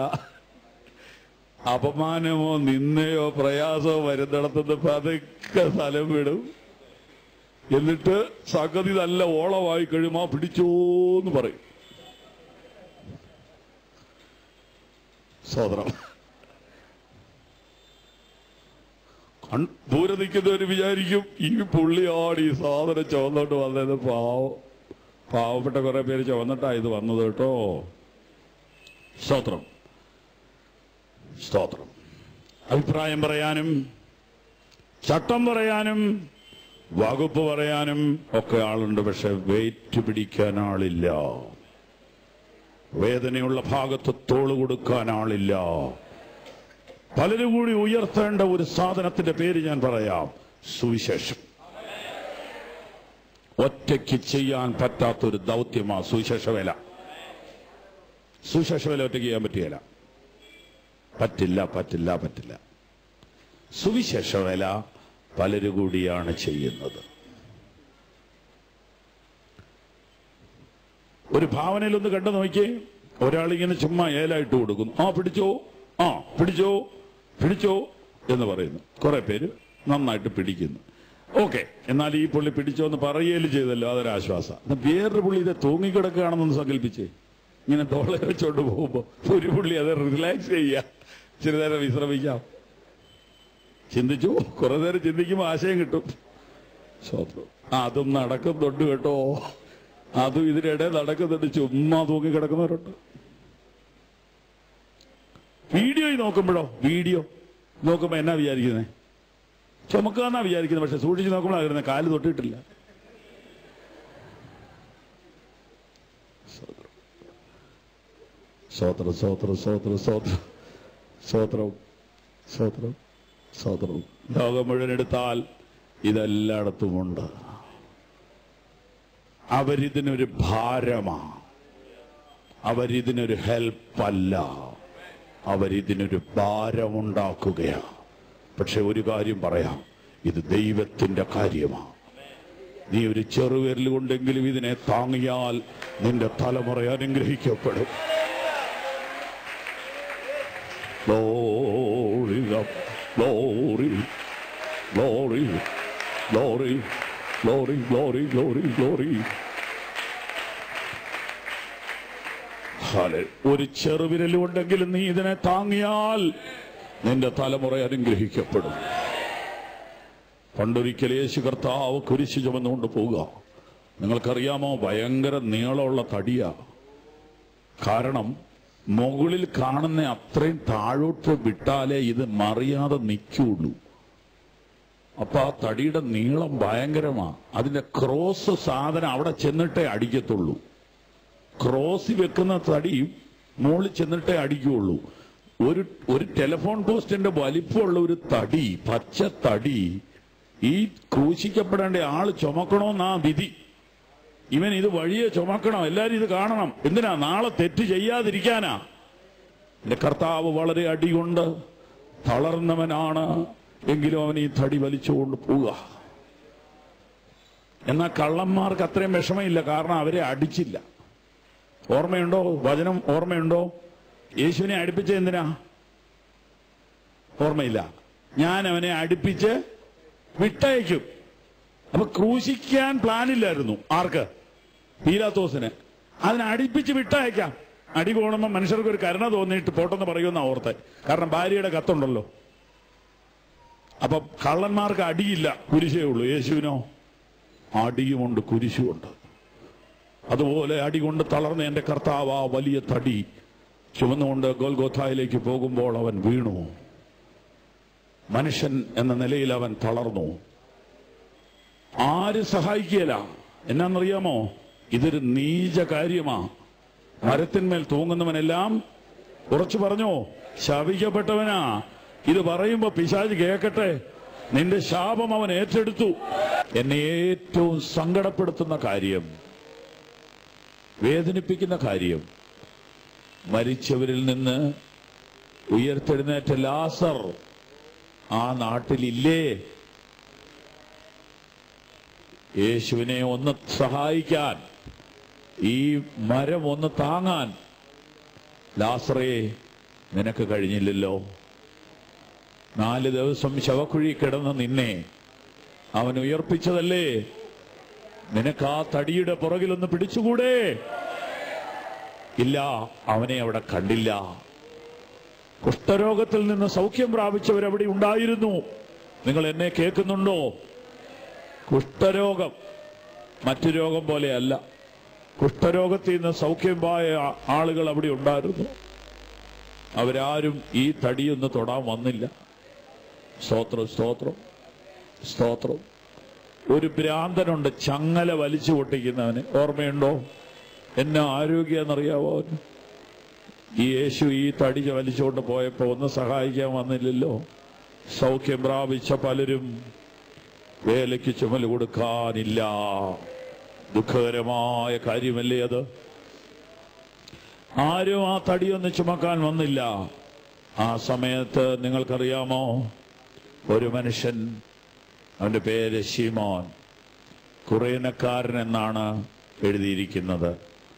അപമാനമോ നിന്നയോ പ്രയാസമോ വരുന്നിടത്തുനിന്ന് പതുക്കെ സ്ഥലം വിടും എന്നിട്ട് സംഗതി നല്ല ഓളമായി കഴിയുമ്പോ ആ പിടിച്ചോന്ന് പറയും സോദരം കൺ- ദൂരെ നിൽക്കുന്നവര് വിചാരിക്കും ഈ പുള്ളിയാണ് ഈ സാധനം ചുവന്നോട്ട് വന്നത് പാവം പാവപ്പെട്ട കുറെ പേര് ചുവന്നിട്ടാ ഇത് വന്നത് കേട്ടോ സ്തോത്രം സ്തോത്രം അഭിപ്രായം പറയാനും ചട്ടം പറയാനും വകുപ്പ് പറയാനും ഒക്കെ ആളുണ്ട് പക്ഷെ വെയിറ്റ് പിടിക്കാൻ ആളില്ല വേദനയുള്ള ഭാഗത്ത് തോള് കൊടുക്കാൻ ആളില്ല പലരും കൂടി ഉയർത്തേണ്ട ഒരു സാധനത്തിന്റെ പേര് ഞാൻ പറയാം സുവിശേഷം ഒറ്റയ്ക്ക് ചെയ്യാൻ പറ്റാത്തൊരു ദൗത്യമാ സുവിശേഷ വേല സുവിശേഷ വേല ഒറ്റയ്ക്ക് ചെയ്യാൻ പറ്റുകയില്ല പറ്റില്ല പറ്റില്ല പറ്റില്ല സുവിശേഷ വേല പലരും കൂടിയാണ് ചെയ്യുന്നത് ഒരു ഭാവനയിൽ ഒന്ന് കണ്ടു നോക്കിയേ ഒരാളിങ്ങനെ ചുമ്മാ ഏലായിട്ട് കൊടുക്കുന്നു ആ പിടിച്ചോ ആ പിടിച്ചോ പിടിച്ചോ എന്ന് പറയുന്നു കുറെ പേര് നന്നായിട്ട് പിടിക്കുന്നു ഓക്കെ എന്നാൽ ഈ പുള്ളി പിടിച്ചോ എന്ന് പറയുകയും ചെയ്തല്ലോ അതൊരാശ്വാസം എന്നാ വേറൊരു പുള്ളി ഇത് തൂങ്ങിക്കിടക്കുകയാണെന്നൊന്ന് സങ്കല്പിച്ചേ ഇങ്ങനെ തോളെ വെച്ചോണ്ട് പോകുമ്പോ ഒരു പുള്ളി അത് റിലാക്സ് ചെയ്യാം ഇച്ചിരി നേരം വിശ്രമിക്കാം ചിന്തിച്ചു കുറെ നേരം ചിന്തിക്കുമ്പോൾ ആശയം കിട്ടും സ്വപ്നം ആ, അതും നടക്കുന്നുണ്ട് കേട്ടോ അതും ഇതിനിടെ നടക്കുന്നുണ്ട് ചുമ്മാ തൂങ്ങി കിടക്കുന്നവരുണ്ട് വീഡിയോ നോക്കുമ്പോഴോ വീഡിയോ നോക്കുമ്പോ എന്നാ വിചാരിക്കുന്നത് ചുമക്കാന്നാ വിചാരിക്കുന്നത് പക്ഷെ സൂക്ഷിച്ച് നോക്കുമ്പോഴാ വരുന്നത് കാല് തൊട്ടിട്ടില്ല സ്വോത്രം സ്വോത്രം സ്വോത്രം സ്വോത്രം സ്വോത്രം സ്വോത്രം സ്വോത്രം ലോകം മുഴുവൻ എടുത്താൽ ഇതെല്ലായിടത്തുമുണ്ട് അവരിതിനൊരു ഭാരമാ അവരിതിനൊരു ഹെൽപ്പല്ല അവരിതിനൊരു ഭാരമുണ്ടാക്കുകയാ പക്ഷെ ഒരു കാര്യം പറയാം ഇത് ദൈവത്തിന്റെ കാര്യമാണ് നീ ഒരു ചെറുവിരൽ കൊണ്ടെങ്കിലും ഇതിനെ താങ്ങിയാൽ നിന്റെ തലമുറ അനുഗ്രഹിക്കപ്പെടും Glory, glory, glory, glory, glory, glory, glory, glory. ഹാലെ- ഒരു ചെറുവിരൽ ഉണ്ടെങ്കിലും നീ ഇതിനെ താങ്ങിയാൽ നിന്റെ തലമുറ അനുഗ്രഹിക്കപ്പെടും പണ്ടൊരിക്കൽ യേശു കർത്താവ് കുരിശു ചുമന്നുകൊണ്ട് പോവുക നിങ്ങൾക്കറിയാമോ ഭയങ്കര നീളമുള്ള തടിയാ കാരണം മുകളിൽ കാണുന്ന അത്രയും താഴോട്ട് വിട്ടാലേ ഇത് മറിയാതെ നിൽക്കുള്ളൂ അപ്പൊ ആ തടിയുടെ നീളം ഭയങ്കരമാ അതിന്റെ ക്രോസ് സാധനം അവിടെ ചെന്നിട്ടേ അടിക്കത്തുള്ളൂ ക്രോസ് വെക്കുന്ന തടി മുകളിൽ ചെന്നിട്ടേ അടിക്കുള്ളൂ ഒരു ഒരു ടെലിഫോൺ പോസ്റ്റിന്റെ വലിപ്പമുള്ള ഒരു തടി പച്ച തടി ഈ ക്രൂശിക്കപ്പെടേണ്ട ആള് ചുമക്കണമെന്നാ വിധി ഇവൻ ഇത് വഴിയെ ചുമക്കണം എല്ലാരും ഇത് കാണണം എന്തിനാ നാളെ തെറ്റ് ചെയ്യാതിരിക്കാനാ എന്റെ കർത്താവ് വളരെ അടികൊണ്ട് തളർന്നവനാണ് എങ്കിലും അവൻ ഈ തടി വലിച്ചുകൊണ്ട് പോവുക എന്നാൽ കള്ളന്മാർക്ക് അത്രയും വിഷമമില്ല കാരണം അവരെ അടിച്ചില്ല ഓർമ്മയുണ്ടോ വചനം ഓർമ്മയുണ്ടോ യേശുവിനെ അടുപ്പിച്ച എന്തിനാ ഓർമ്മയില്ല ഞാൻ അവനെ അടുപ്പിച്ച് വിട്ടയക്കും അപ്പൊ ക്രൂശിക്കാൻ പ്ലാനില്ലായിരുന്നു ആർക്ക് പീലാത്തോസിന് അതിനെ അടിപ്പിച്ച് വിട്ടയക്കാം അടി പോകണമെന്ന് മനുഷ്യർക്ക് ഒരു കരുണ തോന്നിയിട്ട് പോട്ടെന്ന് പറയുമെന്ന ഓർത്തെ കാരണം ഭാര്യയുടെ കത്തുണ്ടല്ലോ അപ്പൊ കള്ളന്മാർക്ക് അടിയില്ല കുരിശേ ഉള്ളൂ യേശുവിനോ അടിയുമുണ്ട് കുരിശുമുണ്ട് അതുപോലെ അടികൊണ്ട് തളർന്ന എന്റെ കർത്താവ് ആ വലിയ തടി ചുമന്നുകൊണ്ട് ഗോൽഗോഥായിലേക്ക് പോകുമ്പോൾ അവൻ വീണു മനുഷ്യൻ എന്ന നിലയിൽ അവൻ തളർന്നു ആര് സഹായിക്കുകയില്ല എന്നാന്നറിയാമോ ഇതൊരു നീച കാര്യമാ മരത്തിന്മേൽ തൂങ്ങുന്നവനെല്ലാം ഉറച്ചു പറഞ്ഞോ ശപിക്കപ്പെട്ടവനാ ഇത് പറയുമ്പോ പിശാജ് കേക്കട്ടെ നിന്റെ ശാപം അവൻ ഏറ്റെടുത്തു എന്നെ ഏറ്റവും സങ്കടപ്പെടുത്തുന്ന കാര്യം വേദനിപ്പിക്കുന്ന കാര്യം മരിച്ചവരിൽ നിന്ന് ഉയർത്തെഴുന്നേറ്റ ലാസർ ആ നാട്ടിലില്ലേ യേശുവിനെ ഒന്ന് സഹായിക്കാൻ ഈ മരം ഒന്ന് താങ്ങാൻ ലാസറേ നിനക്ക് കഴിഞ്ഞില്ലല്ലോ നാല് ദിവസം ശവക്കുഴി കിടന്ന് നിന്നെ അവൻ ഉയർപ്പിച്ചതല്ലേ നിനക്ക് ആ തടിയുടെ പുറകിലൊന്ന് പിടിച്ചുകൂടെ ഇല്ല അവനെ അവിടെ കണ്ടില്ല കുഷ്ഠരോഗത്തിൽ നിന്ന് സൗഖ്യം പ്രാപിച്ചവരവിടെ ഉണ്ടായിരുന്നു നിങ്ങൾ എന്നെ കേൾക്കുന്നുണ്ടോ കുഷ്ഠരോഗം മറ്റു രോഗം പോലെയല്ല കുഷ്ഠരോഗത്തിൽ നിന്ന് സൗഖ്യം പോയ ആളുകൾ അവിടെ ഉണ്ടായിരുന്നു അവരാരും ഈ തടിയൊന്ന് തൊടാൻ വന്നില്ല സ്തോത്രം സ്തോത്രം സ്തോത്രം ഒരു ഭ്രാന്തനുണ്ട് ചങ്ങല വലിച്ചു പൊട്ടിക്കുന്നവന് ഓർമ്മയുണ്ടോ എന്നെ ആരോഗ്യെന്നറിയാവോ അവന് ഈ യേശു ഈ തടി വലിച്ചുകൊണ്ട് പോയപ്പോ ഒന്ന് സഹായിക്കാൻ വന്നില്ലല്ലോ സൗഖ്യം പ്രാപിച്ച പലരും വേലയ്ക്ക് ചുമല് കൊടുക്കാനില്ല ദുഃഖകരമായ കാര്യമല്ലേ അത് ആരും ആ തടിയൊന്ന് ചുമക്കാൻ വന്നില്ല ആ സമയത്ത് നിങ്ങൾക്കറിയാമോ ഒരു മനുഷ്യൻ അവന്റെ പേര് ശിമോൻ കുറേനക്കാരൻ എന്നാണ് എഴുതിയിരിക്കുന്നത്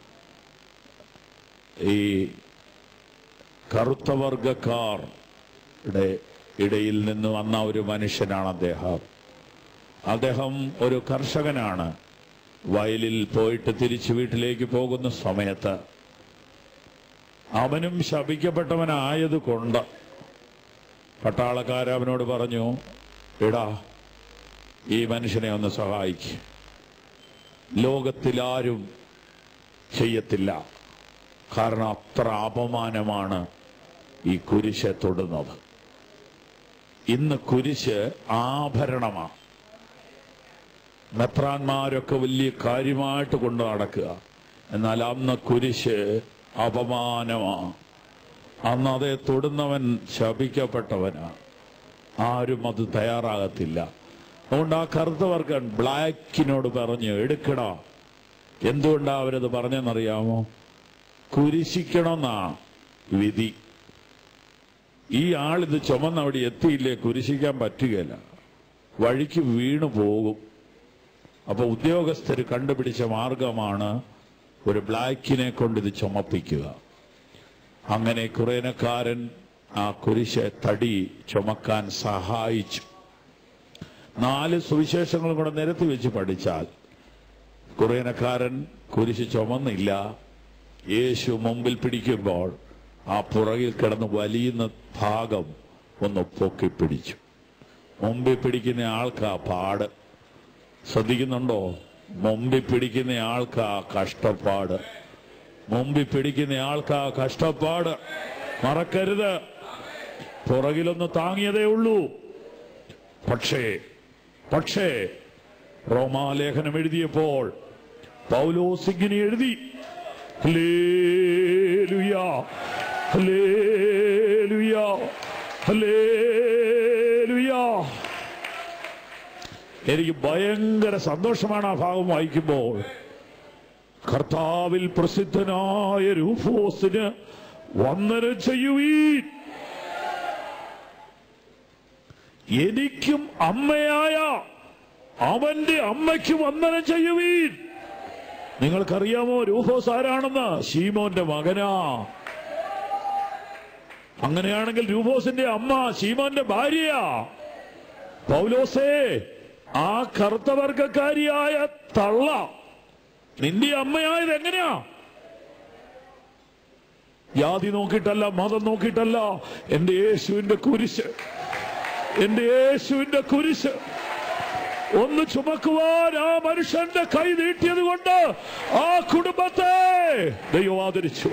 ഈ കറുത്ത വർഗക്കാരുടെ ഇടയിൽ നിന്ന് വന്ന ഒരു മനുഷ്യനാണ് അദ്ദേഹം അദ്ദേഹം ഒരു കർഷകനാണ് വയലിൽ പോയിട്ട് തിരിച്ചു വീട്ടിലേക്ക് പോകുന്ന സമയത്ത് അവനും ശപിക്കപ്പെട്ടവനായത് കൊണ്ട് പട്ടാളക്കാർ അവനോട് പറഞ്ഞു എടാ ഈ മനുഷ്യനെ ഒന്ന് സഹായിക്ക് ലോകത്തിലാരും ചെയ്യത്തില്ല കാരണം അത്ര അപമാനമാണ് ഈ കുരിശെ തൊടുന്നത് ഇന്ന് കുരിശ് ആഭരണമാണ് മെത്രാന്മാരൊക്കെ വലിയ കാര്യമായിട്ട് കൊണ്ട് നടക്കുക എന്നാൽ അന്ന് കുരിശ് അപമാനമാണ് അന്ന് അതേ തൊടുന്നവൻ ശപിക്കപ്പെട്ടവനാണ് ആരും അത് തയ്യാറാകത്തില്ല അതുകൊണ്ട് ആ കറുത്തവർക്കൻ ബ്ലാക്കിനോട് പറഞ്ഞു എടുക്കടാ എന്തുകൊണ്ടാ അവരത് പറഞ്ഞെന്നറിയാമോ കുരിശിക്കണമെന്നാ വിധി ഈ ആളിത് ചുമന്നവിടെ എത്തിയില്ലേ കുരിശിക്കാൻ പറ്റുകയില്ല വഴിക്ക് വീണു പോകും അപ്പൊ ഉദ്യോഗസ്ഥർ കണ്ടുപിടിച്ച മാർഗമാണ് ഒരു ബ്ലാക്കിനെ കൊണ്ട് ഇത് ചുമപ്പിക്കുക അങ്ങനെ കുറേനക്കാരൻ ആ കുരിശ് തടി ചുമക്കാൻ സഹായിച്ചു നാല് സുവിശേഷങ്ങളും കൂടെ നിരത്തി വെച്ച് പഠിച്ചാൽ കുറേനക്കാരൻ കുരിശ് ചുമന്നില്ല യേശു മുമ്പിൽ പിടിക്കുമ്പോൾ ആ പുറകിൽ കിടന്ന് വലിയുന്ന ഭാഗം ഒന്ന് പൊക്കി പിടിച്ചു മുമ്പിൽ പിടിക്കുന്ന ആൾക്കാ പാട് ശ്രദ്ധിക്കുന്നുണ്ടോ മുമ്പിൽ പിടിക്കുന്ന ആൾക്കാ കഷ്ടപ്പാട് മുമ്പിൽ പിടിക്കുന്ന ആൾക്കാ കഷ്ടപ്പാട് മറക്കരുത് പുറകിലൊന്ന് താങ്ങിയതേ ഉള്ളൂ പക്ഷേ പക്ഷേ റോമാലേഖനം എഴുതിയപ്പോൾ പൗലോസ് ഇങ്ങനെ എഴുതി ഹല്ലേലൂയ, ഹല്ലേലൂയ, ഹല്ലേലൂയ. എനിക്ക് ഭയങ്കര സന്തോഷമാണ് ആ ഭാഗം വായിക്കുമ്പോൾ കർത്താവിൽ പ്രസിദ്ധനായ രൂഫോസിന് വന്ദനം ചെയ്യുവീൻ എനിക്കും അമ്മയായ അവന്റെ അമ്മയ്ക്ക് വന്ദനം ചെയ്യുവീൻ നിങ്ങൾക്കറിയാമോ രൂഫോസ് ആരാണെന്ന് ശീമോന്റെ മകനാ അങ്ങനെയാണെങ്കിൽ രൂഫോസിന്റെ അമ്മ ശീമോന്റെ ഭാര്യയാ പൗലോസേ ആ കറുത്തവർഗക്കാരിയായ തള്ള നിന്റെ അമ്മയായത് എങ്ങനെയാ ജാതി നോക്കിയിട്ടല്ല മതം നോക്കിയിട്ടല്ല എന്റെ യേശുവിന്റെ കുരിശ് എന്റെ യേശുവിന്റെ കുരിശ് ഒന്ന് ചുമക്കുവാൻ ആ മനുഷ്യന്റെ കൈ നീട്ടിയത് കൊണ്ട് ആ കുടുംബത്തെ ദൈവം ആദരിച്ചു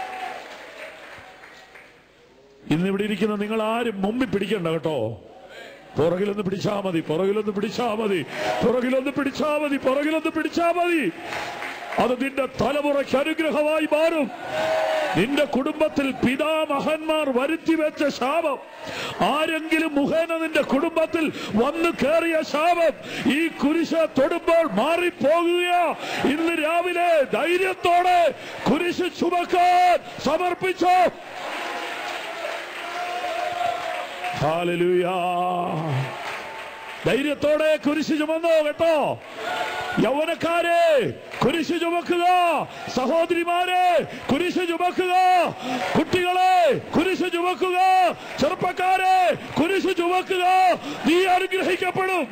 ഇന്നിവിടെ ഇരിക്കുന്ന നിങ്ങൾ ആരും മുമ്പിൽ പിടിക്കണ്ട കേട്ടോ പുറകിലൊന്ന് പിടിച്ചാ മതി പുറകിലൊന്ന് പിടിച്ചാ മതി പുറകിലൊന്ന് പിടിച്ചാ മതി പുറകിലൊന്ന് പിടിച്ചാ മതി അത് നിന്റെ തലമുറയ്ക്ക് അനുഗ്രഹമായി മാറും നിന്റെ കുടുംബത്തിൽ പിതാമഹന്മാർ വരുത്തി വെച്ച ശാപം ആരെങ്കിലും മുഖേന നിന്റെ കുടുംബത്തിൽ വന്നു കയറിയ ശാപം ഈ കുരിശ് തൊടുമ്പോൾ മാറിപ്പോകുക ഇന്ന് രാവിലെ ധൈര്യത്തോടെ കുരിശ് ചുമക്കാൻ സമർപ്പിച്ചോ ഹാലലൂയാ ധൈര്യത്തോടെ കുരിശ് ചുമന്നോ കേട്ടോ യൗവനക്കാരെ കുരിശ് ചുമക്കുക സഹോദരിമാരെ കുരിശ് ചുമക്കുക കുട്ടികളെ കുരിശ് ചുമക്കുക ചെറുപ്പക്കാരെ കുരിശ് ചുമക്കുക നീ അനുഗ്രഹിക്കപ്പെടും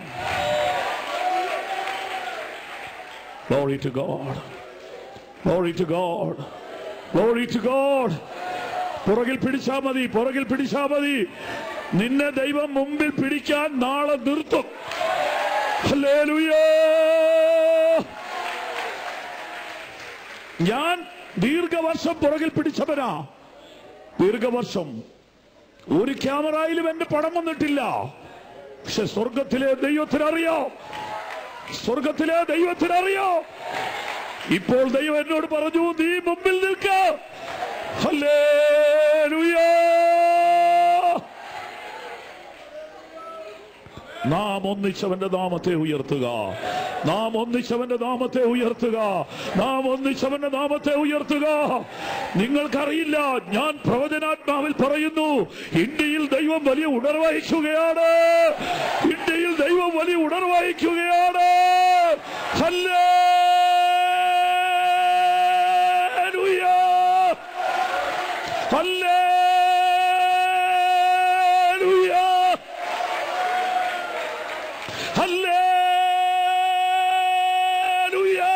Glory to God. Glory to God. Glory to God. പുറകിൽ പിടിച്ചാ മതി പുറകിൽ പിടിച്ചാ മതി നിന്നെ ദൈവം മുമ്പിൽ പിടിക്കാൻ നാളെ നിർത്തും ഹല്ലേലൂയാ. ഞാൻ ദീർഘവർഷം പുറകിൽ പിടിച്ചവനാ ദീർഘവർഷം ഒരു ക്യാമറയിലും എന്റെ പടം വന്നിട്ടില്ല പക്ഷെ സ്വർഗത്തിലെ ദൈവത്തിനറിയോ സ്വർഗത്തിലെ ദൈവത്തിനറിയോ ഇപ്പോൾ ദൈവം എന്നോട് പറഞ്ഞു നീ മുമ്പിൽ നിൽക്ക ഹല്ലേലൂയാ. നാം ഒന്നിച്ചവന്റെ നാമത്തെ ഉയർത്തുക നാം ഒന്നിച്ചവന്റെ നാമത്തെ ഉയർത്തുക നാം ഒന്നിച്ചവന്റെ നാമത്തെ ഉയർത്തുക നിങ്ങൾക്കറിയില്ല ഞാൻ പ്രവചനാത്മാവിൽ പറയുന്നു ഇന്ത്യയിൽ ദൈവം വലിയ ഉണർവഹിക്കുകയാണ് ഇന്ത്യയിൽ ദൈവം വലിയ ഉണർവഹിക്കുകയാണ് ഹല്ലേലൂയാ ഹല്ലേലൂയാ ഹല്ലേലൂയാ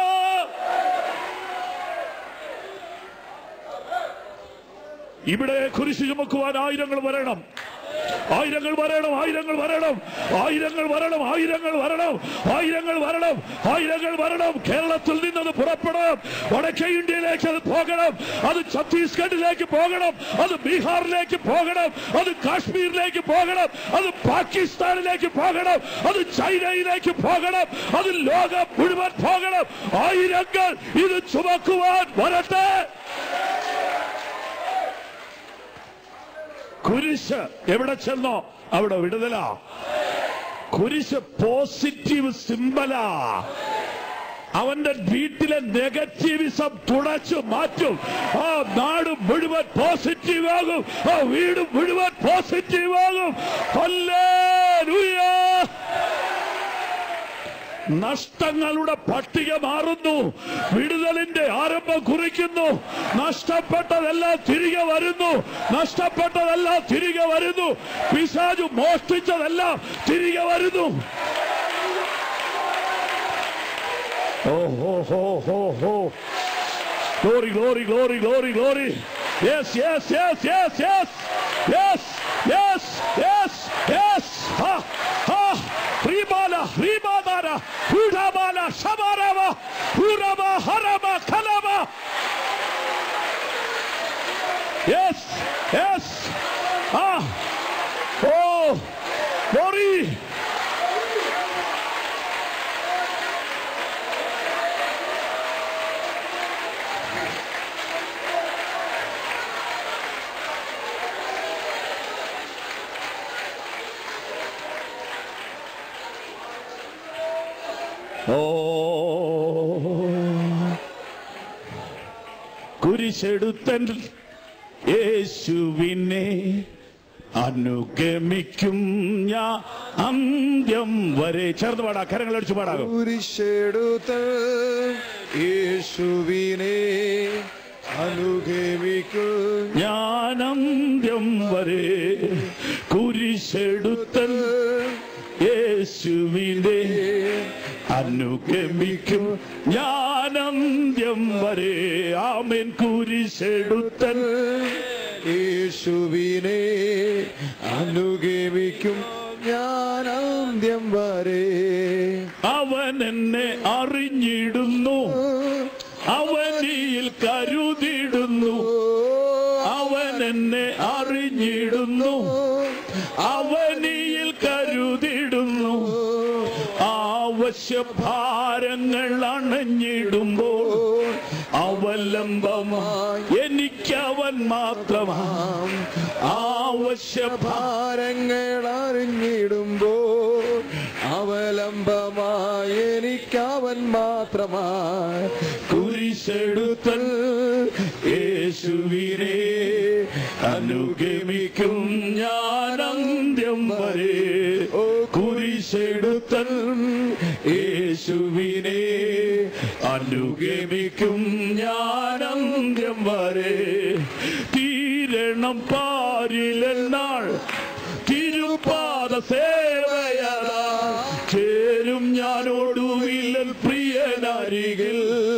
ഇവിടെ കുരിശ് ചുമക്കുവാൻ ആയിരങ്ങൾ വരണം ആയിരങ്ങൾ വരണം ആയിരങ്ങൾ വരണം ആയിരങ്ങൾ വരണം ആയിരങ്ങൾ വരണം ആയിരങ്ങൾ വരണം ആയിരങ്ങൾ വരണം കേരളത്തിൽ നിന്നത് പുറപ്പെടണം വടക്കേ ഇന്ത്യയിലേക്ക് അത് പോകണം അത് ഛത്തീസ്ഗഡിലേക്ക് പോകണം അത് ബീഹാറിലേക്ക് പോകണം അത് കാശ്മീരിലേക്ക് പോകണം അത് പാകിസ്ഥാനിലേക്ക് പോകണം അത് ചൈനയിലേക്ക് പോകണം അത് ലോകം മുഴുവൻ പോകണം ആയിരങ്ങൾ ഇത് ചുമക്കുവാൻ വരട്ടെ കുരിശ് എവിടെ ചെന്നോ അവിടെ വിടുതല കുരിശ് പോസിറ്റീവ് സിമ്പലാ അവന്റെ വീട്ടിലെ നെഗറ്റീവിസം തുടച്ചു മാറ്റും ആ നാട് മുഴുവൻ പോസിറ്റീവ് ആകും ആ വീട് മുഴുവൻ പോസിറ്റീവ് ആകും ഹല്ലേലൂയ. നഷ്ടങ്ങളുടെ പട്ടിക മാറുന്നു വിടുതലിന്റെ ആരംഭം കുറിക്കുന്നു നഷ്ടപ്പെട്ടതെല്ലാം തിരികെ വരുന്നു നഷ്ടപ്പെട്ടതെല്ലാം തിരികെ വരുന്നു പിശാജു മോഷ്ടിച്ചതെല്ലാം തിരികെ വരുന്നു ഓ ഹോ ഹോ ഹോ ഹോ Glory, glory, glory, glory, glory. Yes, yes, yes, yes, yes, yes, yes, yes, yes. Ha, ha. Ribala, ribadara, hudabala, shabaraba, huraba, haraba, kalaba. Yes, yes. Ah. Oh, glory. ഓ കുരിശെടുത്തൻ യേശുവിനെ അനുഗമിക്കും ഞാൻ അന്ത്യം വരെ ചേർന്ന് പാടാ കരങ്ങൾ അടിച്ചു പാടാകും കുരിശെടുത്ത് യേശുവിനെ അനുഗമിക്കും ഞാൻ അന്ത്യം വരെ കുരിശെടുത്തൻ യേശുവിനെ അനുഗമിക്കും ഞാൻ അന്ത്യം വരെ ആമേൻ കുരിശെടുത്തൻ യേശുവിനെ അനുഗമിക്കും ഞാൻ അന്ത്യം വരെ അവൻ എന്നെ അറിഞ്ഞിടുന്നു അവനിൽ കരുതിടുന്നു അവൻ എന്നെ അറിഞ്ഞിടുന്നു അവനിൽ കരുതിടുന്നു ആവശ്യ ഭാരങ്ങൾ അണഞ്ഞിടുമ്പോൾ അവലംബമായി എനിക്കവൻ മാത്രമാം ആവശ്യ ഭാരങ്ങൾ അറിഞ്ഞിടുമ്പോൾ അവലംബമായി എനിക്കവൻ മാത്രമായി കുരിശെടുത്തൽ യേശുവിനെ അനുഗമിക്കും ഞാൻ അന്ത്യം വരെ ഓ കുരിശെടുത്തൽ യേശുവിനെ അനുഗമിക്കും ഞാൻ അന്ത്യം വരെ തീരണം പാരിലെന്നാൾ തിരുപാദ സേവയതാ ചേരും ഞാനോടുവില്ലൽ പ്രിയനരികിൽ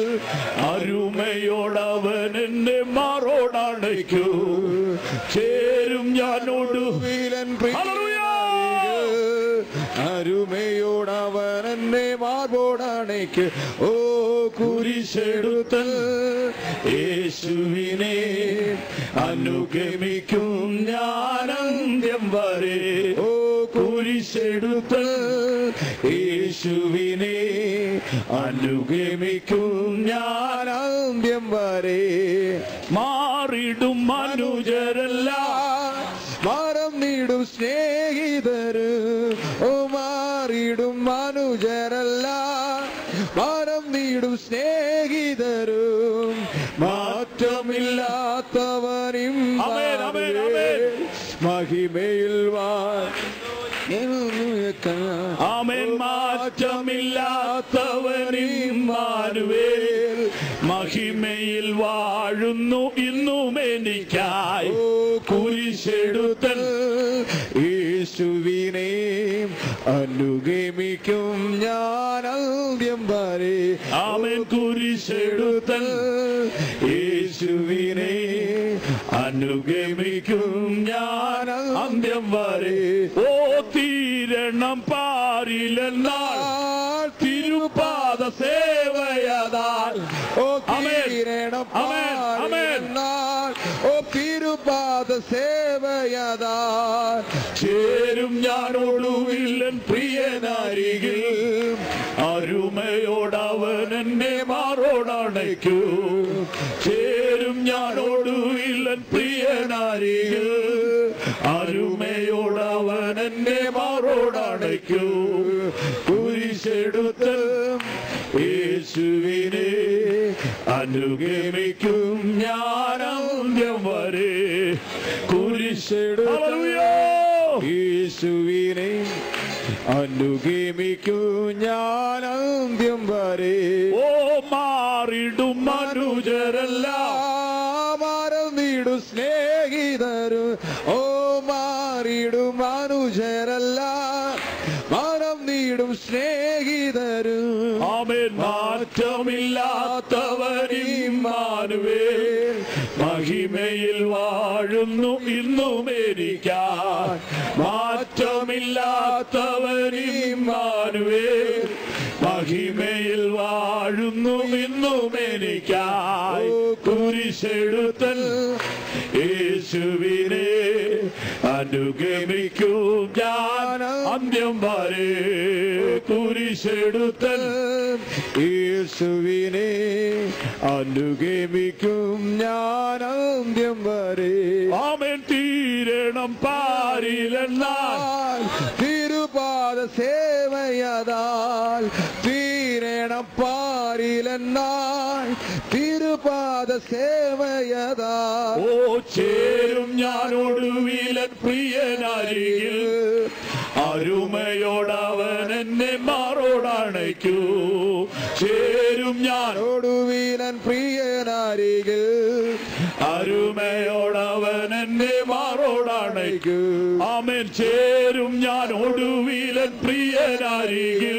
അരുമയോടവൻ എന്നെ മാറോടണയ്ക്കൂ ചേരും ഞാനോടു വീലൻ ഹല്ലേലൂയ! അരുമയോടവൻ എന്നെ മാർബോടണയ്ക്ക് ഓ കുരിശെടുത്തൽ യേശുവിനെ അനുഗമിക്കും ഞാൻ അന്ത്യം വരെ ഓ കുരിശെടുത്തൽ യേശുവിനെ അനുഗമിക്കും ഞാൻ അന്ത്യം വരെ മാറിടും മനുജരല്ല മരം നീടും സ്നേഹിതര് ഓ മാറിടും മനുജരല്ല മരം നീടും സ്നേഹിതരും മാറ്റമില്ലാത്തവനും ആമേൻ, ആമേൻ, ആമേൻ. മഹിമയിൽ വാ ആമേൻ മാറ്റമില്ലാത്തവനും മാനുവേൽ മഹിമയിൽ വാഴുന്നു ഇന്നും എനിക്കായി കുരിശെടുത്തൽ യേശുവിനെ അനുഗമിക്കും ഞാൻ അന്ത്യം വരെ ആമേൻ കുരിശെടുത്തൽ യേശുവിനെ അനുഗമിക്കും ഞാൻ അന്ത്യം വരെ ഓ തീരണം പാരിലെന്നാൽ തിരുപാദ സേവയതാൽ ഓ ആമേൻ. കിരീടം ആമേൻ. ആമേൻ. പാടിയെന്നാൽ ഓ തിരുപാദ സേവയതാ ചേരും ഞാനോടുവില്ലൻ പ്രിയനാരികിൽ അരുമയോടവൻ എന്നെ മാറോടണയ്ക്കൂ ചേരും ഞാനോടുവില്ലൻ പ്രിയനാരികിൽ അരുമയോടവൻ എന്നെ മാറോടണയ്ക്കൂ കുരിശെടുത്ത് യേശുവിനെ അനുഗമിക്കും ഞാൻ അന്ത്യം വരെ കുരിശെടുത്ത് യേശുവിനെ അനുഗമിക്കൂ ഞാൻ അന്ത്യം വരെ ഓ മാറിടും മനുജരല്ല മാരം നീടു സ്നേഹിതരു ഓ മാറിടും മനുജരല്ല മാനം നീടും സ്നേഹിതരു ആമേൻ മാറ്റമില്ലാത്തവരിമാനുവേൽ മഹിമയിൽ വാഴുന്നു ഇന്നും എനിക്കാൻ മാറ്റമില്ലാത്തവരിമാനുവേൽ മഹിമയിൽ വാഴുന്നു ഇന്നും എനിക്കായി കുരിശെടുത്തൽ യേശുവിനെ അനുഗമിക്കും ഞാൻ അന്ത്യം വരെ കുരിശെടുത്തൽ യേശുവിനെ അനുഗമിക്കും ഞാൻ അന്ത്യം വരെ ആമേൻ തീരണം പാരിലെന്നാൽ തിരുപാദ സേവയതാൽ തീരണം പാരിലെന്നാൽ തിരുപാദ സേവയതാ ഓ ചേരും ഞാനൊടുവിലൻ പ്രിയനരികിൽ അരുമയോടവൻ എന്നെ മാറോടണയ്ക്കൂ ചേരും ഞാൻ ഒടുവിലൻ പ്രിയനാരികൾ അരുമയോടവൻ എന്നെ മാറോടണയ്ക്കൂ ആമേൻ ചേരും ഞാൻ ഒടുവിലൻ പ്രിയനരികിൽ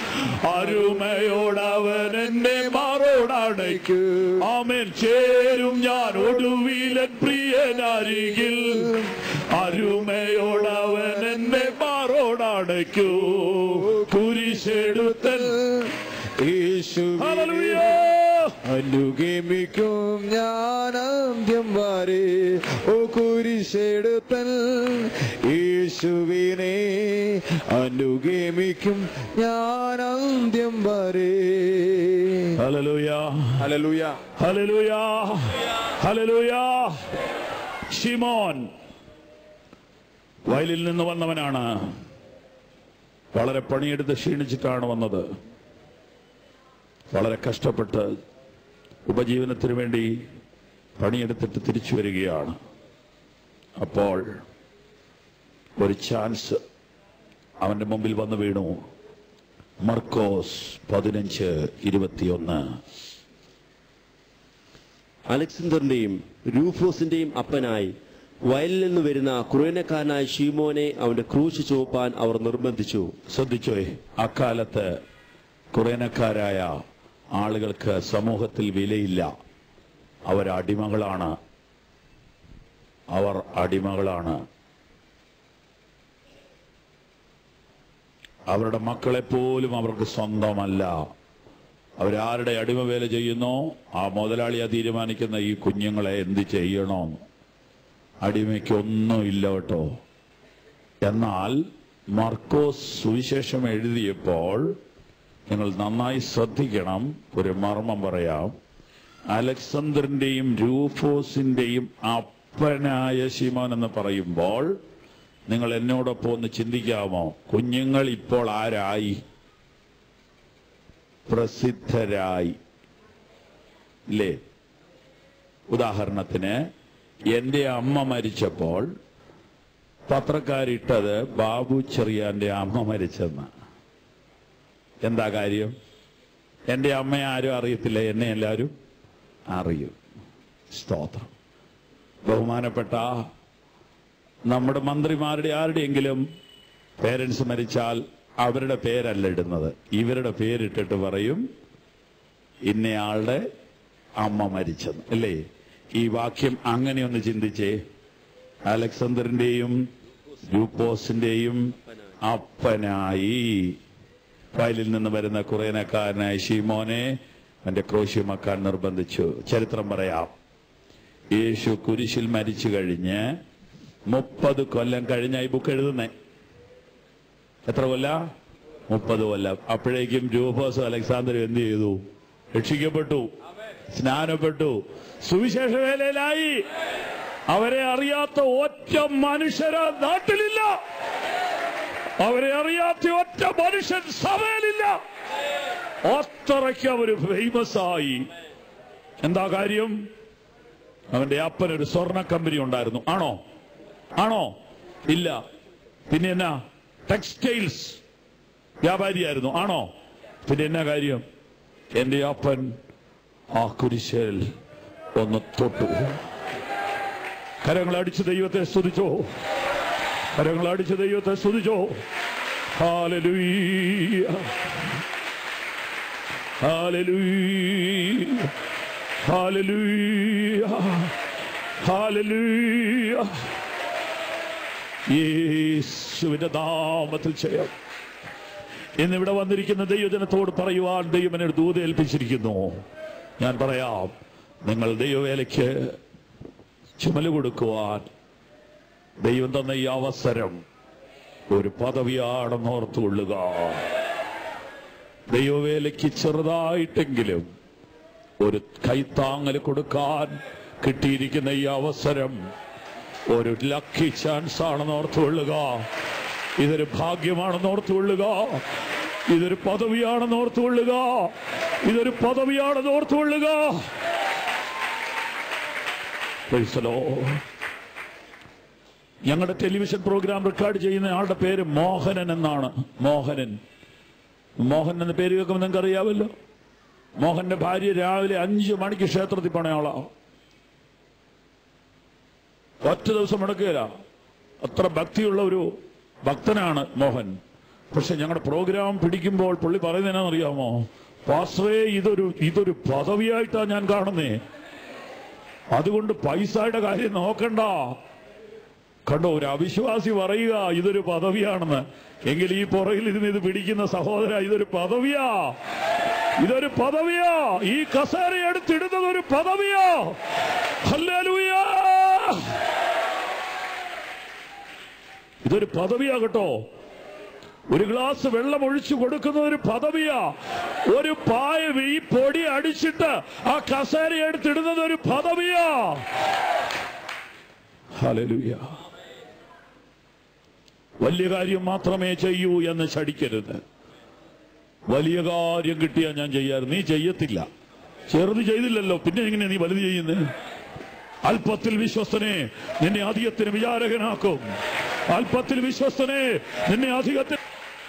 അരുമയോടവൻ എന്നെ മാറോടണയ്ക്കൂ ആമേൻ ചേരും ഞാൻ ഒടുവിലൻ പ്രിയനരികിൽ അരുമയോടവൻ എന്നെ മാറോടാണ് അടയ്ക്കൂ കുരിശെടുത്തൽ യേശുവിനെ ഹല്ലേലൂയ അനുഗമിക്കും ഞാൻ അന്ത്യം വരെ ഓ കുരിശെടുത്തൽ യേശുവിനെ അനുഗമിക്കും ഞാൻ അന്ത്യം വരെ hallelujah hallelujah hallelujah hallelujah Shimon വയലിൽ നിന്ന് വന്നവനാണ് വളരെ പണിയെടുത്ത് ക്ഷീണിച്ചിട്ടാണ് വന്നത് വളരെ കഷ്ടപ്പെട്ട് ഉപജീവനത്തിന് വേണ്ടി പണിയെടുത്തിട്ട് തിരിച്ചു വരികയാണ് അപ്പോൾ ഒരു ചാൻസ് അവന്റെ മുമ്പിൽ വന്ന് വീണു മർക്കോസ് പതിനഞ്ച് ഇരുപത്തിയൊന്ന് അലക്സാണ്ടറിന്റെയും രൂഫോസിന്റെയും അപ്പനായി വയലിൽ നിന്ന് വരുന്ന കുറേനക്കാരനായ ഷീമോനെ അവന്റെ ക്രൂശ് ചുവപ്പാൻ അവർ നിർബന്ധിച്ചു ശ്രദ്ധിച്ചോയ് അക്കാലത്ത് കുറേനക്കാരായ ആളുകൾക്ക് സമൂഹത്തിൽ വിലയില്ല അവർ അടിമകളാണ് അവർ അടിമകളാണ് അവരുടെ മക്കളെ പോലും അവർക്ക് സ്വന്തമല്ല അവരാരുടെ അടിമ വേല ചെയ്യുന്നോ ആ മുതലാളിയാ തീരുമാനിക്കുന്ന ഈ കുഞ്ഞുങ്ങളെ എന്ത് ചെയ്യണോ അടിമയ്ക്കൊന്നുമില്ല കേട്ടോ എന്നാൽ മർക്കോസ് സുവിശേഷം എഴുതിയപ്പോൾ നിങ്ങൾ നന്നായി ശ്രദ്ധിക്കണം ഒരു മർമ്മം പറയാം അലക്സാണ്ടറിന്റെയും രൂഫോസിന്റെയും അപ്പനായ ശിമോൻ എന്ന് പറയുമ്പോൾ നിങ്ങൾ എന്നോടൊപ്പം ഒന്ന് ചിന്തിക്കാമോ കുഞ്ഞുങ്ങൾ ഇപ്പോൾ ആരായി പ്രസിദ്ധരായി ഇല്ലേ ഉദാഹരണത്തിന് എന്റെ അമ്മ മരിച്ചപ്പോൾ പത്രക്കാരിട്ടത് ബാബു ചെറിയാന്റെ അമ്മ മരിച്ചെന്ന് എന്താ കാര്യം എന്റെ അമ്മയെ ആരും അറിയത്തില്ല എന്നെ എല്ലാവരും അറിയും സ്തോത്രം ബഹുമാനപ്പെട്ട നമ്മുടെ മന്ത്രിമാരുടെ ആരുടെയെങ്കിലും പേരൻസ് മരിച്ചാൽ അവരുടെ പേരല്ല ഇടുന്നത് ഇവരുടെ പേരിട്ടിട്ട് പറയും ഇന്നയാളുടെ അമ്മ മരിച്ചെന്ന് അല്ലേ ഈ വാക്യം അങ്ങനെ ഒന്ന് ചിന്തിച്ചേ അലക്സാണ്ടറിന്റെയും രൂപ്പോസിന്റെയും അപ്പനായി വയലിൽ നിന്ന് വരുന്ന കുറേനക്കാരനായ ഷീമോനെ അവന്റെ ക്രോശ്യമാക്കാൻ നിർബന്ധിച്ചു ചരിത്രം പറയാം യേശു കുരിശിൽ മരിച്ചു കഴിഞ്ഞ് മുപ്പത് കൊല്ലം കഴിഞ്ഞ ഈ ബുക്ക് എഴുതുന്നേ എത്ര കൊല്ല മുപ്പത് കൊല്ലം അപ്പോഴേക്കും രൂപോസും അലക്സാണ്ടറും എന്ത് ചെയ്തു രക്ഷിക്കപ്പെട്ടു സ്നാനപ്പെട്ടു സുവിശേഷ വേലയിലായി അവരെ അറിയാത്ത ഒറ്റ മനുഷ്യര നാട്ടിലില്ല അവരെ അറിയാത്ത ഒറ്റ മനുഷ്യൻ സഭയിലില്ല അത്രയ്ക്ക് അവര് ഫേമസ് ആയി എന്താ കാര്യം അവന്റെ അപ്പൻ ഒരു സ്വർണ്ണ കമ്പനി ഉണ്ടായിരുന്നു ആണോ ആണോ ഇല്ല പിന്നെ എന്നാ ടെക്സ്റ്റൈൽസ് വ്യാപാരിയായിരുന്നു ആണോ പിന്നെ എന്നാ കാര്യം എന്റെ അപ്പൻ ആ കുരിശേൽ ഒന്ന് തൊട്ടു കരങ്ങളടിച്ച് ദൈവത്തെ സ്തുതിച്ചോ കരങ്ങളടിച്ച് ദൈവത്തെ സ്തുതിച്ചോ ഹാലലൂയ ഹാലലൂയ ഹാലലൂയ ഹാലലൂയ യേശുവിന്റെ നാമത്തിൽ ചെയ്യാം ഇന്നിവിടെ വന്നിരിക്കുന്ന ദൈവജനത്തോട് പറയുവാൻ ദൈവം എന്നെ ഒരു ദൂത ഏൽപ്പിച്ചിരിക്കുന്നു ഞാൻ പറയാം നിങ്ങൾ ദൈവവേലയ്ക്ക് ചുമല് കൊടുക്കുവാൻ ദൈവം തന്ന ഈ അവസരം ഒരു പദവിയാണെന്ന് ഓർത്തുകൊള്ളുക ദൈവവേലയ്ക്ക് ചെറുതായിട്ടെങ്കിലും ഒരു കൈത്താങ്ങൽ കൊടുക്കാൻ കിട്ടിയിരിക്കുന്ന ഈ അവസരം ഒരു ലക്കി ചാൻസ് ആണെന്ന് ഓർത്തുകൊള്ളുക ഇതൊരു ഭാഗ്യമാണെന്ന് ഓർത്തുകൊള്ളുക ഇതൊരു പദവിയാണെന്ന് ഓർത്തുകൊള്ളുക ഇതൊരു പദവിയാണെന്ന് ഓർത്തുകൊള്ളുക Praise the Lord. ഞങ്ങളുടെ ടെലിവിഷൻ പ്രോഗ്രാം റെക്കോർഡ് ചെയ്യുന്ന ആളുടെ പേര് മോഹനൻ എന്നാണ് മോഹനൻ മോഹൻ എന്ന പേര് കേൾക്കുമ്പോൾ നിങ്ങൾക്ക് അറിയാമല്ലോ മോഹന്റെ ഭാര്യ രാവിലെ അഞ്ചു മണിക്ക് ക്ഷേത്രത്തിൽ പോണയാളാ ഒറ്റ ദിവസം മുടക്കുകയില്ല അത്ര ഭക്തിയുള്ള ഒരു ഭക്തനാണ് മോഹൻ പക്ഷെ ഞങ്ങളുടെ പ്രോഗ്രാം പിടിക്കുമ്പോൾ പുള്ളി പറയുന്നതിനാണെന്ന് അറിയാമോ പാസ്വേ ഇതൊരു ഇതൊരു പദവിയായിട്ടാണ് ഞാൻ കാണുന്നേ അതുകൊണ്ട് പൈസയുടെ കാര്യം നോക്കണ്ട കണ്ടോ ഒരു അവിശ്വാസി പറയുക ഇതൊരു പദവിയാണെന്ന് എങ്കിൽ ഈ പുറകിൽ ഇരുന്ന് ഇത് പിടിക്കുന്ന സഹോദര ഇതൊരു പദവിയാ ഇതൊരു പദവിയാ ഈ കസേര എടുത്തിടുന്നത് ഒരു പദവിയാ ഹല്ലേലൂയാ ഇതൊരു പദവിയാ കേട്ടോ ഒരു ഗ്ലാസ് വെള്ളം ഒഴിച്ചു കൊടുക്കുന്ന ഒരു പദവിയാ ഒരു പായ ഈ പൊടി അടിച്ചിട്ട് ആ കസേര എടുത്തിടുന്നത് ഒരു പദവിയാ ഹല്ലേലൂയ വലിയ കാര്യം മാത്രമേ ചെയ്യൂ എന്ന് ശടിക്കരുത് വലിയ കാര്യം കിട്ടിയാൽ ഞാൻ ചെയ്യാറ് നീ ചെയ്യത്തില്ല ചെറുത് ചെയ്തില്ലല്ലോ പിന്നെ എങ്ങനെ നീ വലുത് ചെയ്യുന്നത് അല്പത്തിൽ വിശ്വസ്തനെ നിന്നെ അധികത്തിന് വിചാരകനാക്കും അല്പത്തിൽ വിശ്വസ്തനെ നിന്നെ അധികത്തിൽ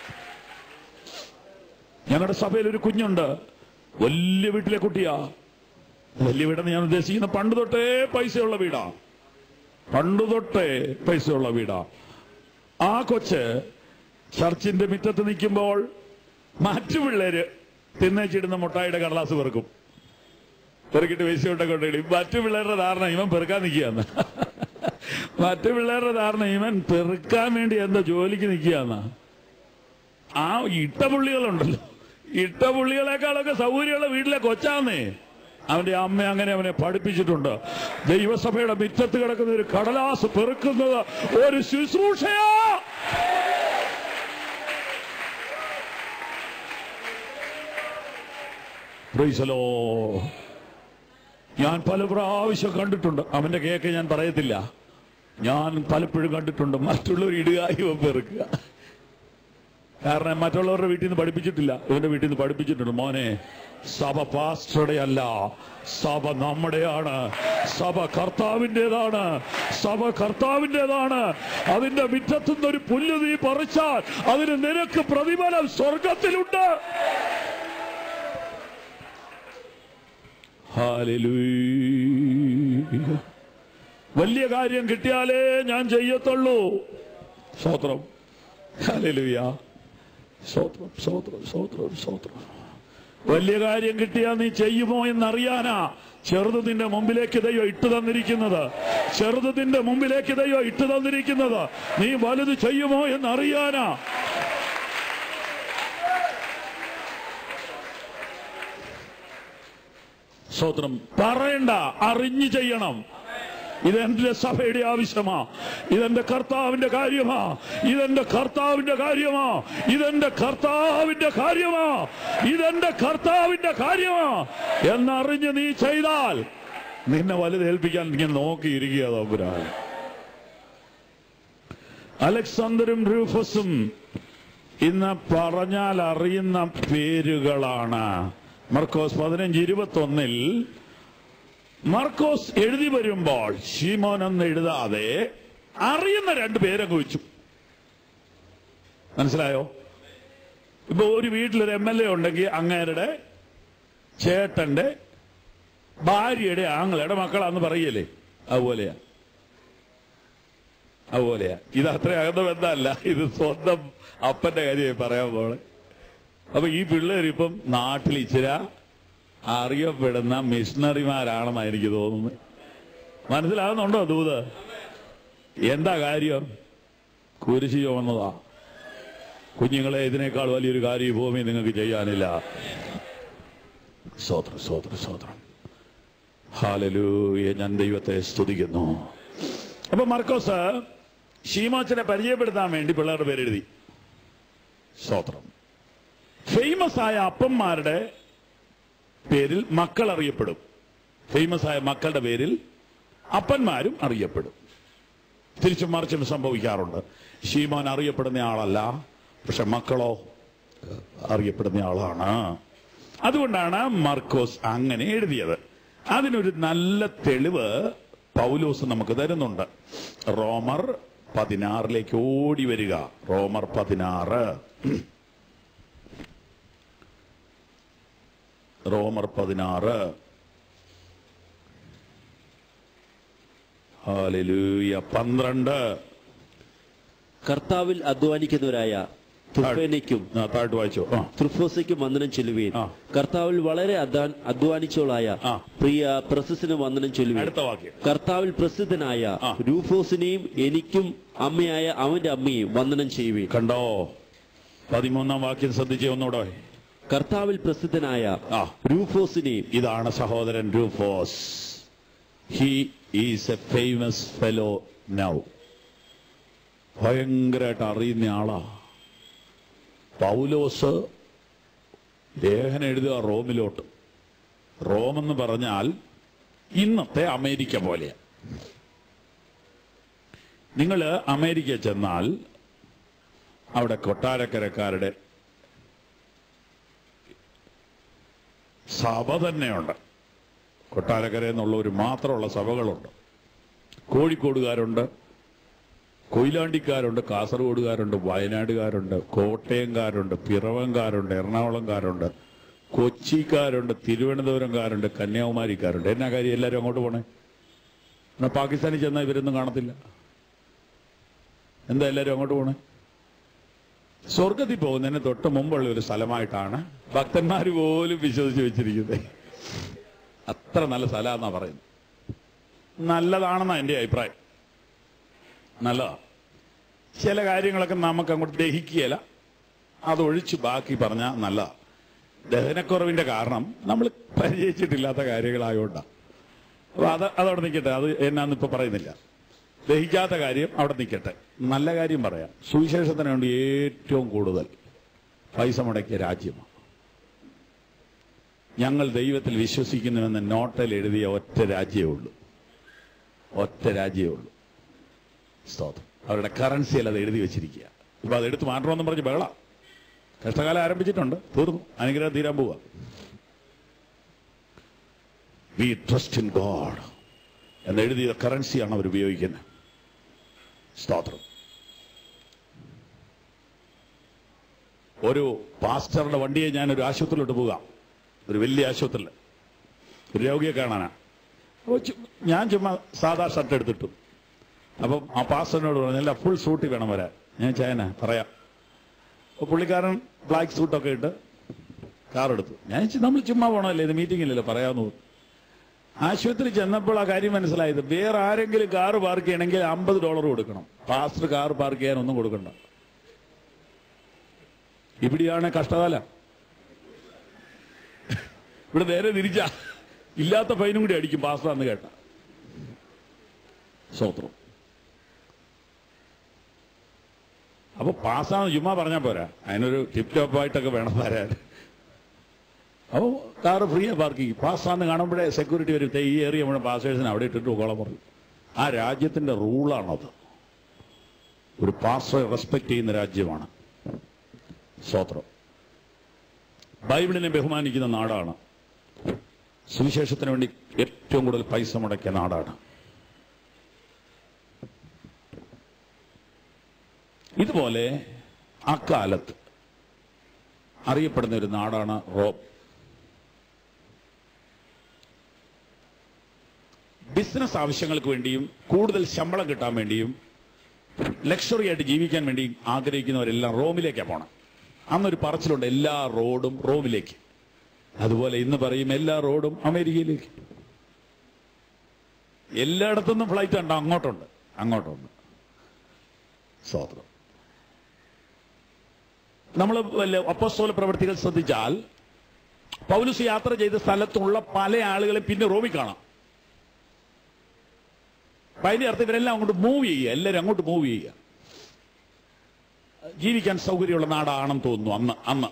ഞങ്ങളുടെ സഭയിൽ ഒരു കുഞ്ഞുണ്ട് വലിയ വീട്ടിലെ കുട്ടിയാ വലിയ വീടെന്ന് ഞാൻ ഉദ്ദേശിക്കുന്ന പണ്ട് തൊട്ടേ പൈസയുള്ള വീടാ പണ്ട് തൊട്ടേ പൈസയുള്ള വീടാ ആ കൊച്ച് ചർച്ചിന്റെ മുറ്റത്ത് നിൽക്കുമ്പോൾ മറ്റു പിള്ളേര് തിന്നേച്ചിടുന്ന മുട്ടായിയുടെ കടലാസ് പെറുക്കും പെറുക്കിട്ട് പൈസ കൊണ്ടൊക്കെ കൊണ്ടിടും മറ്റു പിള്ളേരുടെ ധാരണ ഇവൻ പെറുക്കാൻ നിൽക്കുകയെന്ന് മറ്റു പിള്ളേരുടെ ധാരണ ഇവൻ പെറുക്കാൻ വേണ്ടി എന്താ ജോലിക്ക് നിൽക്കുകയെന്നാ ആ ഇട്ട പുള്ളികളുണ്ടല്ലോ ഇട്ട പുള്ളികളെക്കാളൊക്കെ സൗകര്യമുള്ള വീട്ടിലെ കൊച്ചാന്നേ അവന്റെ അമ്മ അങ്ങനെ അവനെ പഠിപ്പിച്ചിട്ടുണ്ട് ദൈവസഭയുടെ മുറ്റത്ത് കിടക്കുന്ന ഒരു കടലാസ് പെറുക്കുന്നത് ഒരു ശുശ്രൂഷയാ Praise the Lord. ഞാൻ പല പ്രാവശ്യം കണ്ടിട്ടുണ്ട് അവന്റെ കേക്ക് ഞാൻ പറയത്തില്ല ഞാൻ പലപ്പോഴും കണ്ടിട്ടുണ്ട് മറ്റുള്ളവർ ഇടുക ഇവ പെറുക്കുക കാരണം മറ്റുള്ളവരുടെ വീട്ടിൽ നിന്ന് പഠിപ്പിച്ചിട്ടില്ല ഇവന്റെ വീട്ടിൽ നിന്ന് പഠിപ്പിച്ചിട്ടുണ്ട് മോനെ സഭ പാസ്റ്ററുടെ അല്ല സഭ നമ്മുടെയാണ് സഭ കർത്താവിൻ്റെതാണ് സഭ കർത്താവിൻ്റെതാണ് അതിന്റെ മുറ്റത്തുനിന്ന് ഒരു പുല്ല് നീ പറിച്ചാൽ അതിന് നിനക്ക് പ്രതിഫലം സ്വർഗത്തിലുണ്ട് ഹാലലൂയ വലിയ കാര്യം കിട്ടിയാലേ ഞാൻ ചെയ്യത്തുള്ളൂ സ്തോത്രം ഹാലലൂയ സ്തോത്രം സ്തോത്രം സ്തോത്രം സ്തോത്രം വലിയ കാര്യം കിട്ടിയാൽ നീ ചെയ്യുമോ എന്നറിയാനാ ചെറുത് നിന്റെ മുമ്പിലേക്ക് ദൈവം ഇട്ടു തന്നിരിക്കുന്നത് ചെറുത് നിന്റെ മുമ്പിലേക്ക് ദൈവം ഇട്ടു തന്നിരിക്കുന്നത് നീ വലുത് ചെയ്യുമോ എന്നറിയാനാ സ്തോത്രം പറയണ്ട അറിഞ്ഞു ചെയ്യണം ഇതെന്റെ സഭയുടെ ആവശ്യമാ ഇതെന്റെ കർത്താവിന്റെ കാര്യമാ ഇതെന്റെ കർത്താവിന്റെ കാര്യമാ ഇതെന്റെ കർത്താവിന്റെ കാര്യമാ ഇതെന്റെ കർത്താവിന്റെ കാര്യമാ എന്നറിഞ്ഞ് നീ ചെയ്താൽ നിന്നെ വലുതേൽപ്പിക്കാൻ ഇങ്ങനെ നോക്കിയിരിക്കുക തമ്പുരാൻ അലക്സാണ്ടറും റൂഫസും ഇന്ന് പറഞ്ഞാൽ അറിയുന്ന പേരുകളാണ് മർക്കോസ് പതിനഞ്ച് ഇരുപത്തി ഒന്നിൽ മർക്കോസ് എഴുതി വരുമ്പോൾ ഷീമോൻ എന്ന് എഴുതാതെ അറിയുന്ന രണ്ട് പേരങ്ങ് വെച്ചു മനസ്സിലായോ ഇപ്പൊ ഒരു വീട്ടിലൊരു എം എൽ എ ഉണ്ടെങ്കിൽ അങ്ങേരുടെ ചേട്ടന്റെ ഭാര്യയുടെ ആങ്ങളുടെ മക്കളാന്ന് പറയല്ലേ അതുപോലെയാ അതുപോലെയാ ഇത് അത്ര അകന്ന ബന്ധമല്ല ഇത് സ്വന്തം അപ്പന്റെ കാര്യമായി പറയാൻ പോണെ അപ്പൊ ഈ പിള്ളേർ ഇപ്പം നാട്ടിൽ ഇച്ചിര അറിയപ്പെടുന്ന മിഷണറിമാരാണെന്നാണ് എനിക്ക് തോന്നുന്നത് മനസ്സിലാകുന്നുണ്ടോ ദൂത് എന്താ കാര്യം കുരിശി ചുമന്നതാ കുഞ്ഞുങ്ങളെ ഇതിനേക്കാൾ വലിയൊരു കാര്യം ഈ ഭൂമി നിങ്ങൾക്ക് ചെയ്യാനില്ല സ്വോത്രം സ്വോത്രം സ്വോത്രം ഹാലലൂയ ഞാൻ ദൈവത്തെ സ്തുതിക്കുന്നു അപ്പൊ മർക്കോസ് ഷീമാച്ചനെ പരിചയപ്പെടുത്താൻ വേണ്ടി പിള്ളേരുടെ പേരെഴുതി സ്തോത്രം ഫേമസ് ആയ അപ്പന്മാരുടെ പേരിൽ മക്കൾ അറിയപ്പെടും ഫേമസ് ആയ മക്കളുടെ പേരിൽ അപ്പന്മാരും അറിയപ്പെടും തിരിച്ചും മറിച്ചും സംഭവിക്കാറുണ്ട് ഷീമോൻ അറിയപ്പെടുന്ന ആളല്ല പക്ഷെ മക്കളോ അറിയപ്പെടുന്ന ആളാണ് അതുകൊണ്ടാണ് മർക്കോസ് അങ്ങനെ എഴുതിയത് അതിനൊരു നല്ല തെളിവ് പൗലോസ് നമുക്ക് തരുന്നുണ്ട് റോമർ പതിനാറിലേക്ക് ഓടി വരിക റോമർ പതിനാറ് റോമർ പതിനാറ് ഹാലലൂയ പന്ത്രണ്ട് കർത്താവിൽ അധ്വാനിക്കുന്നവരായ തുഫേനയ്ക്കും ആ, താഴോട്ട് വായിച്ചോ ആ ത്രിഫോസയ്ക്കും വന്ദനം ചെല്ലുവീൻ ആ. കർത്താവിൽ വളരെ അധ്വാൻ- അധ്വാനിച്ചോളായ ആ. പ്രിയ പ്രസിന് വന്ദനം ചെല്ലുവീൻ അടുത്ത വാക്യം കർത്താവിൽ പ്രസിദ്ധനായ ആ. രൂഫോസിനെയും എനിക്കും അമ്മയായ അവന്റെ അമ്മയെയും വന്ദനം ചെയ്യുവീൻ കണ്ടോ പതിമൂന്നാം വാക്യം ശ്രദ്ധിച്ചേ ഒന്നുകൂടെ കർത്താവിൽ പ്രസിദ്ധനായ ആ. രൂഫോസിനെയും ഇതാണ് സഹോദരൻ Rufus he is a famous fellow now ഭയങ്കരമായിട്ട് അറിയുന്ന ആളാ പൗലോസ് ലേഖനം എഴുതുക റോമിലോട്ട് റോമെന്ന് പറഞ്ഞാൽ ഇന്നത്തെ അമേരിക്ക പോലെയാണ് നിങ്ങൾ അമേരിക്ക ചെന്നാൽ അവിടെ കൊട്ടാരക്കരക്കാരുടെ സഭ തന്നെയുണ്ട് കൊട്ടാരക്കര എന്നുള്ളവർ മാത്രമുള്ള സഭകളുണ്ട് കോഴിക്കോടുകാരുണ്ട് കൊയിലാണ്ടിക്കാരുണ്ട് കാസർഗോഡുകാരുണ്ട് വയനാടുകാരുണ്ട് കോട്ടയംകാരുണ്ട് പിറവംകാരുണ്ട് എറണാകുളംകാരുണ്ട് കൊച്ചിക്കാരുണ്ട് തിരുവനന്തപുരംകാരുണ്ട് കന്യാകുമാരിക്കാരുണ്ട് എന്നാ കാര്യം എല്ലാവരും അങ്ങോട്ട് പോണേ എന്നാ പാകിസ്ഥാനിൽ ചെന്നാൽ ഇവരൊന്നും കാണത്തില്ല എന്താ എല്ലാവരും അങ്ങോട്ട് പോണേ സ്വർഗത്തിൽ പോകുന്നതിന് തൊട്ട് മുമ്പുള്ള ഒരു സ്ഥലമായിട്ടാണ് ഭക്തന്മാർ പോലും വിശ്വസിച്ച് വെച്ചിരിക്കുന്നത് അത്ര നല്ല സ്ഥലമാണെന്നാ പറയുന്നത് നല്ലതാണെന്നാ എൻ്റെ അഭിപ്രായം നല്ലതാ ചില കാര്യങ്ങളൊക്കെ നമുക്ക് അങ്ങോട്ട് ദഹിക്കുകയില്ല അതൊഴിച്ച് ബാക്കി പറഞ്ഞാൽ നല്ലതാ ദഹനക്കുറവിന്റെ കാരണം നമ്മൾ പരിചയിച്ചിട്ടില്ലാത്ത കാര്യങ്ങളായോണ്ടാണ് അപ്പൊ അത് അതവിടെ നിൽക്കട്ടെ അത് എന്നാന്ന് ഇപ്പൊ പറയുന്നില്ല ദഹിക്കാത്ത കാര്യം അവിടെ നിൽക്കട്ടെ നല്ല കാര്യം പറയാം സുവിശേഷത്തിന് വേണ്ടി ഏറ്റവും കൂടുതൽ പൈസ മുടക്കിയ രാജ്യമാണ് ഞങ്ങൾ ദൈവത്തിൽ വിശ്വസിക്കുന്നുവെന്ന് നോട്ടിൽ എഴുതിയ ഒറ്റ രാജ്യമേ ഉള്ളൂ ഒറ്റ രാജ്യമേ ഉള്ളൂ സ്തോത്രം അവരുടെ കറൻസിയിൽ അത് എഴുതി വെച്ചിരിക്കുക ഇപ്പൊ അത് എടുത്ത് മാറ്റണമെന്ന് പറഞ്ഞ് ബഹള കഷ്ടകാലം ആരംഭിച്ചിട്ടുണ്ട് തീർന്നു അനുഗ്രഹം തീരാൻ പോവുക വി ട്രസ്റ്റ് ഇൻ ഗോഡ് എന്നെഴുതിയ കറൻസിയാണ് അവർ ഉപയോഗിക്കുന്നത് സ്തോത്രം ഒരു പാസ്റ്ററുടെ വണ്ടിയെ ഞാൻ ഒരു ആശുപത്രിയിലോട്ട് പോകാം ഒരു വലിയ ആശുപത്രിയിൽ ഒരു രോഗിയെ കാണാനാ അപ്പൊ ചു- ഞാൻ ചുമ്മാ സാധാ ഷർട്ട് എടുത്തിട്ടു അപ്പം ആ പാസ്റ്ററിനോട് പറഞ്ഞു അല്ല ഫുൾ സൂട്ടി വേണം വരാൻ ഞാൻ ചായന പറയാം അപ്പൊ പുള്ളിക്കാരൻ ബ്ലാക്ക് സൂട്ടൊക്കെ ഇട്ട് കാർ എടുത്തു ഞാൻ വിചാരിച്ചു, നമ്മൾ ചുമ്മാ പോകണമല്ലേ ഇത് മീറ്റിംഗില്ലല്ലോ പറയാമെന്ന് തോന്നി ആശുപത്രി ചെന്നപ്പോൾ ആ കാര്യം മനസ്സിലായത് വേറെ ആരെങ്കിലും കാർ പാർക്ക് ചെയ്യണമെങ്കിൽ അമ്പത് ഡോളർ കൊടുക്കണം പാസ്റ്റർ കാർ പാർക്ക് ചെയ്യാൻ ഒന്നും കൊടുക്കണ്ട ഇവിടെയാണ് കഷ്ടകാല ഇവിടെ നേരെ തിരിച്ച ഇല്ലാത്ത ഫൈനും കൂടി അടിക്കും പാസ്റ്റർ എന്ന് കേട്ട സ്വത്രം അപ്പൊ പാസ്സാന്ന് ചുമ്മാ പറഞ്ഞാൽ പോരാ അതിനൊരു ടിപ് ടോപ്പായിട്ടൊക്കെ വേണം വരാൻ അപ്പോൾ കാറ് ഫ്രീ പാർക്ക് ചെയ്യും പാസ്സാന്ന് കാണുമ്പോഴേ സെക്യൂരിറ്റി വരും "ദേ ഈ ഏറിയ മുഴുവൻ പാസേഴ്സിന് അവിടെ ഇട്ടിട്ട് പോകോളം പറയും ആ രാജ്യത്തിന്റെ റൂളാണത് ഒരു പാസ് റെസ്പെക്ട് ചെയ്യുന്ന രാജ്യമാണ് സ്വത്രം ബൈബിളിനെ ബഹുമാനിക്കുന്ന നാടാണ് സുവിശേഷത്തിന് വേണ്ടി ഏറ്റവും കൂടുതൽ പൈസ മുടക്കിയ നാടാണ് ഇതുപോലെ അക്കാലത്ത് അറിയപ്പെടുന്ന ഒരു നാടാണ് റോം ബിസിനസ് ആവശ്യങ്ങൾക്ക് വേണ്ടിയും കൂടുതൽ ശമ്പളം കിട്ടാൻ വേണ്ടിയും ലക്ഷറി ആയിട്ട് ജീവിക്കാൻ വേണ്ടി ആഗ്രഹിക്കുന്നവരെല്ലാം റോമിലേക്കാണ് പോണം അന്നൊരു പറച്ചിലുണ്ട് എല്ലാ റോഡും റോമിലേക്ക് അതുപോലെ ഇന്ന് പറയും എല്ലാ റോഡും അമേരിക്കയിലേക്ക് എല്ലായിടത്തുനിന്നും ഫ്ലൈറ്റ് ഉണ്ട് അങ്ങോട്ടുണ്ട് അങ്ങോട്ടുണ്ട് സ്വാതന്ത്ര്യം നമ്മൾ വല്ല അപ്പസ്തോല പ്രവർത്തികൾ ശ്രദ്ധിച്ചാൽ പൗലുസ് യാത്ര ചെയ്ത സ്ഥലത്തുള്ള പല ആളുകളെ പിന്നെ റോമിൽ കാണാം അപ്പൊ അതിന്റെ അർത്ഥം ഇവരെല്ലാം അങ്ങോട്ട് മൂവ് ചെയ്യുക എല്ലാവരും അങ്ങോട്ട് മൂവ് ചെയ്യുക ജീവിക്കാൻ സൗകര്യമുള്ള നാടാണെന്ന് തോന്നുന്നു അന്ന് അന്ന്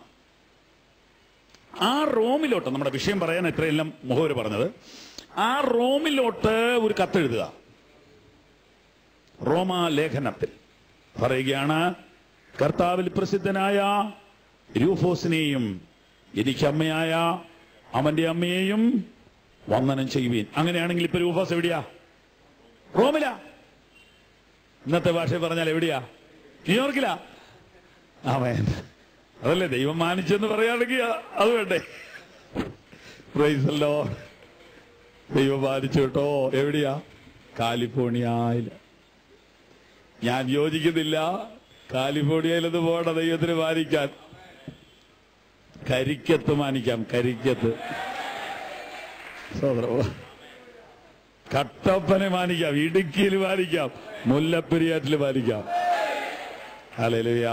ആ റോമിലോട്ട് നമ്മുടെ വിഷയം പറയാൻ ഇത്രയെല്ലാം മുഖവര് പറഞ്ഞത് ആ റോമിലോട്ട് ഒരു കത്തെഴുതുക റോമാ ലേഖനത്തിൽ പറയുകയാണ് കർത്താവിൽ പ്രസിദ്ധനായ രൂഫോസിനെയും എനിക്ക് അമ്മയായ അവന്റെ അമ്മയെയും വന്ദനം ചെയ്യുവീൻ അങ്ങനെയാണെങ്കിൽ ഇപ്പൊ രൂഫോസ് എവിടെയാ റോമിലാ ഇന്നത്തെ ഭാഷ പറഞ്ഞാൽ എവിടെയാ ന്യൂയോർക്കിലാ അവൻ അതല്ലേ ദൈവം മാനിച്ചെന്ന് പറയുകയാണെങ്കിൽ അത് വേണ്ടേ പ്രൈസല്ലോ ദൈവം മാനിച്ചു കേട്ടോ എവിടെയാ കാലിഫോർണിയയില് ഞാൻ യോജിക്കുന്നില്ല കാലിഫോർണിയയിലൊന്ന് പോകണ ദൈവത്തിന് മാനിക്കാൻ കരിക്കത്ത് മാനിക്കാം കരിക്കത്ത് സോദരോ കട്ടപ്പനെ മാനിക്കാം ഇടുക്കിയിൽ മാനിക്കാം മുല്ലപ്പെരിയാറ്റിൽ മാനിക്കാം ഹല്ലേലൂയ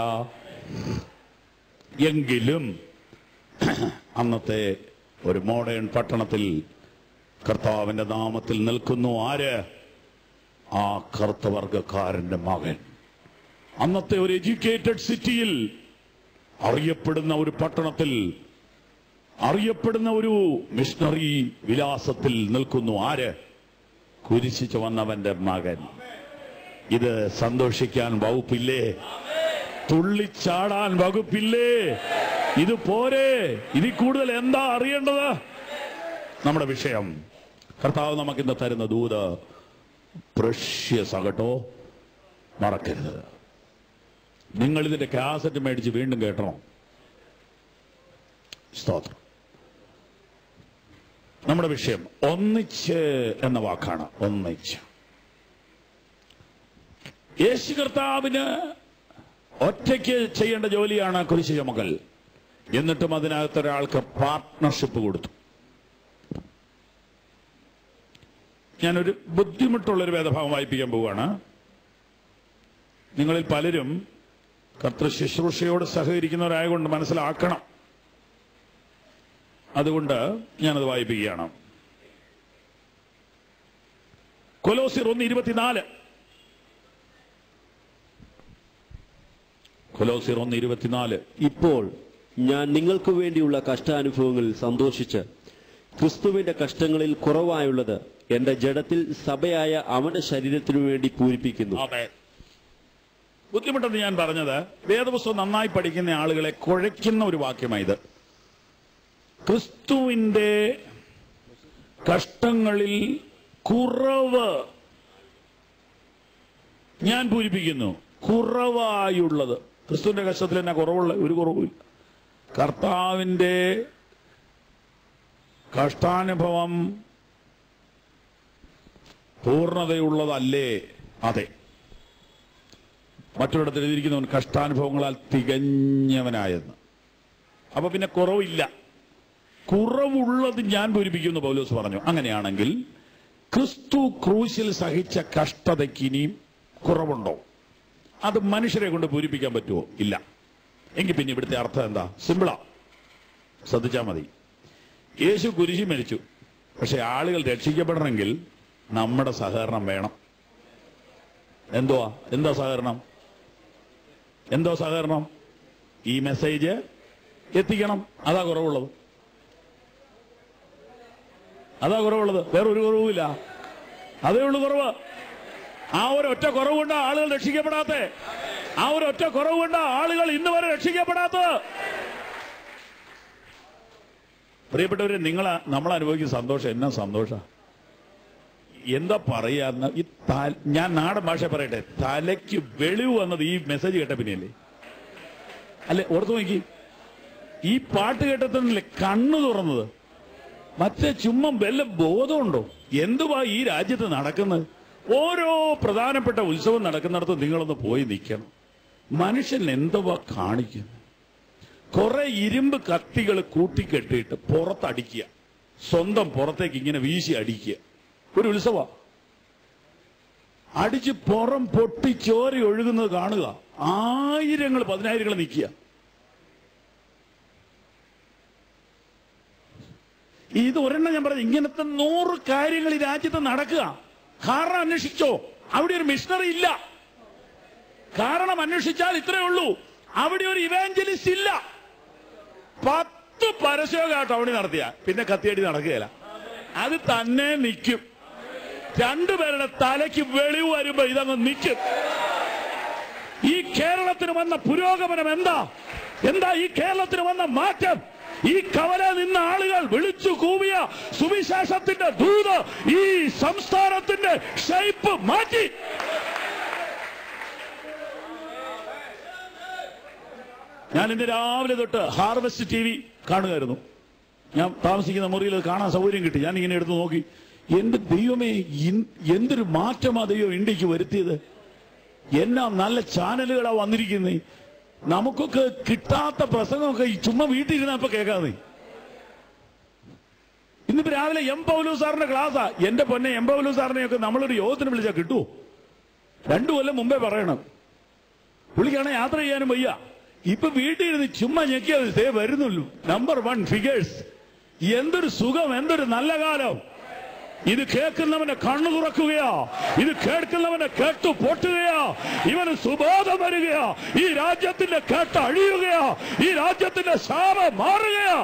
എങ്കിലും അന്നത്തെ ഒരു മോഡേൺ പട്ടണത്തിൽ കർത്താവിന്റെ നാമത്തിൽ നിൽക്കുന്നു ആര് ആ കറുത്തവർഗക്കാരന്റെ മകൻ അന്നത്തെ ഒരു എഡ്യൂക്കേറ്റഡ് സിറ്റിയിൽ അറിയപ്പെടുന്ന ഒരു പട്ടണത്തിൽ അറിയപ്പെടുന്ന ഒരു മിഷണറി വിലാസത്തിൽ നിൽക്കുന്നു ആര് കുരിശിച്ചു വന്നവന്റെ മകൻ ഇത് സന്തോഷിക്കാൻ വകുപ്പില്ലേ തുള്ളിച്ചാടാൻ വകുപ്പില്ലേ ഇത് പോരെ ഇതിൽ കൂടുതൽ എന്താ അറിയേണ്ടത് നമ്മുടെ വിഷയം കർത്താവ് നമുക്കിന്ന് തരുന്ന ദൂത് പ്രഷ്യസകട്ടോ മറക്കരുത് നിങ്ങൾ ഇതിന്റെ കാസറ്റ് മേടിച്ച് വീണ്ടും കേട്ടണം സ്തോത്രം നമ്മുടെ വിഷയം ഒന്നിച്ച് എന്ന വാക്കാണ് ഒന്നിച്ച് യേശു കർത്താവിന് ഒറ്റയ്ക്ക് ചെയ്യേണ്ട ജോലിയാണ് കുരിശ് ചുമകൽ എന്നിട്ടും അതിനകത്ത് ഒരാൾക്ക് പാർട്ട്ണർഷിപ്പ് കൊടുത്തു ഞാനൊരു ബുദ്ധിമുട്ടുള്ളൊരു വേദഭാവം വായിപ്പിക്കാൻ പോവുകയാണ് നിങ്ങളിൽ പലരും കർത്തൃ ശുശ്രൂഷയോട് സഹകരിക്കുന്നവരായതുകൊണ്ട് മനസ്സിലാക്കണം അതുകൊണ്ട് ഞാനത് വായിപ്പിക്കുകയാണ് കൊലോസിർ ഒന്ന് ഇരുപത്തിനാല് കൊലോസിർ ഒന്ന് ഇരുപത്തിനാല് ഇപ്പോൾ ഞാൻ നിങ്ങൾക്ക് വേണ്ടിയുള്ള കഷ്ടാനുഭവങ്ങളിൽ സന്തോഷിച്ച് ക്രിസ്തുവിന്റെ കഷ്ടങ്ങളിൽ കുറവായുള്ളത് എന്റെ ജഡത്തിൽ സഭയായ അവന്റെ ശരീരത്തിനു വേണ്ടി പൂരിപ്പിക്കുന്നു അതെ ബുദ്ധിമുട്ടെന്ന് ഞാൻ പറഞ്ഞത് വേദപുസ്തകം നന്നായി പഠിക്കുന്ന ആളുകളെ കുഴയ്ക്കുന്ന ഒരു വാക്യമായത് ക്രിസ്തുവിന്റെ കഷ്ടങ്ങളിൽ കുറവ് ഞാൻ പൂരിപ്പിക്കുന്നു കുറവായുള്ളത് ക്രിസ്തുവിന്റെ കഷ്ടത്തിൽ എന്നാ കുറവുള്ള ഒരു കുറവുമില്ല കർത്താവിന്റെ കഷ്ടാനുഭവം പൂർണ്ണതയുള്ളതല്ലേ അതെ മറ്റൊരിടത്ത് എഴുതിയിരിക്കുന്നവൻ കഷ്ടാനുഭവങ്ങളാൽ തികഞ്ഞവനായെന്ന് അപ്പൊ പിന്നെ കുറവില്ല കുറവുള്ളത് ഞാൻ പൂരിപ്പിക്കുന്നു പൗലോസ് പറഞ്ഞു അങ്ങനെയാണെങ്കിൽ ക്രിസ്തു ക്രൂശിൽ സഹിച്ച കഷ്ടതയ്ക്ക് ഇനിയും കുറവുണ്ടോ അത് മനുഷ്യരെ കൊണ്ട് പൂരിപ്പിക്കാൻ പറ്റുമോ ഇല്ല എങ്കിൽ പിന്നെ ഇവിടുത്തെ അർത്ഥം എന്താ സിമ്പിളാ ശ്രദ്ധിച്ചാൽ മതി യേശു കുരിശി മരിച്ചു പക്ഷെ ആളുകൾ രക്ഷിക്കപ്പെടണമെങ്കിൽ നമ്മുടെ സഹകരണം വേണം എന്തുവാ എന്താ സഹകരണം എന്തോ സഹകരണം ഈ മെസ്സേജ് എത്തിക്കണം അതാ കുറവുള്ളത് അതാ കുറവുള്ളത് വേറൊരു കുറവുമില്ല അതേ ഉള്ളൂ കുറവ് ആ ഒരു ഒറ്റ കുറവുകൊണ്ട് ആളുകൾ രക്ഷിക്കപ്പെടാത്ത ആ ഒരു ഒറ്റ കുറവുകൊണ്ട് ആളുകൾ ഇന്ന് വരെ രക്ഷിക്കപ്പെടാത്തത് പ്രിയപ്പെട്ടവരെ നിങ്ങൾ നമ്മൾ അനുഭവിക്കുന്ന സന്തോഷം എന്നാ സന്തോഷ എന്താ പറയാന്ന് ഈ ത- ഞാൻ നാടൻ ഭാഷ പറയട്ടെ തലയ്ക്ക് വെളിവ് വന്നത് ഈ മെസ്സേജ് കേട്ട പിന്നെയല്ലേ അല്ലെ ഓർത്തു നോക്കി ഈ പാട്ട് കേട്ടതല്ലേ കണ്ണു തുറന്നത് മറ്റേ ചുമ്മാ വല്ല ബോധമുണ്ടോ എന്തുവാ ഈ രാജ്യത്ത് നടക്കുന്നത് ഓരോ പ്രധാനപ്പെട്ട ഉത്സവം നടക്കുന്നിടത്ത് നിങ്ങളൊന്ന് പോയി നിൽക്കണം മനുഷ്യൻ എന്തുവാ കാണിക്കുന്നു കുറെ ഇരുമ്പ് കത്തികൾ കൂട്ടിക്കെട്ടിയിട്ട് പുറത്തടിക്കുക സ്വന്തം പുറത്തേക്ക് ഇങ്ങനെ വീശി അടിക്കുക ഒരു ഉത്സവ അടിച്ച് പുറം പൊട്ടി ചോരി ഒഴുകുന്നത് കാണുക ആയിരങ്ങൾ പതിനായിരങ്ങൾ നിൽക്കുക ഇത് ഒരെണ്ണം ഞാൻ പറഞ്ഞു ഇങ്ങനത്തെ നൂറ് കാര്യങ്ങൾ ഈ രാജ്യത്ത് നടക്കുക കാരണം അന്വേഷിച്ചോ അവിടെ ഒരു മിഷണറി ഇല്ല കാരണം അന്വേഷിച്ചാൽ ഇത്രയേ ഉള്ളൂ അവിടെ ഒരു ഇവാഞ്ചലിസ്റ്റ് ഇല്ല പത്ത് പരസ്യോഗ ടൗണിൽ നടത്തിയ പിന്നെ കത്തിയടി നടക്കുകയില്ല അത് തന്നെ നിൽക്കും രണ്ടുപേരുടെ തലയ്ക്ക് വെളിവ് വരുമ്പോ ഇതങ്ങ് നിൽക്കും ഈ കേരളത്തിന് വന്ന പുരോഗമനം എന്താ എന്താ ഈ കേരളത്തിന് വന്ന മാറ്റം ഈ കവല നിന്ന ആളുകൾ വിളിച്ചു കൂവിയ സുവിശേഷത്തിന്റെ ദൂത് ഈ സംസ്ഥാനത്തിന്റെ ഷേപ്പ് മാറ്റി ഞാൻ ഇന്ന് രാവിലെ തൊട്ട് ഹാർവെസ്റ്റ് ടി വി കാണുമായിരുന്നു ഞാൻ താമസിക്കുന്ന മുറിയിൽ അത് കാണാൻ സൗകര്യം കിട്ടി ഞാൻ ഇങ്ങനെ എടുത്ത് നോക്കി എന്റെ ദൈവമേ ഇൻ- എന്തൊരു മാറ്റമാ ദൈവം ഇന്ത്യക്ക് വരുത്തിയത് എന്നാ നല്ല ചാനലുകളാ വന്നിരിക്കുന്നേ നമുക്കൊക്കെ കിട്ടാത്ത പ്രസംഗമൊക്കെ ഈ ചുമ്മാ വീട്ടിൽ ഇരുന്നപ്പോ കേൾക്കാതെ ഇന്നിപ്പോ രാവിലെ എം പൗലു സാറിന്റെ ക്ലാസ്സാ എന്റെ പൊന്നെ എം പൗലു സാറിനെയൊക്കെ നമ്മളൊരു യോഗത്തിന് വിളിച്ചാൽ കിട്ടുമോ രണ്ടു കൊല്ലം മുമ്പേ പറയണം പുള്ളിക്കാണ് യാത്ര ചെയ്യാനും വയ്യ ഇപ്പൊ വീട്ടിൽ ഇരുന്ന് ചുമ്മാ ഞെക്കിയാൽ ദേ വരുന്നുള്ളൂ നമ്പർ വൺ ഫിഗേഴ്സ് എന്തൊരു സുഖം എന്തൊരു നല്ല കാലം ഇത് കേൾക്കുന്നവനെ കണ്ണു തുറക്കുകയാ ഇത് കേൾക്കുന്നവനെ കേട്ടു പൊട്ടുകയാ ഇവന് സുബോധം വരികയാ ഈ രാജ്യത്തിന്റെ കേട്ട് അഴിയുകയാ ഈ രാജ്യത്തിന്റെ ശാപം മാറുകയാ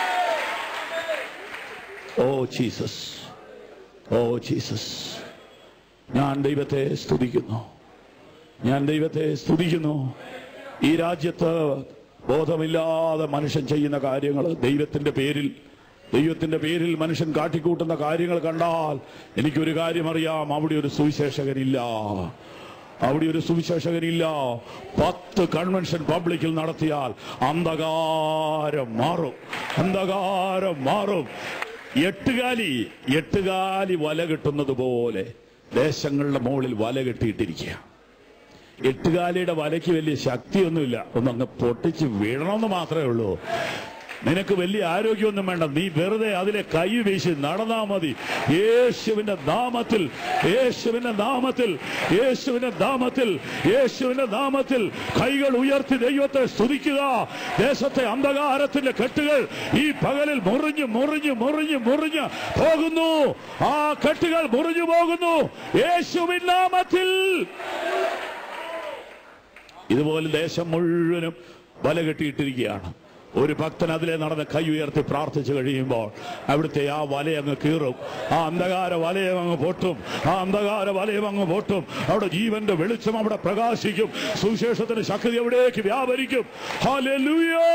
ഓ ജീസസ് ഓ ജീസസ് ഞാൻ ദൈവത്തെ സ്തുതിക്കുന്നു ഞാൻ ദൈവത്തെ സ്തുതിക്കുന്നു ഈ രാജ്യത്ത് ബോധമില്ലാതെ മനുഷ്യൻ ചെയ്യുന്ന കാര്യങ്ങൾ ദൈവത്തിന്റെ പേരിൽ ദൈവത്തിന്റെ പേരിൽ മനുഷ്യൻ കാട്ടിക്കൂട്ടുന്ന കാര്യങ്ങൾ കണ്ടാൽ എനിക്കൊരു കാര്യം അറിയാം അവിടെ ഒരു സുവിശേഷകനില്ല അവിടെ ഒരു സുവിശേഷകനില്ല പത്ത് കൺവെൻഷൻ പബ്ലിക്കിൽ നടത്തിയാൽ അന്ധകാരം മാറും അന്ധകാരം മാറും എട്ടുകാലി എട്ടുകാലി വല കെട്ടുന്നത് പോലെ ദേശങ്ങളുടെ മുകളിൽ വല കെട്ടിയിട്ടിരിക്കുക എട്ടുകാലിയുടെ വലയ്ക്ക് വലിയ ശക്തിയൊന്നുമില്ല ഒന്നങ്ങ് പൊട്ടിച്ച് വീഴണമെന്ന് മാത്രമേ ഉള്ളൂ നിനക്ക് വലിയ ആരോഗ്യമൊന്നും വേണ്ട നീ വെറുതെ അതിലെ കൈ വീശി നടന്നാ മതി യേശുവിന്റെ നാമത്തിൽ യേശുവിന്റെ നാമത്തിൽ യേശുവിന്റെ നാമത്തിൽ യേശുവിന്റെ നാമത്തിൽ കൈകൾ ഉയർത്തി ദൈവത്തെ സ്തുതിക്കുക ദേശത്തെ അന്ധകാരത്തിന്റെ കെട്ടുകൾ ഈ പകലിൽ മുറിഞ്ഞ് മുറിഞ്ഞ് മുറിഞ്ഞ് മുറിഞ്ഞ് പോകുന്നു ആ കെട്ടുകൾ മുറിഞ്ഞു പോകുന്നു യേശുവിൻ നാമത്തിൽ ഇതുപോലെ ദേശം മുഴുവനും വല കെട്ടിയിട്ടിരിക്കുകയാണ് ഒരു ഭക്തൻ അതിലെ നടന്ന് കൈ ഉയർത്തി പ്രാർത്ഥിച്ചു കഴിയുമ്പോൾ അവിടുത്തെ ആ വല അങ്ങ് കീറും ആ അന്ധകാര വലയം അങ്ങ് പൊട്ടും ആ അന്ധകാര വലയം അങ്ങ് പൊട്ടും അവിടെ ജീവന്റെ വെളിച്ചം അവിടെ പ്രകാശിക്കും സുവിശേഷത്തിന്റെ ശക്തി എവിടേക്ക് വ്യാപരിക്കും ഹല്ലേലൂയ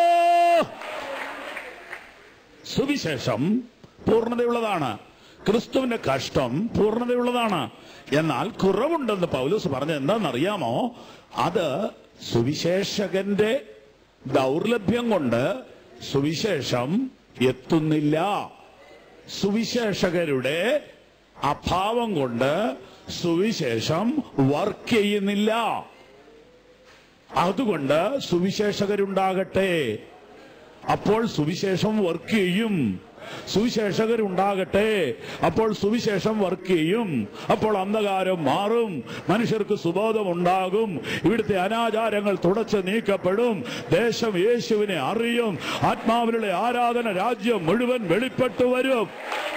സുവിശേഷം പൂർണ്ണതയുള്ളതാണ് ക്രിസ്തുവിന്റെ കഷ്ടം പൂർണ്ണതയുള്ളതാണ് എന്നാൽ കുറവുണ്ടെന്ന് പൗലോസ് പറഞ്ഞത് എന്താണെന്നറിയാമോ അത് സുവിശേഷകന്റെ ദൗർലഭ്യം കൊണ്ട് സുവിശേഷം എത്തുന്നില്ല സുവിശേഷകരുടെ അഭാവം കൊണ്ട് സുവിശേഷം വർക്ക് ചെയ്യുന്നില്ല അതുകൊണ്ട് സുവിശേഷകരുണ്ടാകട്ടെ അപ്പോൾ സുവിശേഷം വർക്ക് ചെയ്യും സുവിശേഷകരുണ്ടാകട്ടെ അപ്പോൾ സുവിശേഷം വർക്ക് ചെയ്യും അപ്പോൾ അന്ധകാരം മാറും മനുഷ്യർക്ക് സുബോധം ഉണ്ടാകും ഇവിടുത്തെ അനാചാരങ്ങൾ തുടച്ച് നീക്കപ്പെടും ദേശം യേശുവിനെ അറിയും ആത്മാവിലുള്ള ആരാധന രാജ്യം മുഴുവൻ വെളിപ്പെട്ടു വരും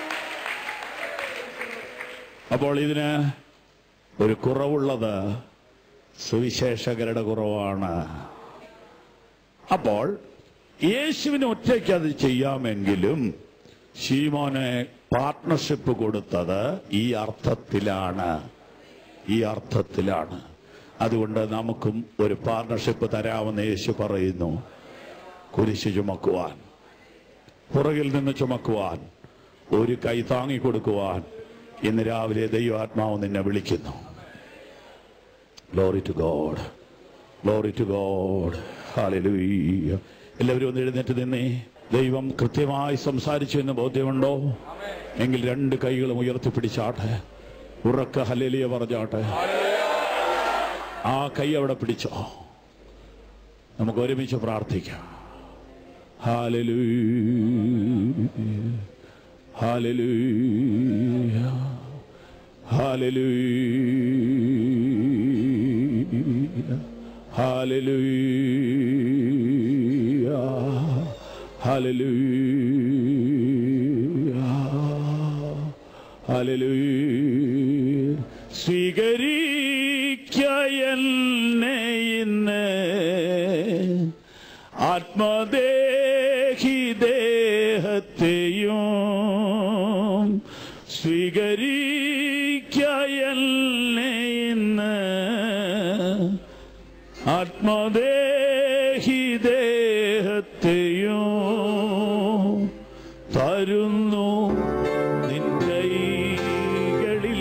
അപ്പോൾ ഇതിന് ഒരു കുറവുള്ളത് സുവിശേഷകരുടെ കുറവാണ് അപ്പോൾ യേശുവിന് ഒറ്റയ്ക്ക് അത് ചെയ്യാമെങ്കിലും ശീമോനെ പാർട്ട്ണർഷിപ്പ് കൊടുത്തത് ഈ അർത്ഥത്തിലാണ് ഈ അർത്ഥത്തിലാണ് അതുകൊണ്ട് നമുക്കും ഒരു പാർട്ണർഷിപ്പ് തരാമെന്ന് യേശു പറയുന്നു കുരിശ് ചുമക്കുവാൻ പുറകിൽ നിന്ന് ചുമക്കുവാൻ ഒരു കൈ താങ്ങി കൊടുക്കുവാൻ ഇന്ന് രാവിലെ ദൈവാത്മാവ് നിന്നെ വിളിക്കുന്നു glory to God glory to God hallelujah എല്ലാവരും ഒന്ന് എഴുന്നേറ്റ് നിന്നേ ദൈവം കൃത്യമായി സംസാരിച്ചു എന്ന് ബോധ്യമുണ്ടോ എങ്കിൽ രണ്ട് കൈകളും ഉയർത്തിപ്പിടിച്ചാട്ടെ ഉറക്ക ഹലേലിയ പറഞ്ഞാട്ടെ ആ കൈ അവിടെ പിടിച്ചോ നമുക്ക് ഒരുമിച്ച് പ്രാർത്ഥിക്കാം hallelujah hallelujah hallelujah hallelujah hallelujah hallelujah സ്വീകരിക്ക എന്നെ ഇന്ന് ആത്മദേഹി ദേഹത്തെയും സ്വീകരിക്ക എന്നെ ഇന്ന് ആത്മദേഹി ദേഹത്തെയും തരുന്നു നിൻ കൈകളിൽ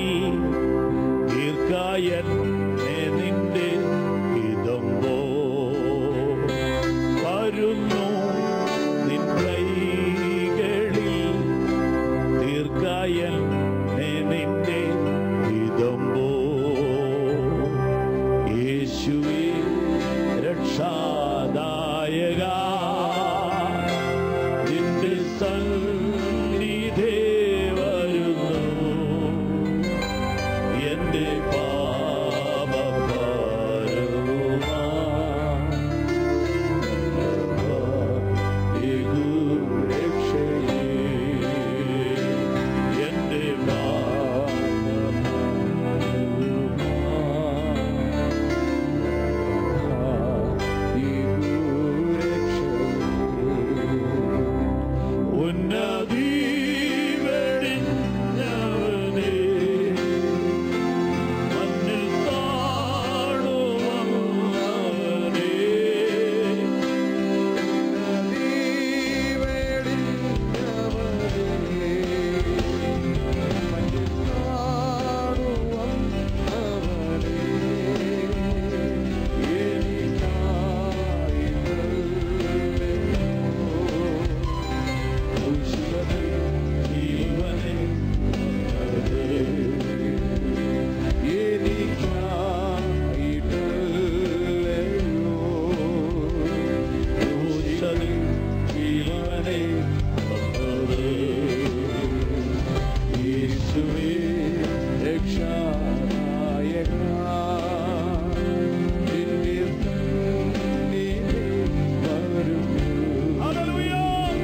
ദീർഘായന്നെ നിന്റെ ഹിതമ്പോ തരുന്നു നിൻ കൈകളിൽ ദീർഘായന്നെ നിന്റെ ഹിതമ്പോ നദീ വെടിഞ്ഞവനേ മണ്ണിൽ താഴുവന്നവനേ ജീവനെ ക്രൂശിൽ ജീവനെ തന്നത് യേശുവേ ഹല്ലേലൂയ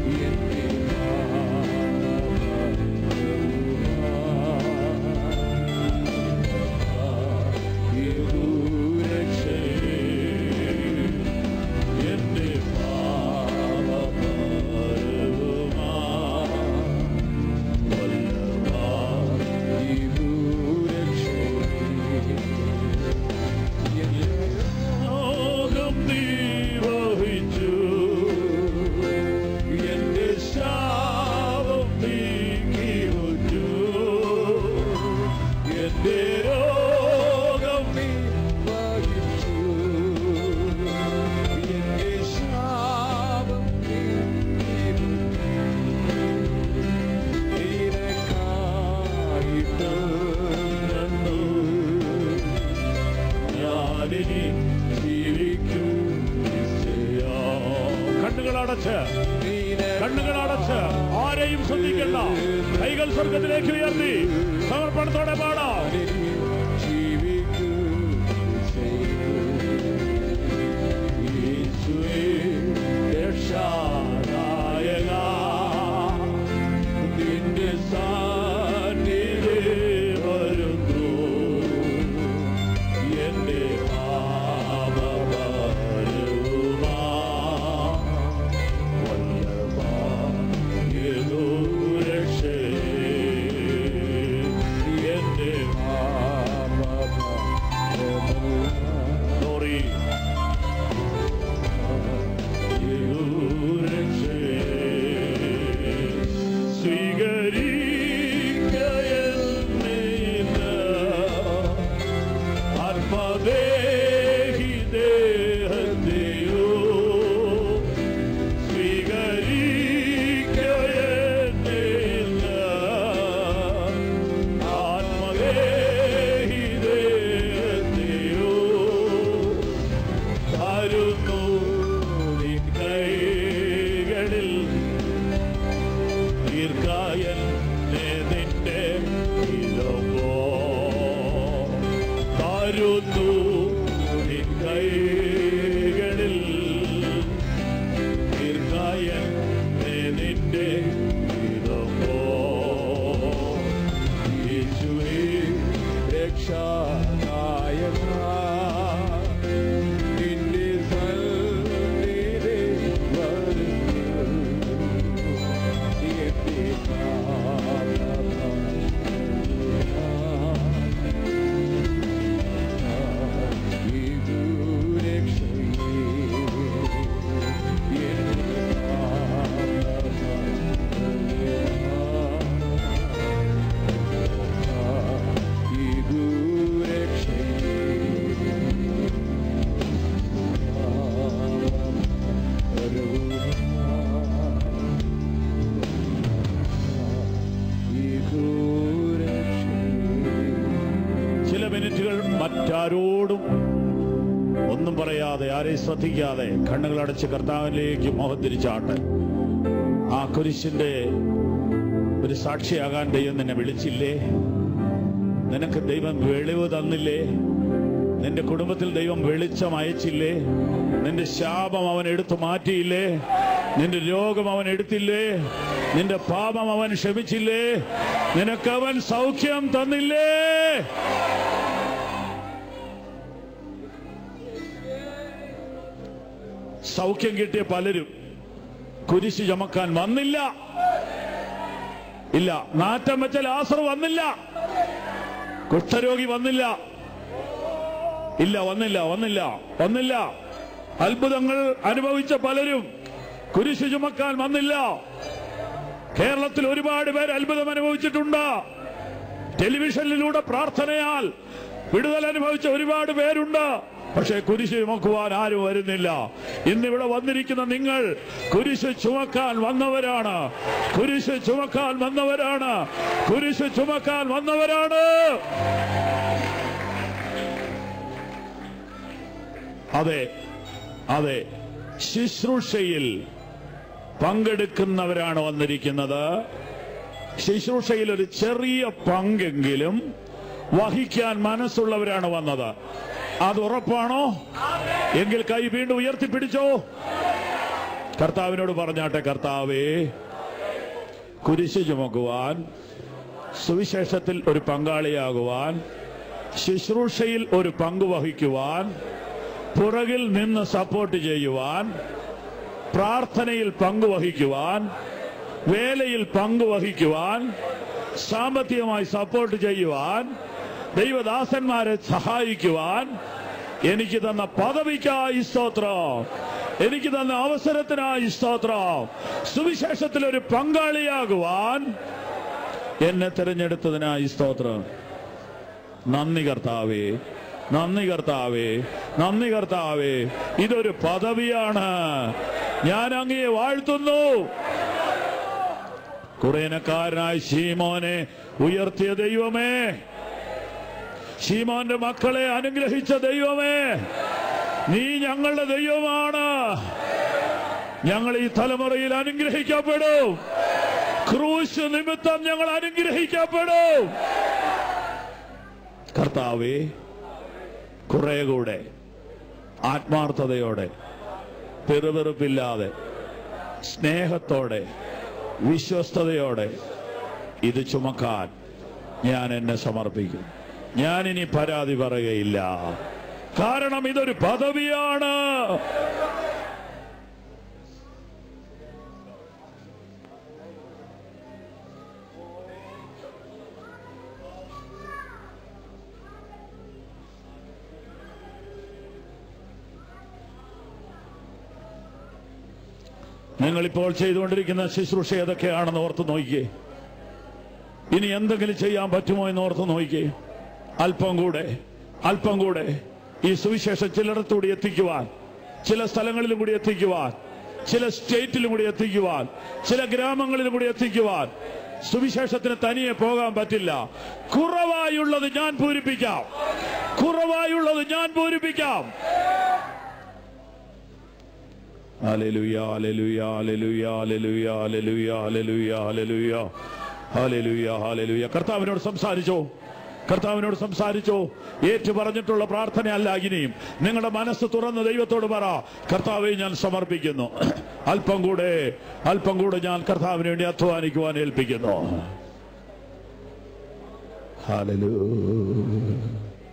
എന്റെ ലോകം നീ വഹിച്ചു എന്റെ ശാപം നീക്കിവച്ചു എന്റെ രോഗം നീ ഞാനിനി ജീവിക്കൂ കണ്ണുകളടച്ച് കണ്ണുകളടച്ച് ആരെയും ശ്രദ്ധിക്കണ്ട കൈകൾ സ്വർഗത്തിലേക്ക് ഉയർത്തി സമർപ്പണത്തോടെ പാടാം യേശുവേ രക്ഷാനായക നിന്റെ സാന്നിധ്യേ വരുന്നു എന്റെ പാപഭാരവുമാ വല്ലഭാ ഏതോ രക്ഷേ എന്റെ Glory. ആരുന്നു നിൻ കൈകളിൽ ദീർഘായൻ നിന്റെ ഇലവോ താരുന്നു നിൻ കൈകളിൽ ദീർഘായൻ നിന്റെ ഇലവോ യേശുവേ രക്ഷാനായക നിന്റെ സന്നിധി വരുന്നു എന്റെ ചില മിനിറ്റുകൾ മറ്റാരോടും ഒന്നും പറയാതെ ആരെയും ശ്രദ്ധിക്കാതെ കണ്ണുകൾ അടച്ച് കർത്താവിലേക്ക് മോഹം തിരിച്ചാട്ടെ ആ കുരിശിന്റെ ഒരു സാക്ഷിയാകാൻ ദൈവം നിന്നെ വിളിച്ചില്ലേ നിനക്ക് ദൈവം വെളിവ് തന്നില്ലേ നിന്റെ കുടുംബത്തിൽ ദൈവം വെളിച്ചം അയച്ചില്ലേ നിന്റെ ശാപം അവൻ എടുത്തു മാറ്റിയില്ലേ നിന്റെ രോഗം അവൻ എടുത്തില്ലേ നിന്റെ പാപം അവൻ ക്ഷമിച്ചില്ലേ നിനക്ക് അവൻ സൗഖ്യം തന്നില്ലേ സൗഖ്യം കിട്ടിയ പലരും കുരിശ് ചുമക്കാൻ വന്നില്ല ഇല്ല നാറ്റം വെച്ച ലാസർ വന്നില്ല കുഷ്ഠരോഗി വന്നില്ല ഇല്ല വന്നില്ല വന്നില്ല വന്നില്ല അത്ഭുതങ്ങൾ അനുഭവിച്ച പലരും കുരിശ് ചുമക്കാൻ വന്നില്ല കേരളത്തിൽ ഒരുപാട് പേര് അത്ഭുതം അനുഭവിച്ചിട്ടുണ്ട് ടെലിവിഷനിലൂടെ പ്രാർത്ഥനയാൽ വിടുതൽ അനുഭവിച്ച ഒരുപാട് പേരുണ്ട് പക്ഷേ കുരിശ് ചുമക്കുവാൻ ആരും വരുന്നില്ല ഇന്നിവിടെ വന്നിരിക്കുന്ന നിങ്ങൾ കുരിശ് ചുമക്കാൻ വന്നവരാണ് കുരിശ് ചുമക്കാൻ വന്നവരാണ് കുരിശ് ചുമക്കാൻ വന്നവരാണ് അതെ അതെ ശുശ്രൂഷയിൽ പങ്കെടുക്കുന്നവരാണ് വന്നിരിക്കുന്നത് ശുശ്രൂഷയിൽ ഒരു ചെറിയ പങ്കെങ്കിലും വഹിക്കാൻ മനസ്സുള്ളവരാണ് വന്നത് അത് ഉറപ്പാണോ എങ്കിൽ കൈ വീണ്ടും ഉയർത്തിപ്പിടിച്ചോ കർത്താവിനോട് പറഞ്ഞാട്ടെ കർത്താവേ കുരിശ് ചുമക്കുവാൻ സുവിശേഷത്തിൽ ഒരു പങ്കാളിയാകുവാൻ ശുശ്രൂഷയിൽ ഒരു പങ്ക് വഹിക്കുവാൻ പുറകിൽ നിന്ന് സപ്പോർട്ട് ചെയ്യുവാൻ പ്രാർത്ഥനയിൽ പങ്കുവഹിക്കുവാൻ വേലയിൽ പങ്കുവഹിക്കുവാൻ സാമ്പത്തികമായി സപ്പോർട്ട് ചെയ്യുവാൻ ദൈവദാസന്മാരെ സഹായിക്കുവാൻ എനിക്ക് തന്ന പദവിക്കായി സ്തോത്രം എനിക്ക് തന്ന അവസരത്തിനായി സ്തോത്രം സുവിശേഷത്തിൽ ഒരു പങ്കാളിയാകുവാൻ എന്നെ തിരഞ്ഞെടുത്തതിനായി സ്തോത്രം നന്ദി കർത്താവേ നന്ദി കർത്താവേ നന്ദി കർത്താവേ ഇതൊരു പദവിയാണ് ഞാൻ അങ്ങയെ വാഴ്ത്തുന്നു കുറേനക്കാരനായ ശീമോനെ ഉയർത്തിയ ദൈവമേ ശീമോന്റെ മക്കളെ അനുഗ്രഹിച്ച ദൈവമേ നീ ഞങ്ങളുടെ ദൈവമാണ് ഞങ്ങൾ ഈ തലമുറയിൽ അനുഗ്രഹിക്കപ്പെടും ക്രൂശ് നിമിത്തം ഞങ്ങൾ അനുഗ്രഹിക്കപ്പെടും കർത്താവേ കുറെ കൂടെ ആത്മാർത്ഥതയോടെ പെറുപെറുപ്പില്ലാതെ സ്നേഹത്തോടെ വിശ്വസ്തയോടെ ഇത് ചുമക്കാൻ ഞാൻ എന്നെ സമർപ്പിക്കും ഞാൻ ഇനി പരാതി പറയുകയില്ല കാരണം ഇതൊരു പദവിയാണ് നിങ്ങളിപ്പോൾ ചെയ്തുകൊണ്ടിരിക്കുന്ന ശുശ്രൂഷ ഏതൊക്കെയാണെന്ന് ഓർത്ത് നോക്കിയേ ഇനി എന്തെങ്കിലും ചെയ്യാൻ പറ്റുമോ എന്ന് ഓർത്ത് നോക്കിയേ അല്പം കൂടെ അല്പം കൂടെ ഈ സുവിശേഷം ചിലയിടത്തുകൂടി എത്തിക്കുവാൻ ചില സ്ഥലങ്ങളിലും കൂടി എത്തിക്കുവാൻ ചില സ്റ്റേറ്റിലും കൂടി എത്തിക്കുവാൻ ചില ഗ്രാമങ്ങളിലും കൂടി എത്തിക്കുവാൻ സുവിശേഷത്തിന് തനിയെ പോകാൻ പറ്റില്ല കുറവായുള്ളത് ഞാൻ പൂരിപ്പിക്കാം കുറവായുള്ളത് ഞാൻ പൂരിപ്പിക്കാം Hallelujah, hallelujah, hallelujah, hallelujah, hallelujah, hallelujah, hallelujah, hallelujah, hallelujah. കർത്താവിനോട് സംസാരിച്ചോ കർത്താവിനോട് സംസാരിച്ചോ ഏറ്റു പറഞ്ഞിട്ടുള്ള പ്രാർത്ഥന അല്ല ഇനിയും നിങ്ങളുടെ മനസ്സ് തുറന്ന് ദൈവത്തോട് പറ കർത്താവെ ഞാൻ സമർപ്പിക്കുന്നു അല്പം കൂടെ അല്പം കൂടെ ഞാൻ കർത്താവിന് വേണ്ടി അധ്വാനിക്കുവാൻ ഏൽപ്പിക്കുന്നു Hallelujah.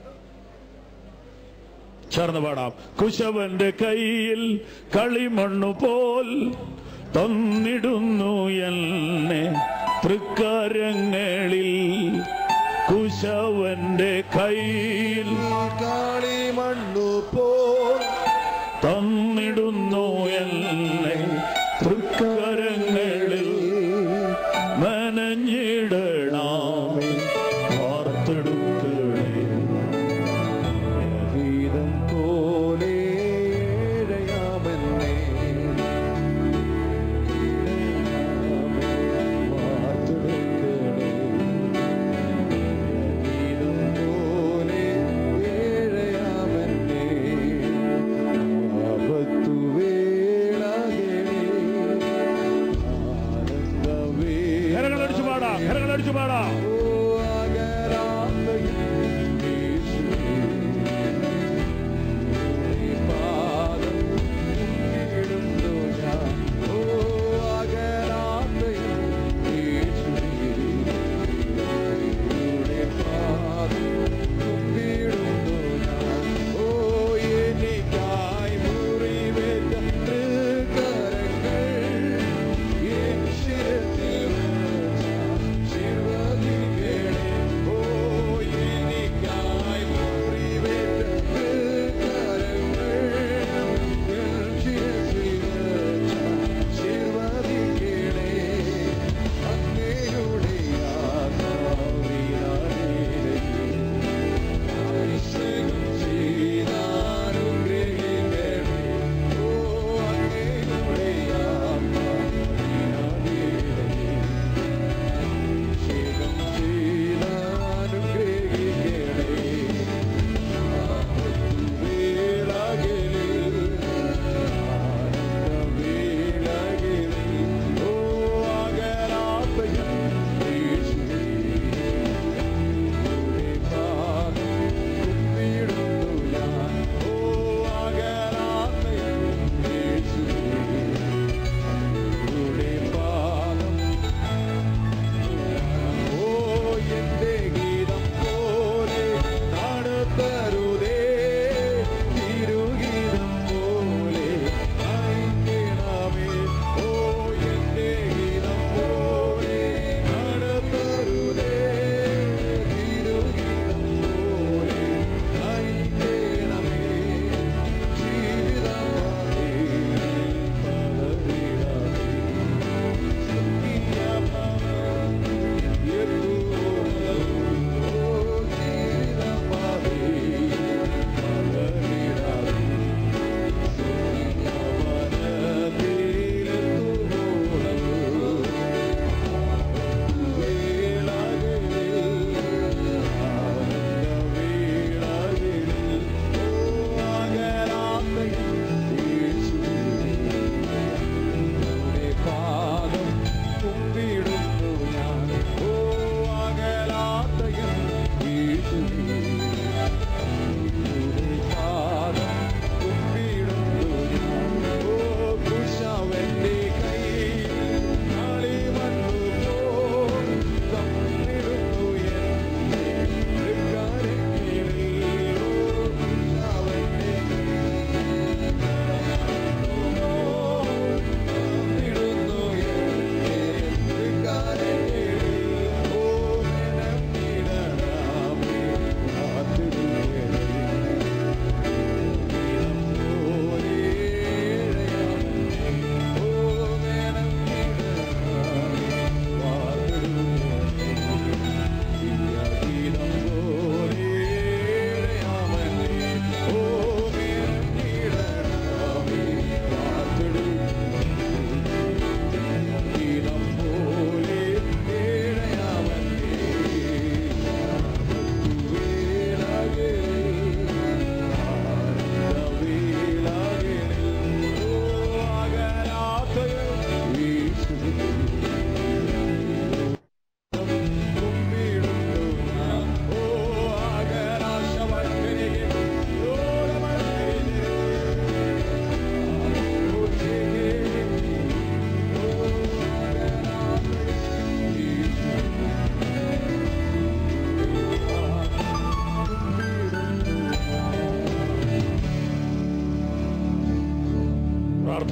ചേർന്ന് പാടാം കുശവന്റെ കയ്യിൽ കളിമണ്ണു പോൽ തന്നിടുന്നു എന്നെ തൃക്കരങ്ങളിൽ കുശവന്റെ കയ്യിൽ കാളിമണ്ണു പോ തന്നിടുന്നു എന്നെ തൃക്കരങ്ങളിൽ മനഞ്ഞിടണമേ വാർത്തെടുക്കണേ ഗീതം പോലെ ഏഴയാമെന്നേ വാർത്തെടുക്കണേ. ഗീതം പോലെ ഏഴയാമെന്നേ. ആപത്തു വേളകളിൽ ആനന്ദവേ കരങ്ങളടിച്ചു പാടാം കരങ്ങളടിച്ചു പാടാം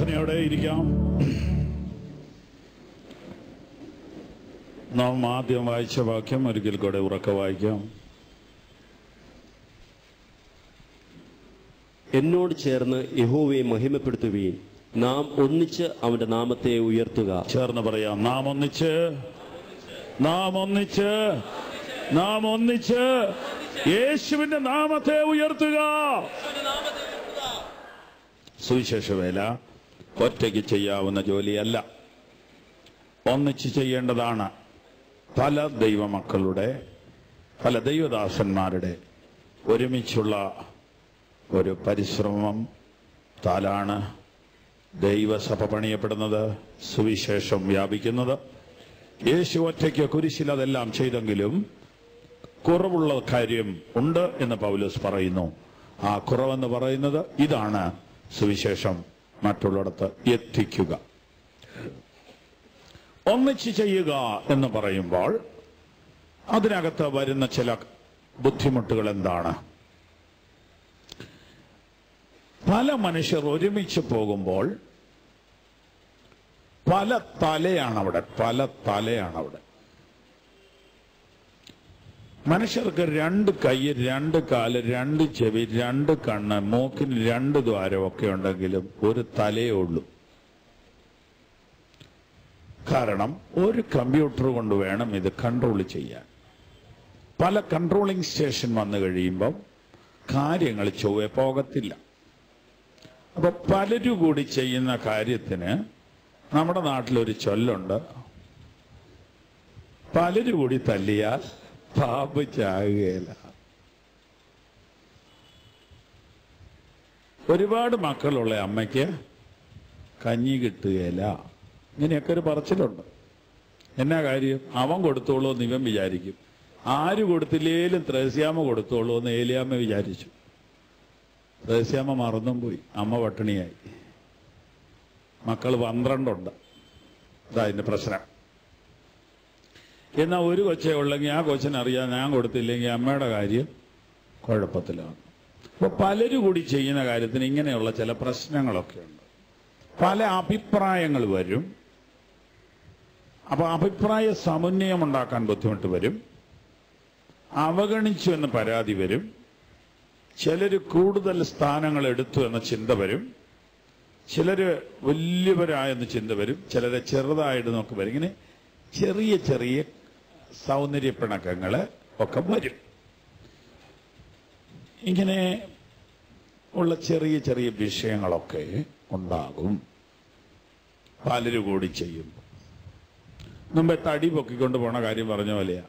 പ്രാർത്ഥനയോടെ ഇരിക്കാം നാം ആദ്യം വായിച്ച വാക്യം ഒരിക്കൽ കൂടെ ഉറക്കെ വായിക്കാം എന്നോട് ചേർന്ന് യഹോവയെ മഹിമപ്പെടുത്തുകയും നാം ഒന്നിച്ച് അവന്റെ നാമത്തെ ഉയർത്തുക ചേർന്ന് പറയാം നാം ഒന്നിച്ച് നാം ഒന്നിച്ച് നാം ഒന്നിച്ച് യേശുവിന്റെ നാമത്തെ ഉയർത്തുക സുവിശേഷ വേല ഒറ്റയ്ക്ക് ചെയ്യാവുന്ന ജോലിയല്ല ഒന്നിച്ച് ചെയ്യേണ്ടതാണ് പല ദൈവമക്കളുടെ പല ദൈവദാസന്മാരുടെ ഒരുമിച്ചുള്ള ഒരു പരിശ്രമം താലാണ് ദൈവസഭ പണിയപ്പെടുന്നത് സുവിശേഷം വ്യാപിക്കുന്നത് യേശു ഒറ്റയ്ക്ക് കുരിശിൽ അതെല്ലാം ചെയ്തെങ്കിലും കുറവുള്ള കാര്യം ഉണ്ട് എന്ന് പൗലോസ് പറയുന്നു ആ കുറവെന്ന് പറയുന്നത് ഇതാണ് സുവിശേഷം മറ്റുള്ളിടത്ത് എത്തിക്കുക ഒന്നിച്ച് ചെയ്യുക എന്ന് പറയുമ്പോൾ അതിനകത്ത് വരുന്ന ചില ബുദ്ധിമുട്ടുകൾ എന്താണ് പല മനുഷ്യർ ഒരുമിച്ച് പോകുമ്പോൾ പല തലയാണ് അവിടെ പല തലയാണ് അവിടെ മനുഷ്യർക്ക് രണ്ട് കൈ രണ്ട് കാല് രണ്ട് ചെവി രണ്ട് കണ്ണ് മൂക്കിന് രണ്ട് ദ്വാരമൊക്കെ ഉണ്ടെങ്കിലും ഒരു തലയേ ഉള്ളൂ കാരണം ഒരു കമ്പ്യൂട്ടർ കൊണ്ട് വേണം ഇത് കൺട്രോൾ ചെയ്യാൻ പല കൺട്രോളിംഗ് സ്റ്റേഷൻ വന്നു കഴിയുമ്പം കാര്യങ്ങൾ ചൊവ്വെ പോകത്തില്ല അപ്പൊ പലരും കൂടി ചെയ്യുന്ന കാര്യത്തിന് നമ്മുടെ നാട്ടിലൊരു ചൊല്ലുണ്ട് പലരും കൂടി തല്ലിയാൽ പാമ്പ് ചാകുകയില്ല ഒരുപാട് മക്കളുള്ള അമ്മയ്ക്ക് കഞ്ഞി കിട്ടുകയില്ല ഇങ്ങനെയൊക്കെ ഒരു പറച്ചിലുണ്ട് എന്നാ കാര്യം അവൻ കൊടുത്തോളൂ എന്ന് ഇവൻ വിചാരിക്കും ആര് കൊടുത്തില്ലേലും ത്രേസ്യാമ്മ കൊടുത്തോളൂ എന്ന് ഏലിയാമ്മ വിചാരിച്ചു ത്രേസ്യാമ്മ മറന്നും പോയി അമ്മ പട്ടിണിയായി മക്കൾ പന്ത്രണ്ടുണ്ട് ഇതാ അതിന്റെ പ്രശ്നം എന്നാൽ ഒരു കൊച്ചേ ഉള്ളെങ്കിൽ ആ കൊച്ചിനറിയാം ഞാൻ കൊടുത്തില്ലെങ്കിൽ അമ്മയുടെ കാര്യം കുഴപ്പത്തിലാണ് അപ്പൊ പലരും കൂടി ചെയ്യുന്ന കാര്യത്തിന് ഇങ്ങനെയുള്ള ചില പ്രശ്നങ്ങളൊക്കെ ഉണ്ട് പല അഭിപ്രായങ്ങൾ വരും അപ്പൊ അഭിപ്രായ സമന്വയം ഉണ്ടാക്കാൻ ബുദ്ധിമുട്ട് വരും അവഗണിച്ചു എന്ന് പരാതി വരും ചിലര് കൂടുതൽ സ്ഥാനങ്ങൾ എടുത്തു എന്ന ചിന്ത വരും ചിലര് വലിയവരായെന്ന് ചിന്ത വരും ചിലരെ ചെറുതായിട്ട് നോക്കി വരും ഇങ്ങനെ ചെറിയ ചെറിയ സൗന്ദര്യപ്പിണക്കങ്ങള് ഒക്കെ വരും ഇങ്ങനെ ഉള്ള ചെറിയ ചെറിയ വിഷയങ്ങളൊക്കെ ഉണ്ടാകും പലരും കൂടി ചെയ്യും മുമ്പേ തടി പൊക്കിക്കൊണ്ട് പോണ കാര്യം പറഞ്ഞ പോലെയാ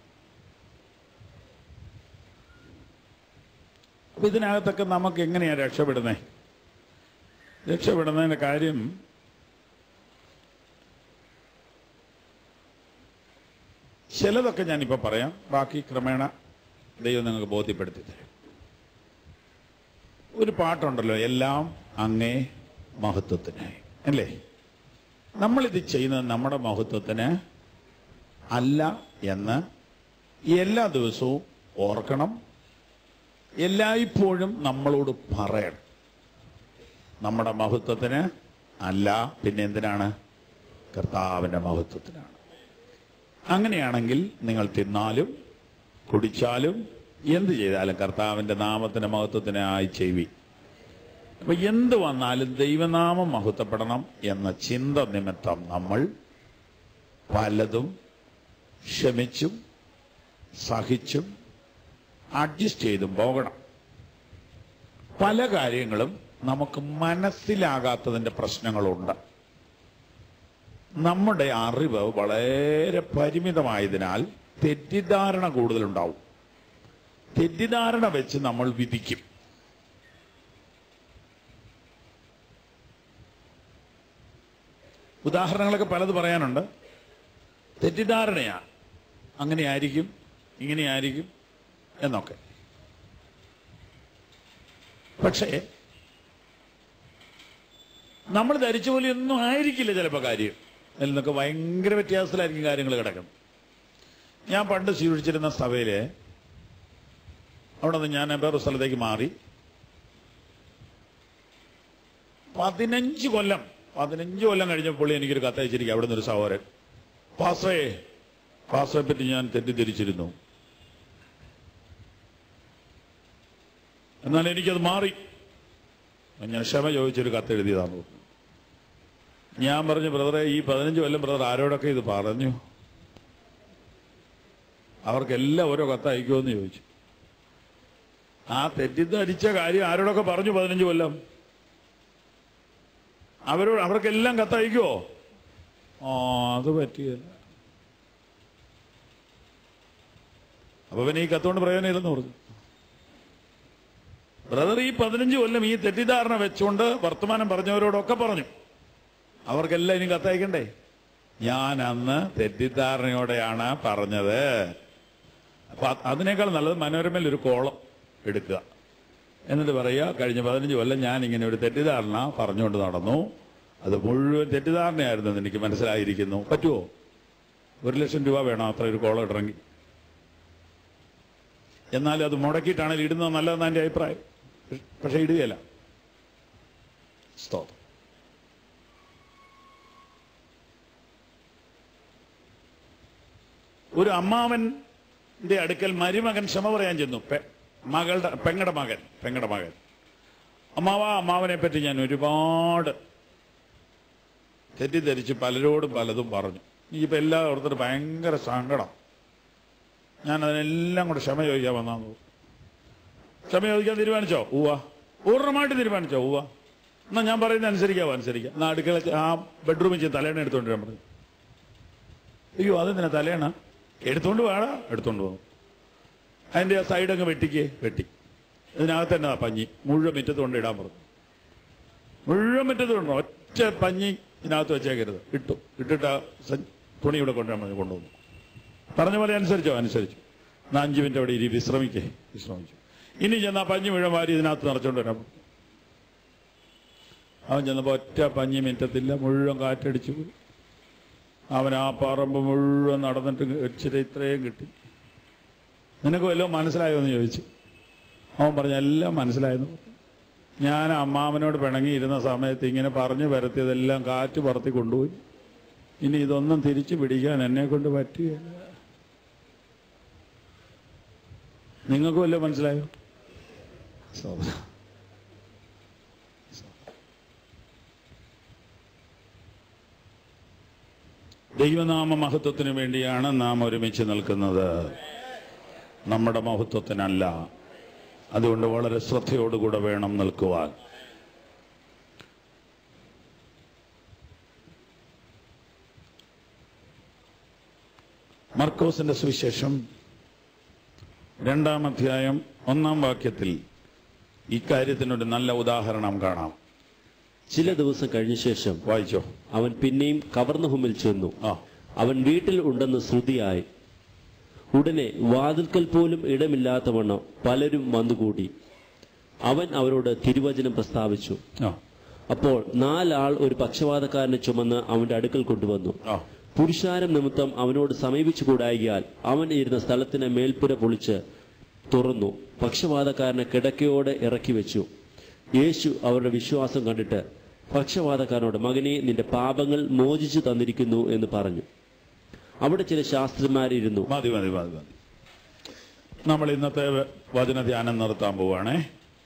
അപ്പൊ ഇതിനകത്തൊക്കെ നമുക്ക് എങ്ങനെയാ രക്ഷപ്പെടുന്നേ രക്ഷപ്പെടുന്നതിന്റെ കാര്യം ചിലതൊക്കെ ഞാനിപ്പോ പറയാം ബാക്കി ക്രമേണ ദൈവം നിങ്ങൾക്ക് ബോധ്യപ്പെടുത്തി തരും ഒരു പാട്ടുണ്ടല്ലോ എല്ലാം അങ്ങേ മഹത്വത്തിനായി അല്ലേ നമ്മളിത് ചെയ്യുന്നത് നമ്മുടെ മഹത്വത്തിന് അല്ല എന്ന് എല്ലാ ദിവസവും ഓർക്കണം എല്ലായ്പ്പോഴും നമ്മളോട് പറയണം നമ്മുടെ മഹത്വത്തിന് അല്ല പിന്നെ എന്തിനാണ് കർത്താവിന്റെ മഹത്വത്തിനാണ് അങ്ങനെയാണെങ്കിൽ നിങ്ങൾ തിന്നാലും കുടിച്ചാലും എന്ത് ചെയ്താലും കർത്താവിന്റെ നാമത്തിന്റെ മഹത്വത്തിനായി ചെയ്വി അപ്പൊ എന്ത് വന്നാലും ദൈവനാമം മഹത്വപ്പെടണം എന്ന ചിന്ത നിമിത്തം നമ്മൾ പലതും ക്ഷമിച്ചും സഹിച്ചും അഡ്ജസ്റ്റ് ചെയ്തും പോകണം പല കാര്യങ്ങളും നമുക്ക് മനസ്സിലാകാത്തതിന്റെ പ്രശ്നങ്ങളുണ്ട് നമ്മുടെ അറിവ് വളരെ പരിമിതമായതിനാൽ തെറ്റിദ്ധാരണ കൂടുതലുണ്ടാവും തെറ്റിദ്ധാരണ വെച്ച് നമ്മൾ വിധിക്കും ഉദാഹരണങ്ങളൊക്കെ പലത് പറയാനുണ്ട് തെറ്റിദ്ധാരണയാ അങ്ങനെയായിരിക്കും ഇങ്ങനെയായിരിക്കും എന്നൊക്കെ പക്ഷേ നമ്മൾ ധരിച്ച പോലെ ഒന്നും ആയിരിക്കില്ല ചിലപ്പോൾ കാര്യം അതിൽ നിന്നൊക്കെ ഭയങ്കര വ്യത്യാസത്തിലായിരിക്കും കാര്യങ്ങൾ കിടക്കുന്നത് ഞാൻ പണ്ട് സ്വീകരിച്ചിരുന്ന സഭയില് അവിടെ നിന്ന് ഞാൻ വേറൊരു സ്ഥലത്തേക്ക് മാറി പതിനഞ്ച് കൊല്ലം പതിനഞ്ച് കൊല്ലം കഴിഞ്ഞപ്പോൾ എനിക്കൊരു കത്തയച്ചിരിക്കുക അവിടെ നിന്നൊരു സഹോദരൻ പാസേ പാസയെ പറ്റി ഞാൻ തെറ്റിദ്ധരിച്ചിരുന്നു എന്നാൽ എനിക്കത് മാറി ഞാൻ ക്ഷമ ചോദിച്ചൊരു കത്ത് എഴുതിയതാണ് ഞാൻ പറഞ്ഞു ബ്രദറെ ഈ പതിനഞ്ച് കൊല്ലം ബ്രദർ ആരോടൊക്കെ ഇത് പറഞ്ഞു അവർക്കെല്ലാം ഓരോ കത്ത് അയക്കുമെന്ന് ചോദിച്ചു ആ തെറ്റിദ്ധരിച്ച കാര്യം ആരോടൊക്കെ പറഞ്ഞു പതിനഞ്ച് കൊല്ലം അവരോട് അവർക്കെല്ലാം കത്തയക്കുമോ ആ അത് പറ്റിയല്ല അപ്പൊ പിന്നെ ഈ കത്തുകൊണ്ട് പ്രയോജനമില്ലെന്ന് പറഞ്ഞു ബ്രദർ ഈ പതിനഞ്ച് കൊല്ലം ഈ തെറ്റിദ്ധാരണ വെച്ചുകൊണ്ട് വർത്തമാനം പറഞ്ഞവരോടൊക്കെ പറഞ്ഞു അവർക്കെല്ലാം ഇനി കത്തയക്കണ്ടേ ഞാൻ അന്ന് തെറ്റിദ്ധാരണയോടെയാണ് പറഞ്ഞത് അപ്പൊ അത് അതിനേക്കാൾ നല്ലത് മനോരമയിൽ ഒരു കോളം എടുക്കുക എന്നിട്ട് പറയുക കഴിഞ്ഞ പതിനഞ്ച് കൊല്ലം ഞാൻ ഇങ്ങനെ ഒരു തെറ്റിദ്ധാരണ പറഞ്ഞുകൊണ്ട് നടന്നു അത് മുഴുവൻ തെറ്റിദ്ധാരണയായിരുന്നു എന്ന് എനിക്ക് മനസ്സിലായിരിക്കുന്നു പറ്റുമോ ഒരു ലക്ഷം രൂപ വേണം അത്ര ഒരു കോളം ഇടണമെങ്കിൽ എന്നാൽ അത് മുടക്കിയിട്ടാണ് ഇടുന്നത് നല്ലതെന്ന് എൻ്റെ അഭിപ്രായം പക്ഷെ ഇടുകയില്ല സ്തോത്രം ഒരു അമ്മാവന്റെ അടുക്കൽ മരുമകൻ ക്ഷമ പറയാൻ ചെന്നു പെ- മകളുടെ പെങ്ങടെ മകൻ പെങ്ങടെ മകൻ അമ്മാവ അമ്മാവനെ പറ്റി ഞാൻ ഒരുപാട് തെറ്റിദ്ധരിച്ച് പലരോടും പലതും പറഞ്ഞു ഇനിയിപ്പോ എല്ലാവർക്കും ഭയങ്കര സങ്കടം ഞാൻ അതിനെല്ലാം കൂടെ ക്ഷമ ചോദിക്കാൻ വന്നാന്ന് ക്ഷമ ചോദിക്കാൻ തീരുമാനിച്ചോ ഉവ്വ പൂർണ്ണമായിട്ട് തീരുമാനിച്ചോ ഉവ്വ എന്നാ ഞാൻ പറയുന്നത് അനുസരിക്കാവോ അനുസരിക്കാം എന്നാ അടുക്കള ആ ബെഡ്റൂമിൽ ചെന്ന് തലേണ എടുത്തോണ്ട് വരാൻ പറഞ്ഞു അയ്യോ അതെന്തിനാ തലേണ എടുത്തോണ്ട് വേടാ എടുത്തോണ്ട് പോകും അതിന്റെ ആ സൈഡങ്ങ് വെട്ടിക്ക് വെട്ടി ഇതിനകത്ത് തന്നെ പഞ്ഞി മുഴുവൻ മുറ്റത്ത് കൊണ്ട് ഇടാൻ പറഞ്ഞു മുഴുവൻ മുറ്റത്ത് കൊണ്ടു ഒറ്റ പഞ്ഞി ഇതിനകത്ത് വെച്ചേക്കരുത് ഇട്ടു ഇട്ടിട്ട് ആ സ- തുണി ഇവിടെ കൊണ്ടുവരാൻ പറഞ്ഞു കൊണ്ടുവന്നു പറഞ്ഞ പോലെ അനുസരിച്ചോ അനുസരിച്ചു എന്നാ അഞ്ച് മിനിറ്റ് അവിടെ ഇരി വിശ്രമിക്കേ വിശ്രമിച്ചു ഇനി ചെന്നാ പഞ്ഞി മുഴുവൻ വാരി ഇതിനകത്ത് നിറച്ചോണ്ട് വരാൻ പറഞ്ഞു. അവൻ ചെന്നപ്പോ ഒറ്റ പഞ്ഞി മിറ്റത്തില്ല മുഴുവൻ കാറ്റടിച്ചു പോയി അവൻ ആ പറമ്പ് മുഴുവൻ നടന്നിട്ട് ഇച്ചിരി ഇത്രയും കിട്ടി നിനക്ക് വല്ലതും മനസ്സിലായോ എന്ന് ചോദിച്ചു അവൻ പറഞ്ഞു എല്ലാം മനസ്സിലായെന്ന് പറഞ്ഞു. ഞാൻ അമ്മാവനോട് പിണങ്ങിയിരുന്ന സമയത്ത് ഇങ്ങനെ പറഞ്ഞു വരത്തിയതെല്ലാം കാറ്റ് പറത്തി കൊണ്ടുപോയി ഇനി ഇതൊന്നും തിരിച്ചു പിടിക്കാൻ എന്നെ കൊണ്ട് പറ്റുകയില്ല നിങ്ങൾക്ക് വല്ലതും മനസ്സിലായോ സോദരാ. ദൈവനാമ മഹത്വത്തിന് വേണ്ടിയാണ് നാം ഒരുമിച്ച് നിൽക്കുന്നത് നമ്മുടെ മഹത്വത്തിനല്ല അതുകൊണ്ട് വളരെ ശ്രദ്ധയോടുകൂടെ വേണം നിൽക്കുവാൻ മർക്കോസിന്റെ സുവിശേഷം രണ്ടാം അധ്യായം ഒന്നാം വാക്യത്തിൽ ഇക്കാര്യത്തിനൊരു നല്ല ഉദാഹരണം കാണാം ചില ദിവസം കഴിഞ്ഞ ശേഷം വായിച്ചോ അവൻ പിന്നെയും കവർന്നഹുമിൽ ചെന്നു ആ അവൻ വീട്ടിൽ ഉണ്ടെന്ന് ശ്രുതിയായി ഉടനെ വാതിൽക്കൽ പോലും ഇടമില്ലാത്തവണ്ണം പലരും വന്നുകൂടി അവൻ അവരോട് തിരുവചനം പ്രസ്താവിച്ചു ആ അപ്പോൾ നാലാൾ ഒരു പക്ഷവാതക്കാരനെ ചുമന്ന് അവന്റെ അടുക്കൽ കൊണ്ടുവന്നു ആ പുരുഷാരം നിമിത്തം അവനോട് സമീപിച്ചു കൂടായികയാൽ അവൻ ഇരുന്ന സ്ഥലത്തിന് മേൽപ്പുര പൊളിച്ച് തുറന്നു പക്ഷവാതക്കാരനെ കിടക്കയോടെ ഇറക്കി വെച്ചു യേശു അവരുടെ വിശ്വാസം കണ്ടിട്ട് പക്ഷവാതക്കാരനോട് മകനെ നിന്റെ പാപങ്ങൾ മോചിച്ചു തന്നിരിക്കുന്നു എന്ന് പറഞ്ഞു അവിടെ ചില ശാസ്ത്രിമാരിരുന്നു മതി മതി മതി മതി നമ്മൾ ഇന്നത്തെ വചന ധ്യാനം നിർത്താൻ പോവാണേ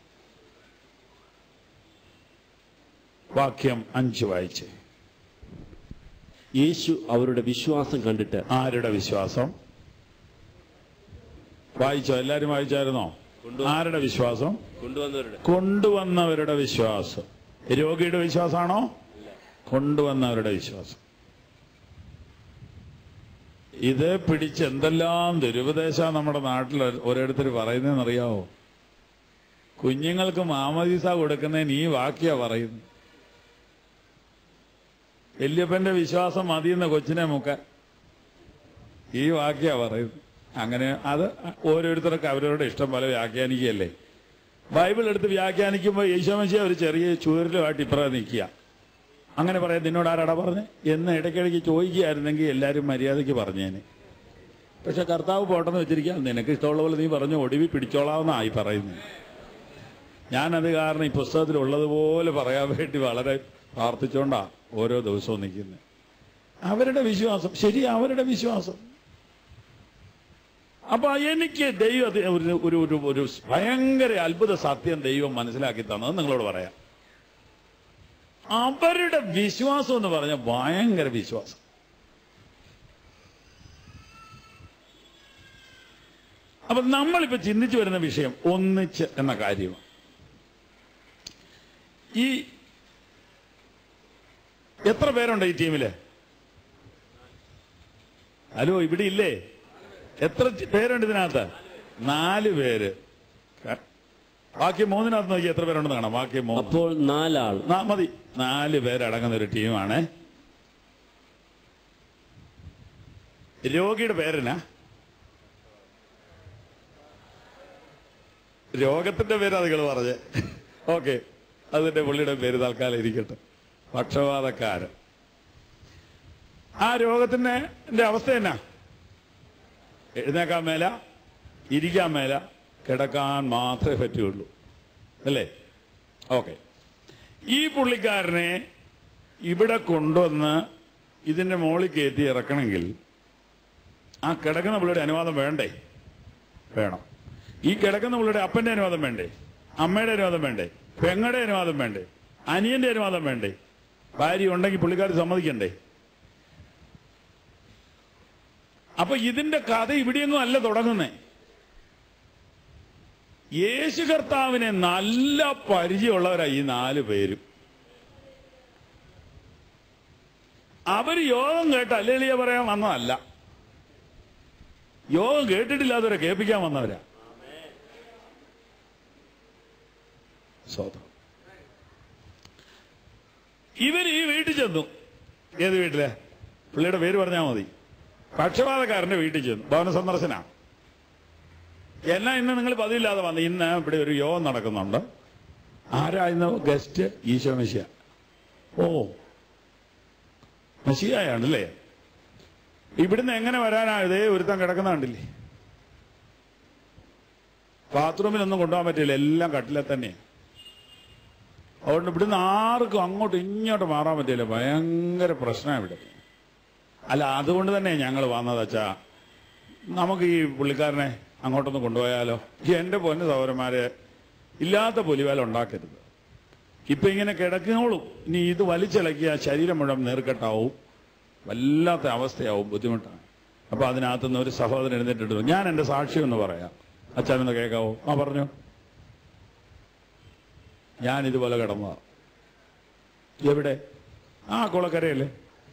വാക്യം അഞ്ച് വായിച്ചേ യേശു അവരുടെ വിശ്വാസം കണ്ടിട്ട് ആരുടെ വിശ്വാസം വായിച്ചോ എല്ലാരും വായിച്ചായിരുന്നോ ആരുടെ വിശ്വാസം കൊണ്ടുവന്നവരുടെ കൊണ്ടുവന്നവരുടെ വിശ്വാസം രോഗിയുടെ വിശ്വാസമാണോ കൊണ്ടുവന്നവരുടെ വിശ്വാസം ഇത് പിടിച്ച് എന്തെല്ലാം ദുരുപദേശ നമ്മുടെ നാട്ടിൽ ഓരോരുത്തർ പറയുന്നതെന്ന് അറിയാവോ കുഞ്ഞുങ്ങൾക്ക് മാമദീസ കൊടുക്കുന്നതിന് ഈ വാക്യ പറയുന്നു വല്യപ്പന്റെ വിശ്വാസം മതിയെന്ന കൊച്ചിനെ മുക്കാൻ ഈ വാക്യ പറയുന്നു അങ്ങനെ അത് ഓരോരുത്തർക്ക് അവരവരുടെ ഇഷ്ടം പോലെ വ്യാഖ്യാനിക്കുകയല്ലേ ബൈബിൾ എടുത്ത് വ്യാഖ്യാനിക്കുമ്പോൾ യേശോമശിയ ഒരു ചെറിയ ചുവരിലുമായിട്ട് ഇപ്പുറം നിൽക്കുക അങ്ങനെ പറയാൻ നിന്നോട് ആരാടാ പറഞ്ഞ് എന്ന് ഇടയ്ക്കിടയ്ക്ക് ചോദിക്കുകയായിരുന്നെങ്കിൽ എല്ലാവരും മര്യാദയ്ക്ക് പറഞ്ഞേനെ പക്ഷെ കർത്താവ് പോട്ടെന്ന് വെച്ചിരിക്കുക നിനക്ക് ഇഷ്ടമുള്ള പോലെ നീ പറഞ്ഞു ഒടുവി പിടിച്ചോളാവുന്നതായി പറയുന്നു ഞാനത് കാരണം ഈ പുസ്തകത്തിൽ ഉള്ളതുപോലെ പറയാൻ വേണ്ടി വളരെ പ്രാർത്ഥിച്ചുകൊണ്ടാ ഓരോ ദിവസവും നിൽക്കുന്നത് അവരുടെ വിശ്വാസം ശരി അവരുടെ വിശ്വാസം അപ്പൊ എനിക്ക് ദൈവം അത് ഒരു ഒരു ഒരു ഒരു ഭയങ്കര അത്ഭുത സത്യം ദൈവം മനസ്സിലാക്കി തന്നത് നിങ്ങളോട് പറയാം അവരുടെ വിശ്വാസം എന്ന് പറഞ്ഞ ഭയങ്കര വിശ്വാസം അപ്പൊ നമ്മളിപ്പോ ചിന്തിച്ചു വരുന്ന വിഷയം ഒന്നിച്ച് എന്ന കാര്യമാണ് ഈ എത്ര പേരുണ്ട് ഈ ടീമില് ഹലോ ഇവിടെ ഇല്ലേ എത്ര ചി- പേരുണ്ട് ഇതിനകത്ത് നാല് പേര് ക- ബാക്കി മൂന്നിനകത്ത് നോക്കി എത്ര പേരുണ്ടെന്ന് കാണാം ബാക്കി മൂന്ന് അപ്പോൾ നാലാൾ നാ- മതി നാല് പേരടങ്ങുന്ന ഒരു ടീമാണ് രോഗിയുടെ പേരെന്നാ രോഗത്തിന്റെ പേര് അതുകൾ പറഞ്ഞ് ഓക്കെ അതിന്റെ പുള്ളിയുടെ പേര് തൽക്കാലം ഇരിക്കട്ടെ പക്ഷപാതക്കാരൻ ആ രോഗത്തിന്റെ ന്റെ അവസ്ഥ എന്നാ എഴുന്നേക്കാൻ മേല ഇരിക്കാൻ മേല കിടക്കാൻ മാത്രമേ പറ്റുള്ളൂ അല്ലേ ഓക്കെ ഈ പുള്ളിക്കാരനെ ഇവിടെ കൊണ്ടുവന്ന് ഇതിന്റെ മുകളിൽ കയറ്റി ഇറക്കണമെങ്കിൽ ആ കിടക്കുന്ന പുള്ളിയുടെ അനുവാദം വേണ്ടേ വേണം ഈ കിടക്കുന്ന പുള്ളിയുടെ അപ്പന്റെ അനുവാദം വേണ്ടേ അമ്മയുടെ അനുവാദം വേണ്ടേ പെങ്ങളുടെ അനുവാദം വേണ്ടേ അനിയന്റെ അനുവാദം വേണ്ടേ ഭാര്യ ഉണ്ടെങ്കിൽ പുള്ളിക്കാർ സമ്മതിക്കണ്ടേ അപ്പൊ ഇതിന്റെ കഥ ഇവിടെയൊന്നും അല്ല തുടങ്ങുന്നേ യേശു കർത്താവിനെ നല്ല പരിചയമുള്ളവരാ ഈ നാല് പേരും അവര് യോഗം കേട്ട അല്ലെളിയ പറയാൻ വന്നതല്ല യോഗം കേട്ടിട്ടില്ലാത്തവരെ കേൾപ്പിക്കാൻ വന്നവരാ സ്വതം ഇവർ ഈ വീട്ടിൽ ചെന്നു ഏത് വീട്ടിലെ പുള്ളിയുടെ പേര് പറഞ്ഞാൽ മതി പക്ഷപാതക്കാരന്റെ വീട്ടിൽ ചെന്നു ഭവന സന്ദർശന എന്നാ ഇന്ന് നിങ്ങൾ പതിവില്ലാതെ വന്നു ഇന്ന് ഇവിടെ ഒരു യോഗം നടക്കുന്നുണ്ട് ആരാ ഇന്ന് ഗസ്റ്റ് ഈശോ മെസ്സിയ ഓ മെസ്സിയാണല്ലേ ഇവിടുന്ന് എങ്ങനെ വരാനാ ഇതേ ഒരുത്തം കിടക്കുന്ന കണ്ടില്ലേ ബാത്റൂമിലൊന്നും കൊണ്ടുപോകാൻ പറ്റില്ല എല്ലാം കട്ടിലെ തന്നെയാ അതുകൊണ്ട് ഇവിടുന്ന് ആർക്കും അങ്ങോട്ടും ഇങ്ങോട്ട് മാറാൻ പറ്റില്ല ഭയങ്കര പ്രശ്നമാണ് ഇവിടെ അല്ല അതുകൊണ്ട് തന്നെ ഞങ്ങൾ വന്നത് അച്ഛാ നമുക്ക് ഈ പുള്ളിക്കാരനെ അങ്ങോട്ടൊന്ന് കൊണ്ടുപോയാലോ ഈ എൻ്റെ പൊന്നു സഹോദരന്മാരെ ഇല്ലാത്ത പുലിവേല ഉണ്ടാക്കരുത് ഇപ്പൊ ഇങ്ങനെ കിടക്കുന്നോളൂ ഇനി ഇത് വലിച്ചിളക്കിയ ശരീരം മുഴുവൻ നേർക്കെട്ടാവും വല്ലാത്ത അവസ്ഥയാവും ബുദ്ധിമുട്ടാണ് അപ്പൊ അതിനകത്തുനിന്ന് ഒരു സഹോദരൻ എഴുന്നേറ്റിട്ട് ഞാൻ എന്റെ സാക്ഷ്യം എന്ന് പറയാം അച്ഛനെന്ന് കേൾക്കാവോ ആ പറഞ്ഞു ഞാൻ ഇതുപോലെ കിടന്നതാ എവിടെ ആ കുളക്കരയല്ലേ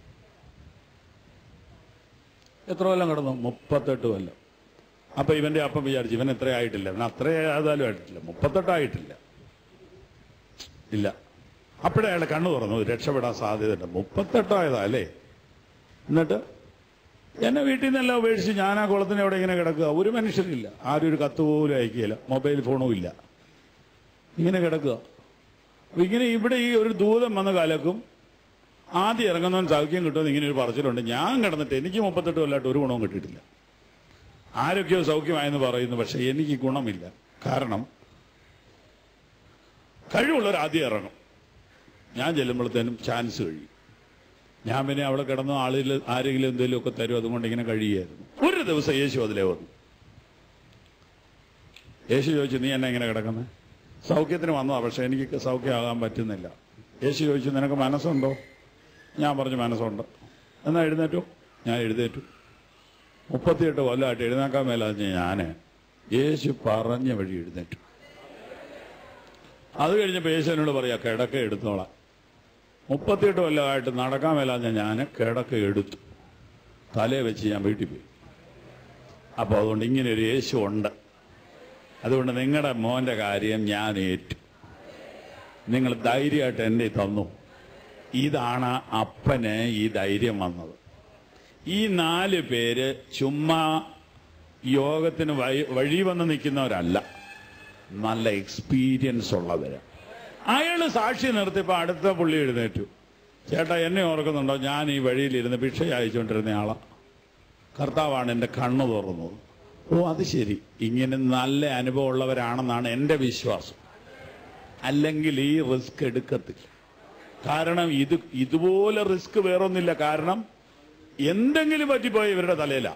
എത്ര കൊല്ലം കിടന്നു മുപ്പത്തെട്ട് കൊല്ലം അപ്പൊ ഇവന്റെ അപ്പം വിചാരിച്ചു ഇവൻ എത്ര ആയിട്ടില്ല ഇവൻ അത്ര ഏതായാലും ആയിട്ടില്ല മുപ്പത്തെട്ടായിട്ടില്ല ഇല്ല അപ്പോഴേ അയാളെ കണ്ണു തുറന്നു രക്ഷപ്പെടാൻ സാധ്യതയുണ്ട് മുപ്പത്തെട്ടായതാ അല്ലേ എന്നിട്ട് എന്നെ വീട്ടിൽ നിന്നെല്ലാം ഉപേക്ഷിച്ച് ഞാൻ ആ കുളത്തിന് അവിടെ ഇങ്ങനെ കിടക്കുക ഒരു മനുഷ്യരില്ല ആരും ഒരു കത്ത് പോലും അയക്കുകയില്ല മൊബൈൽ ഫോണും ഇല്ല ഇങ്ങനെ കിടക്കുക അപ്പൊ ഇങ്ങനെ ഇവിടെ ഈ ഒരു ദൂതം വന്ന് കലക്കും ആദ്യം ഇറങ്ങുന്നവൻ സൗഖ്യം കിട്ടുമെന്ന് ഇങ്ങനെ ഒരു പറച്ചിലുണ്ട് ഞാൻ കിടന്നിട്ട് എനിക്ക് മുപ്പത്തെട്ട് കൊല്ലമായിട്ട് ഒരു ഗുണവും കിട്ടിയിട്ടില്ല ആരൊക്കെയോ സൗഖ്യമായെന്ന് പറയുന്നു പക്ഷെ എനിക്ക് ഗുണമില്ല കാരണം കഴിവുള്ളവർ ആദ്യം ഇറങ്ങും ഞാൻ ചെല്ലുമ്പോഴത്തേനും ചാൻസ് കഴിയും ഞാൻ പിന്നെ അവിടെ കിടന്ന ആളിൽ ആരെങ്കിലും എന്തെങ്കിലുമൊക്കെ തരും അതുകൊണ്ട് ഇങ്ങനെ കഴിയുമായിരുന്നു ഒരു ദിവസം യേശു അതിലേ വന്നു യേശു ചോദിച്ചു നീ എന്നെ ഇങ്ങനെ കിടക്കുന്നത് സൗഖ്യത്തിന് വന്നതാ പക്ഷെ എനിക്ക് സൗഖ്യമാകാൻ പറ്റുന്നില്ല യേശു ചോദിച്ചു നിനക്ക് മനസ്സുണ്ടോ ഞാൻ പറഞ്ഞു മനസ്സുണ്ട് എന്നാ എഴുന്നേറ്റു ഞാൻ എഴുന്നേറ്റു മുപ്പത്തിയെട്ട് കൊല്ലമായിട്ട് എഴുന്നേക്കാൻ മേലാഞ്ഞ് ഞാൻ യേശു പറഞ്ഞ വഴി എഴുന്നേറ്റു അത് കഴിഞ്ഞപ്പോൾ യേശു എന്നോട് പറയാ കിടക്ക എടുത്തോളാം മുപ്പത്തിയെട്ട് കൊല്ലമായിട്ട് നടക്കാൻ മേലാഞ്ഞ ഞാൻ കിടക്ക എടുത്തു തലയെ വെച്ച് ഞാൻ വീട്ടിൽ പോയി അപ്പോൾ അതുകൊണ്ട് ഇങ്ങനെ ഒരു യേശു ഉണ്ട് അതുകൊണ്ട് നിങ്ങളുടെ മോന്റെ കാര്യം ഞാൻ ഏറ്റു നിങ്ങൾ ധൈര്യമായിട്ട് എന്നെ തന്നു ഇതാണ് അപ്പന് ഈ ധൈര്യം വന്നത് ഈ നാല് പേര് ചുമ്മാ യോഗത്തിന് വഴി വഴി വന്ന് നിൽക്കുന്നവരല്ല നല്ല എക്സ്പീരിയൻസ് ഉള്ളവര് അയാള് സാക്ഷി നിർത്തിയപ്പോ അടുത്ത പുള്ളി എഴുന്നേറ്റു ചേട്ടാ എന്നെ ഓർക്കുന്നുണ്ടോ ഞാൻ ഈ വഴിയിലിരുന്ന് ഭിക്ഷ അയച്ചുകൊണ്ടിരുന്ന ആളാ കർത്താവാണ് എൻ്റെ കണ്ണു തുറന്നത് ഓ അത് ശരി ഇങ്ങനെ നല്ല അനുഭവം ഉള്ളവരാണെന്നാണ് എൻ്റെ വിശ്വാസം അല്ലെങ്കിൽ ഈ റിസ്ക് എടുക്കത്തില്ല കാരണം ഇത് ഇതുപോലെ റിസ്ക് വേറൊന്നില്ല കാരണം എന്തെങ്കിലും പറ്റിപ്പോയി ഇവരുടെ തലയില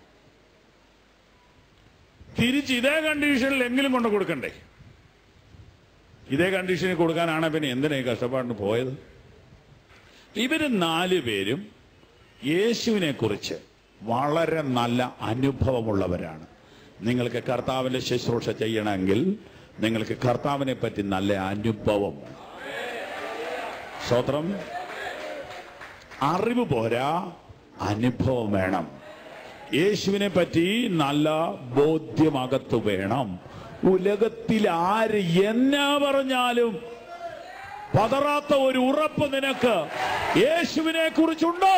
തിരിച്ച് ഇതേ കണ്ടീഷനിൽ എങ്കിലും കൊണ്ട് കൊടുക്കണ്ടേ ഇതേ കണ്ടീഷനിൽ കൊടുക്കാനാണ് പിന്നെ എന്തിനാ ഈ കഷ്ടപ്പാടിന് പോയത് ഇവര് നാല് പേരും യേശുവിനെ കുറിച്ച് വളരെ നല്ല അനുഭവമുള്ളവരാണ് നിങ്ങൾക്ക് കർത്താവിന്റെ ശുശ്രൂഷ ചെയ്യണമെങ്കിൽ നിങ്ങൾക്ക് കർത്താവിനെ പറ്റി നല്ല അനുഭവം വേണം. സ്തോത്രം അറിവ് പോരാ അനുഭവം വേണം യേശുവിനെ പറ്റി നല്ല ബോധ്യമകത്ത് വേണം ഉലകത്തിൽ ആര് എന്നാ പറഞ്ഞാലും പതറാത്ത ഒരു ഉറപ്പ് നിനക്ക് യേശുവിനെ കുറിച്ചുണ്ടോ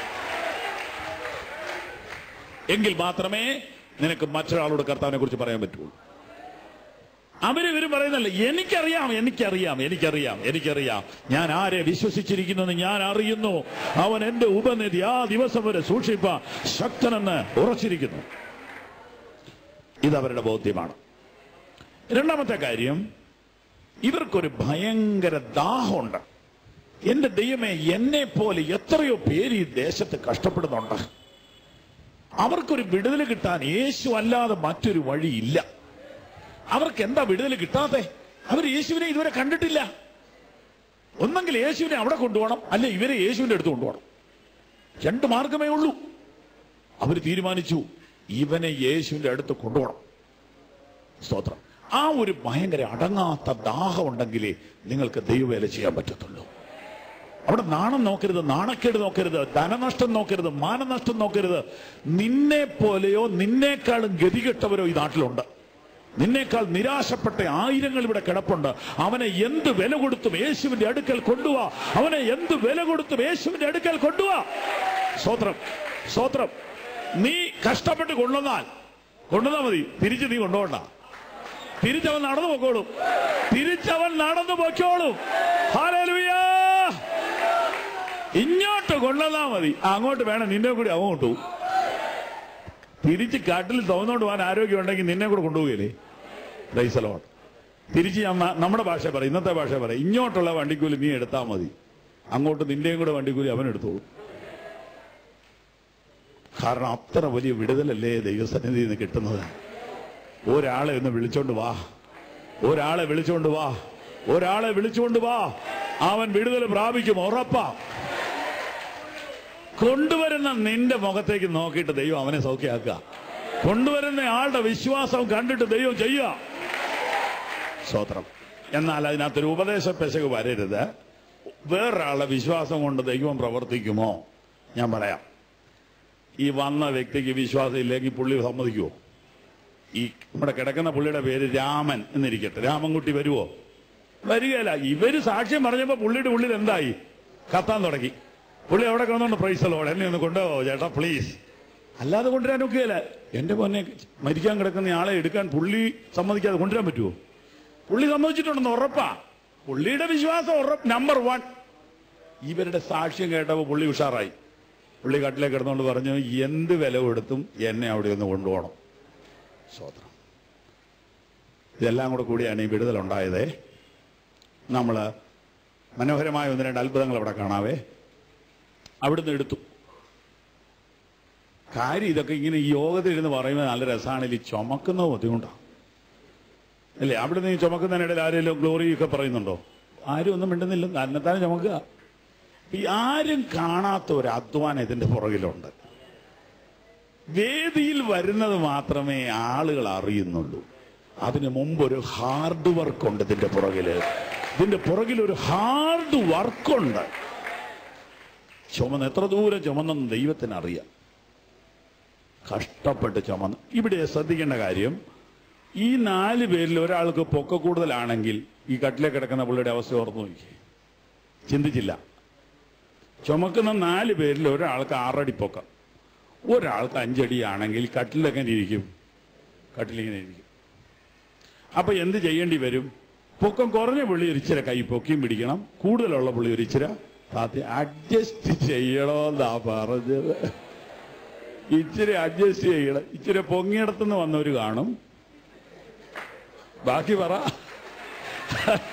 എങ്കിൽ മാത്രമേ നിനക്ക് മറ്റൊരാളോട് കർത്താവിനെ കുറിച്ച് പറയാൻ പറ്റുള്ളൂ അവര് ഇവര് പറയുന്നല്ല എനിക്കറിയാം എനിക്കറിയാം എനിക്കറിയാം എനിക്കറിയാം ഞാൻ ആരെ വിശ്വസിച്ചിരിക്കുന്നെന്ന് ഞാൻ അറിയുന്നു അവൻ എന്റെ ഉപനിധി ആ ദിവസം വരെ സൂക്ഷിപ്പ ശക്തനെന്ന് ഉറച്ചിരിക്കുന്നു ഇതവരുടെ ബോധ്യമാണ് രണ്ടാമത്തെ കാര്യം ഇവർക്കൊരു ഭയങ്കര ദാഹമുണ്ട് എന്റെ ദൈവമേ എന്നെ പോലെ എത്രയോ പേര് ഈ ദേശത്ത് കഷ്ടപ്പെടുന്നുണ്ട് അവർക്കൊരു വിടുതൽ കിട്ടാൻ യേശു അല്ലാതെ മറ്റൊരു വഴിയില്ല അവർക്ക് എന്താ വിടുതൽ കിട്ടാതെ അവർ യേശുവിനെ ഇതുവരെ കണ്ടിട്ടില്ല ഒന്നെങ്കിൽ യേശുവിനെ അവിടെ കൊണ്ടുപോകണം അല്ല ഇവരെ യേശുവിന്റെ അടുത്ത് കൊണ്ടുപോകണം രണ്ട് മാർഗമേ ഉള്ളൂ അവർ തീരുമാനിച്ചു ഇവനെ യേശുവിന്റെ അടുത്ത് കൊണ്ടുപോകണം സ്തോത്രം ആ ഒരു ഭയങ്കര അടങ്ങാത്ത ദാഹം ഉണ്ടെങ്കിലേ നിങ്ങൾക്ക് ദൈവവേല ചെയ്യാൻ പറ്റത്തുള്ളൂ അവിടെ നാണം നോക്കരുത് നാണക്കേട് നോക്കരുത് ധനനഷ്ടം നോക്കരുത് മാനനഷ്ടം നോക്കരുത് നിന്നെ പോലെയോ നിന്നേക്കാളും ഗതികെട്ടവരോ ഈ നാട്ടിലുണ്ട് നിന്നേക്കാൾ നിരാശപ്പെട്ട ആയിരങ്ങൾ ഇവിടെ കിടപ്പുണ്ട് അവനെ എന്ത് വില കൊടുത്തും യേശുവിന്റെ അടുക്കൽ കൊണ്ടുവാ അവനെ എന്ത് വില കൊടുത്തും യേശുവിന്റെ അടുക്കൽ കൊണ്ടുവാ സ്വത്രം സ്വത്രം നീ കഷ്ടപ്പെട്ട് കൊണ്ടുവന്നാൽ കൊണ്ടുവന്നാൽ മതി തിരിച്ച് നീ കൊണ്ടുപോകണ്ട തിരിച്ചവൻ നടന്നു പൊക്കോളും തിരിച്ചവൻ നടന്നു പൊക്കോളും ഹാലേലുയാ ഇങ്ങോട്ട് കൊണ്ടുവന്നാ മതി അങ്ങോട്ട് വേണം നിന്നെ കൂടി അങ്ങോട്ട് പോകും തിരിച്ച് കാട്ടിൽ തുറന്നോണ്ട് പോകാൻ ആരോഗ്യം ഉണ്ടെങ്കിൽ നിന്നെ കൂടെ കൊണ്ടുപോകില്ലേ ഡൈസലോട്ട് തിരിച്ച് ഞാൻ ന- നമ്മുടെ ഭാഷ പറയും ഇന്നത്തെ ഭാഷ പറയും ഇങ്ങോട്ടുള്ള വണ്ടിക്കൂലി നീ എടുത്താൽ മതി അങ്ങോട്ട് നിന്റെയും കൂടെ വണ്ടിക്കൂലി അവൻ എടുത്തോളൂ കാരണം അത്ര വലിയ വിടുതലല്ലേ ദൈവസന്നിധിയിൽ നിന്ന് കിട്ടുന്നത് ഒരാളെ ഒന്ന് വിളിച്ചോണ്ട് വാ ഒരാളെ വിളിച്ചോണ്ട് വാ ഒരാളെ വിളിച്ചുകൊണ്ട് വാ അവൻ വിടുതൽ പ്രാപിക്കും ഉറപ്പാ കൊണ്ടുവരുന്ന നിന്റെ മുഖത്തേക്ക് നോക്കിയിട്ട് ദൈവം അവനെ സൗഖ്യമാക്കുക കൊണ്ടുവരുന്ന ആളുടെ വിശ്വാസം കണ്ടിട്ട് ദൈവം ചെയ്യുക സ്തോത്രം എന്നാൽ അതിനകത്തൊരു ഉപദേശ പെശക് വരരുത് വേറൊരാളുടെ വിശ്വാസം കൊണ്ട് ദൈവം പ്രവർത്തിക്കുമോ ഞാൻ പറയാം ഈ വന്ന വ്യക്തിക്ക് വിശ്വാസം ഇല്ലെങ്കിൽ പുള്ളി സമ്മതിക്കുമോ ഈ നമ്മുടെ കിടക്കുന്ന പുള്ളിയുടെ പേര് രാമൻ എന്നിരിക്കട്ടെ രാമൻകുട്ടി വരുവോ വരികയില്ല ഇവര് സാക്ഷ്യം പറഞ്ഞപ്പോ പുള്ളിയുടെ ഉള്ളിൽ എന്തായി കത്താൻ തുടങ്ങി പുള്ളി അവിടെ കിടന്നോണ്ട് പ്രൈസലോട് എന്നെ ഒന്ന് കൊണ്ടുപോ ചേട്ടാ പ്ലീസ് അല്ലാതെ കൊണ്ടുവരാൻ ഒക്കെയല്ല എന്റെ പൊന്നെ മരിക്കാൻ കിടക്കുന്ന ആളെ എടുക്കാൻ പുള്ളി സമ്മതിക്കാതെ കൊണ്ടുവരാൻ പറ്റുമോ പുള്ളി സമ്മതിച്ചിട്ടുണ്ടെന്ന് ഉറപ്പാ പുള്ളിയുടെ വിശ്വാസം ഉറപ്പ് നമ്പർ വൺ ഇവരുടെ സാക്ഷ്യം കേട്ടപ്പോൾ പുള്ളി ഉഷാറായി പുള്ളി കട്ടിലേക്ക് കിടന്നുകൊണ്ട് പറഞ്ഞു എന്ത് വില കൊടുത്തും എന്നെ അവിടെ ഒന്ന് കൊണ്ടുപോകണം സ്വോത്രം ഇതെല്ലാം കൂടെ കൂടിയാണ് ഈ വിടുതൽ ഉണ്ടായത് നമ്മൾ മനോഹരമായ ഒന്ന് രണ്ട് അത്ഭുതങ്ങൾ അവിടെ കാണാവേ അവിടുന്ന് എടുത്തു കാര്യം ഇതൊക്കെ ഇങ്ങനെ ഈ യോഗത്തിൽ ഇരുന്ന് പറയുന്നത് നല്ല രസമാണ് ഈ ചുമക്കുന്ന ബുദ്ധിമുട്ടാണ് അല്ലേ അവിടുന്ന് ഈ ചുമക്കുന്നതിനിടയിൽ ആരെങ്കിലും ഗ്ലോറി ഒക്കെ പറയുന്നുണ്ടോ ആരും ഒന്നും മിണ്ടുന്നില്ല തന്നെത്താനെ ചുമക്കുക ഈ ആരും കാണാത്ത ഒരു അധ്വാനം ഇതിന്റെ പുറകിലുണ്ട് വേദിയിൽ വരുന്നത് മാത്രമേ ആളുകൾ അറിയുന്നുള്ളൂ അതിന് മുമ്പ് ഒരു ഹാർഡ് വർക്ക് ഉണ്ട് ഇതിന്റെ പുറകില് ഇതിന്റെ പുറകിൽ ഒരു ഹാർഡ് വർക്കുണ്ട് ചുമന്ന് എത്ര ദൂരം ചുമന്നെന്ന് ദൈവത്തിന് അറിയാം കഷ്ടപ്പെട്ട് ചുമന്ന് ഇവിടെ ശ്രദ്ധിക്കേണ്ട കാര്യം ഈ നാല് പേരിൽ ഒരാൾക്ക് പൊക്ക കൂടുതലാണെങ്കിൽ ഈ കട്ടിലേക്ക് കിടക്കുന്ന പുള്ളിയുടെ അവസ്ഥ ഓർത്ത് നോക്കി ചിന്തിച്ചില്ല ചുമക്കുന്ന നാല് പേരിൽ ഒരാൾക്ക് ആറടി പൊക്കം ഒരാൾക്ക് അഞ്ചടിയാണെങ്കിൽ കട്ടിലെങ്ങനെ ഇരിക്കും കട്ടിലിങ്ങനെ ഇരിക്കും അപ്പൊ എന്ത് ചെയ്യേണ്ടി വരും പൊക്കം കുറഞ്ഞ പുള്ളി ഒരു ഇച്ചിരി കൈ പൊക്കിയും പിടിക്കണം കൂടുതലുള്ള പുള്ളി ഒരു ഇച്ചിരി താത്തി അഡ്ജസ്റ്റ് ചെയ്യണമെന്നാ പറഞ്ഞത് ഇച്ചിരി അഡ്ജസ്റ്റ് ചെയ്യണം ഇച്ചിരി പൊങ്ങിയിടത്തുനിന്ന് വന്നവര് കാണും ബാക്കി പറ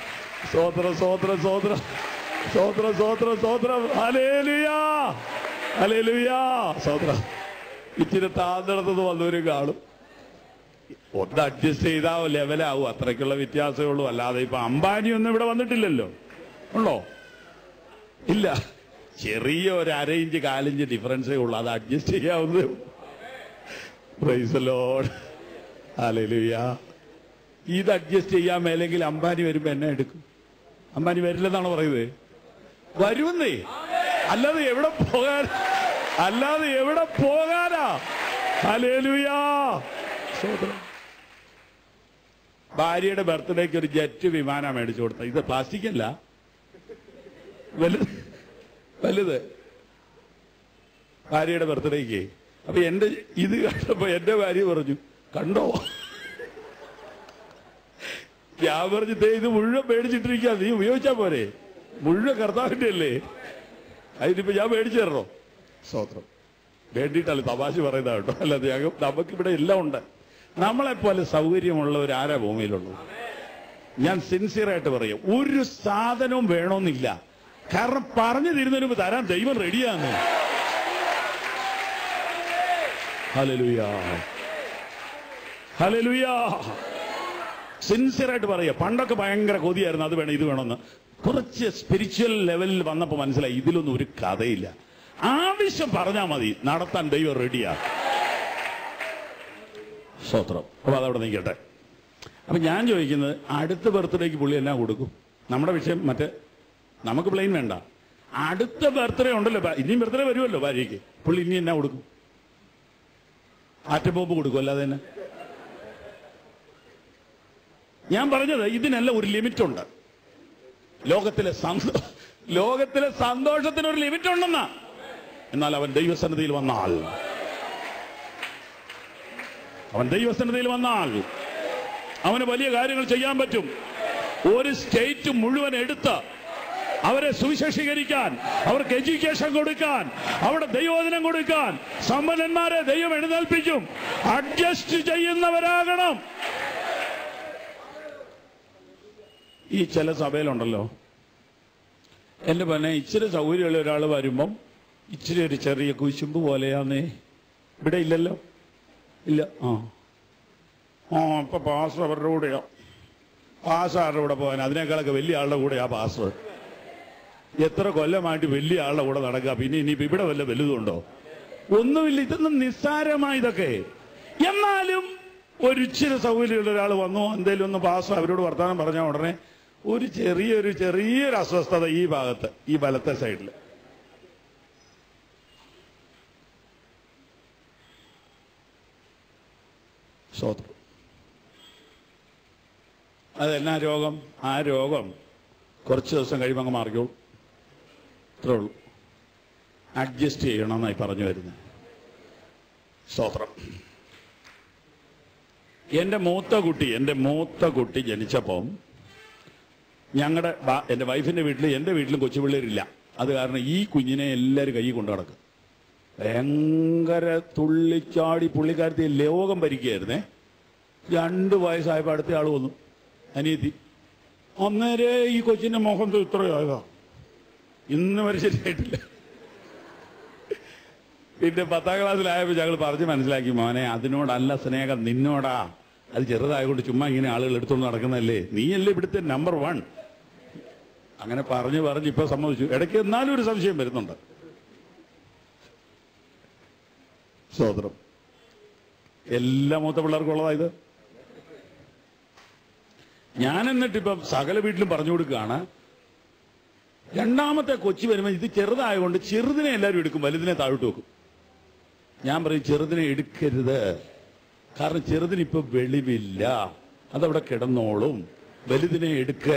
സ്തോത്രം സ്തോത്രം സ്തോത്രം സ്തോത്രം സ്തോത്രം സ്തോത്രം ഹലേലുയാ ഹലേലുയാ സ്തോത്രം ഇച്ചിരി താന്നിടത്തുനിന്ന് വന്നവരും കാണും ഒന്ന് അഡ്ജസ്റ്റ് ചെയ്താൽ ലെവലാവും അത്രയ്ക്കുള്ള വ്യത്യാസമേ ഉള്ളൂ അല്ലാതെ ഇപ്പൊ അംബാനി ഒന്നും ഇവിടെ വന്നിട്ടില്ലല്ലോ ഉള്ളോ ഇല്ല ചെറിയ ഒരു അര ഇഞ്ച് കാലിഞ്ച് ഡിഫറൻസേ ഉള്ളൂ അത് അഡ്ജസ്റ്റ് ചെയ്യാവുന്നേ പ്രൈസ് ലോഡ് ഹല്ലേലൂയ ഇത് അഡ്ജസ്റ്റ് ചെയ്യാൻ മേലെങ്കിൽ അംബാനി വരുമ്പോ എന്നെ എടുക്കും അംബാനി വരില്ലെന്നാണ് പറയുന്നത് വരുമെന്നേ അല്ലാതെ എവിടെ പോകാൻ അല്ലാതെ എവിടെ പോകാനാ ഹല്ലേലൂയാ സ്തോത്രം. ഭാര്യയുടെ ബർത്ത്ഡേക്ക് ഒരു ജെറ്റ് വിമാനം മേടിച്ചു കൊടുത്ത ഇത് പ്ലാസ്റ്റിക് അല്ല വലുത് വലുത് ഭാര്യയുടെ ബർത്ത്ഡേക്ക് അപ്പൊ എന്റെ ഇത് കണ്ടപ്പോ എന്റെ ഭാര്യ പറഞ്ഞു കണ്ടോ ഞാൻ പറഞ്ഞു "ദേ ഇത് മുഴുവൻ മേടിച്ചിട്ടിരിക്കുക നീ ഉപയോഗിച്ചാ പോരെ മുഴുവൻ കർത്താവിന്റെ അല്ലേ അതിനിപ്പോ ഞാൻ മേടിച്ചു തരണോ സ്തോത്രം വേണ്ടിയിട്ടല്ല തമാശ പറയുന്ന കേട്ടോ അല്ലാതെ ഞങ്ങൾ നമുക്കിവിടെ എല്ലാം ഉണ്ട് നമ്മളെപ്പോലെ സൗകര്യമുള്ളവർ ആരാ ഭൂമിയിലുള്ളത് ഞാൻ സിൻസിയറായിട്ട് പറയും ഒരു സാധനവും വേണമെന്നില്ല കാരണം പറഞ്ഞു തരുന്നതിന് മുമ്പ് തരാൻ ദൈവം റെഡിയാന്ന് ഹല്ലേലൂയാ ഹല്ലേലൂയാ സിൻസിയറായിട്ട് പറയുക പണ്ടൊക്കെ ഭയങ്കര കൊതിയായിരുന്നു അത് വേണം ഇത് വേണമെന്ന് കുറച്ച് സ്പിരിച്വൽ ലെവലിൽ വന്നപ്പോൾ മനസ്സിലായി ഇതിലൊന്നും ഒരു കഥയില്ല ആവശ്യം പറഞ്ഞാൽ മതി നടത്താൻ ദൈവം റെഡിയാ സ്തോത്രം അപ്പൊ അതവിടെ നിൽക്കട്ടെ അപ്പൊ ഞാൻ ചോദിക്കുന്നത് അടുത്ത ബർത്ത്ഡേക്ക് പുള്ളി എന്നാ കൊടുക്കും നമ്മുടെ വിഷയം മറ്റേ നമുക്ക് പ്ലെയിൻ വേണ്ട അടുത്ത ബർത്ത്ഡേ ഉണ്ടല്ലോ ഭാ- ഇനിയും ബർത്ത്ഡേ വരുമല്ലോ ഭാര്യയ്ക്ക് പുള്ളി ഇനി എന്നാ കൊടുക്കും ആറ്റബോംബ് കൊടുക്കും അല്ലാതെ തന്നെ ഞാൻ പറഞ്ഞത് ഇതിനെല്ലാം ഒരു ലിമിറ്റ് ഉണ്ട് ലോകത്തിലെ സന്തോ- ലോകത്തിലെ സന്തോഷത്തിന് ഒരു ലിമിറ്റ് ഉണ്ടെന്നാ എന്നാൽ അവൻ ദൈവസന്നിധിയിൽ വന്നാൽ അവൻ ദൈവസന്നിധിയിൽ വന്നാൽ അവന് വലിയ കാര്യങ്ങൾ ചെയ്യാൻ പറ്റും ഒരു സ്റ്റേറ്റ് മുഴുവൻ എടുത്ത് അവരെ സുവിശേഷീകരിക്കാൻ അവർക്ക് എഡ്യൂക്കേഷൻ കൊടുക്കാൻ അവിടെ ദൈവോധനം കൊടുക്കാൻ സമ്പന്നന്മാരെ ദൈവം എഴുന്നേൽപ്പിക്കും അഡ്ജസ്റ്റ് ചെയ്യുന്നവരാകണം ഈ ചില സഭയിലുണ്ടല്ലോ എന്റെ പറഞ്ഞ ഇച്ചിരി സൗകര്യമുള്ള ഒരാൾ വരുമ്പം ഇച്ചിരി ഒരു ചെറിയ കുശുമ്പ് പോലെയാന്നേ ഇവിടെ ഇല്ലല്ലോ ഇല്ല ആ ആ ഇപ്പൊ പാസ്റ്റർ അവരുടെ കൂടെയാ പാസ്റ്റർ ആരുടെ കൂടെ പോകാൻ അതിനേക്കാളൊക്കെ വലിയ ആളുടെ കൂടെയാ പാസ്റ്റർ എത്ര കൊല്ലമായിട്ട് വലിയ ആളുടെ കൂടെ നടക്കുക പിന്നെ ഇനിയിപ്പോ ഇവിടെ വല്ല വലുതുണ്ടോ ഒന്നുമില്ല ഇതൊന്നും നിസ്സാരമായി ഇതൊക്കെ എന്നാലും ഒരു ഇച്ചിരി സൗകര്യമുള്ള ഒരാൾ വന്നു എന്തേലും ഒന്ന് പാസ്റ്റർ അവരോട് വർത്തമാനം പറഞ്ഞ ഉടനെ ഒരു ചെറിയൊരു ചെറിയൊരു അസ്വസ്ഥത ഈ ഭാഗത്ത് ഈ വലത്തെ സൈഡിൽ സ്വത്രം അതെന്നാ രോഗം ആ രോഗം കുറച്ച് ദിവസം കഴിയുമ്പോൾ അങ്ങ് മാറിക്കോളൂ അത്രേ ഉള്ളൂ അഡ്ജസ്റ്റ് ചെയ്യണമെന്നായി പറഞ്ഞു വരുന്നത് സ്തോത്രം എൻ്റെ മൂത്ത കുട്ടി എൻ്റെ മൂത്ത കുട്ടി ജനിച്ചപ്പം ഞങ്ങളുടെ എൻ്റെ വൈഫിൻ്റെ വീട്ടിൽ എൻ്റെ വീട്ടിലും കൊച്ചുപിള്ളേരില്ല അത് കാരണം ഈ കുഞ്ഞിനെ എല്ലാവരും കൈ കൊണ്ടു നടക്കും ഭയങ്കര തുള്ളിച്ചാടി പുള്ളിക്കാരത്തി ലോകം ഭരിക്കുകയായിരുന്നേ രണ്ട് വയസ്സായപ്പോൾ അടുത്ത ആൾ വന്നു അനിയത്തി അന്നേരെ ഈ കൊച്ചിന്റെ മുഖം ഇത്രയായതാ ഇന്ന് വരെ ശരിയായിട്ടില്ല പിന്നെ പത്താം ക്ലാസ്സിലായപ്പോൾ ഞങ്ങൾ പറഞ്ഞ് മനസ്സിലാക്കി മോനെ അതിനോടല്ല സ്നേഹം നിന്നോടാ അത് ചെറുതായതുകൊണ്ട് ചുമ്മാ ഇങ്ങനെ ആളുകൾ എടുത്തുകൊണ്ട് നടക്കുന്നതല്ലേ നീയല്ലേ ഇവിടുത്തെ നമ്പർ വൺ അങ്ങനെ പറഞ്ഞു പറഞ്ഞ് ഇപ്പൊ സമ്മതിച്ചു ഇടയ്ക്ക് എന്നാലും ഒരു സംശയം വരുന്നുണ്ട് സ്വതന്ത്രം എല്ലാ മൂത്ത പിള്ളേർക്കുള്ളതാ ഇത് ഞാൻ എന്നിട്ട് ഇപ്പം സകല വീട്ടിലും പറഞ്ഞു കൊടുക്കുകയാണ് രണ്ടാമത്തെ കൊച്ചി വരുമ്പോൾ ഇത് ചെറുതായതുകൊണ്ട് ചെറുതിനെ എല്ലാവരും എടുക്കും വലുതിനെ താഴോട്ട് വെക്കും ഞാൻ പറയും ചെറുതിനെ എടുക്കരുത് കാരണം ചെറുതിന് ഇപ്പൊ വെളിവില്ല അതവിടെ കിടന്നോളും വലുതിനെ എടുക്ക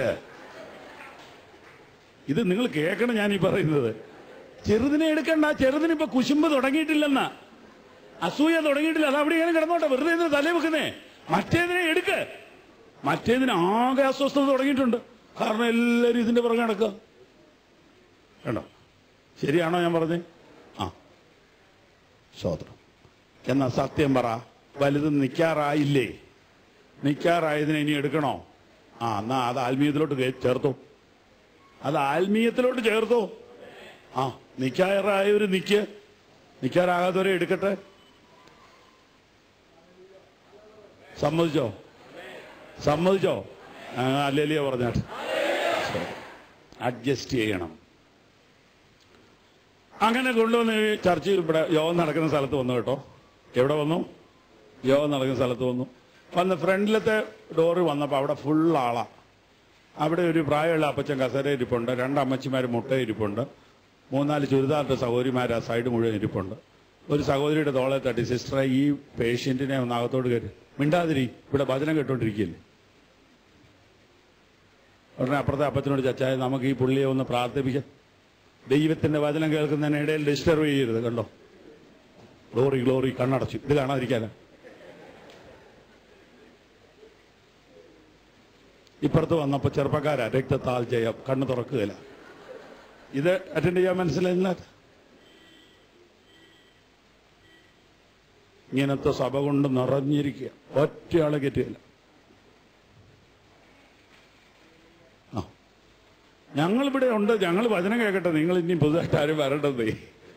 ഇത് നിങ്ങൾ കേൾക്കണം ഞാൻ ഈ പറയുന്നത് ചെറുതിനെ എടുക്കണ്ട ചെറുതിന് ഇപ്പൊ കുശുമ്പ് തുടങ്ങിയിട്ടില്ലെന്നാ അസൂയ തുടങ്ങിയിട്ടില്ല അത് അവിടെ ഇങ്ങനെ കിടന്നോട്ടെ വെറുതെ ഇത് തലേ വെക്കുന്നേ മറ്റേതിനെ എടുക്ക മറ്റേതിന് ആകെ അസ്വസ്ഥത തുടങ്ങിയിട്ടുണ്ട് കാരണം എല്ലാവരും ഇതിന്റെ പുറകെ നടക്കുക കണ്ടോ ശരിയാണോ ഞാൻ പറഞ്ഞേ ആ സ്വോത്രം എന്നാ സത്യം പറ വലുത് നിൽക്കാറായില്ലേ നിൽക്കാറായതിനെ ഇനി എടുക്കണോ ആ എന്നാ അത് ആത്മീയത്തിലോട്ട് കേ- ചേർത്തോ അത് ആത്മീയത്തിലോട്ട് ചേർത്തോ ആ നിക്കാറായവര് നിക്ക് നിക്കാറാകാത്തവരെ എടുക്കട്ടെ സമ്മതിച്ചോ സമ്മതിച്ചോ ആ, അല്ലേലിയോ പറഞ്ഞാട്ട് അഡ്ജസ്റ്റ് ചെയ്യണം അങ്ങനെ കൊണ്ടുവന്ന് ഈ ചർച്ച ഇവിടെ യോഗം നടക്കുന്ന സ്ഥലത്ത് വന്നു കേട്ടോ എവിടെ വന്നു യോഗം നടക്കുന്ന സ്ഥലത്ത് വന്നു വന്ന് ഫ്രണ്ടിലത്തെ ഡോറ് വന്നപ്പോൾ അവിടെ ഫുൾ ആളാ അവിടെ ഒരു പ്രായമുള്ള അപ്പച്ചൻ കസേര ഇരിപ്പുണ്ട് രണ്ട് അമ്മച്ചിമാർ മുട്ട ഇരിപ്പുണ്ട് മൂന്നാല് ചുരിദാറിന്റെ സഹോദരിമാർ ആ സൈഡ് മുഴുവൻ ഇരിപ്പുണ്ട് ഒരു സഹോദരിയുടെ തോളെ തട്ടി സിസ്റ്ററെ ഈ പേഷ്യന്റിനെ ഒന്ന് അകത്തോട്ട് കയറി മിണ്ടാതിരി ഇവിടെ ഭജനം കേട്ടോണ്ടിരിക്കുകയല്ലേ ഉടനെ അപ്പുറത്തെ അപ്പച്ചനോട് ചച്ചായ നമുക്ക് ഈ പുള്ളിയെ ഒന്ന് പ്രാർത്ഥിപ്പിക്കാം ദൈവത്തിന്റെ വചനം കേൾക്കുന്നതിനിടയിൽ ഡിസ്റ്റർബ് ചെയ്യരുത് കണ്ടോ ഗ്ലോറി ഗ്ലോറി കണ്ണടച്ചു ഇത് കാണാതിരിക്കാനാ ഇപ്പുറത്ത് വന്നപ്പോ ചെറുപ്പക്കാരാ രക്തത്താൽ ജയം കണ്ണ് തുറക്കുകയില്ല ഇത് അറ്റൻഡ് ചെയ്യാൻ മനസ്സിലായില്ല ഇങ്ങനത്തെ സഭ കൊണ്ട് നിറഞ്ഞിരിക്കുക ഒറ്റയാളെ കയറ്റുകയില്ല ആ ഞങ്ങൾ ഇവിടെ ഉണ്ട് ഞങ്ങൾ വചനം കേൾക്കട്ടെ നിങ്ങൾ ഇനി പുതുതായിട്ട് ആരും വരണ്ടതേ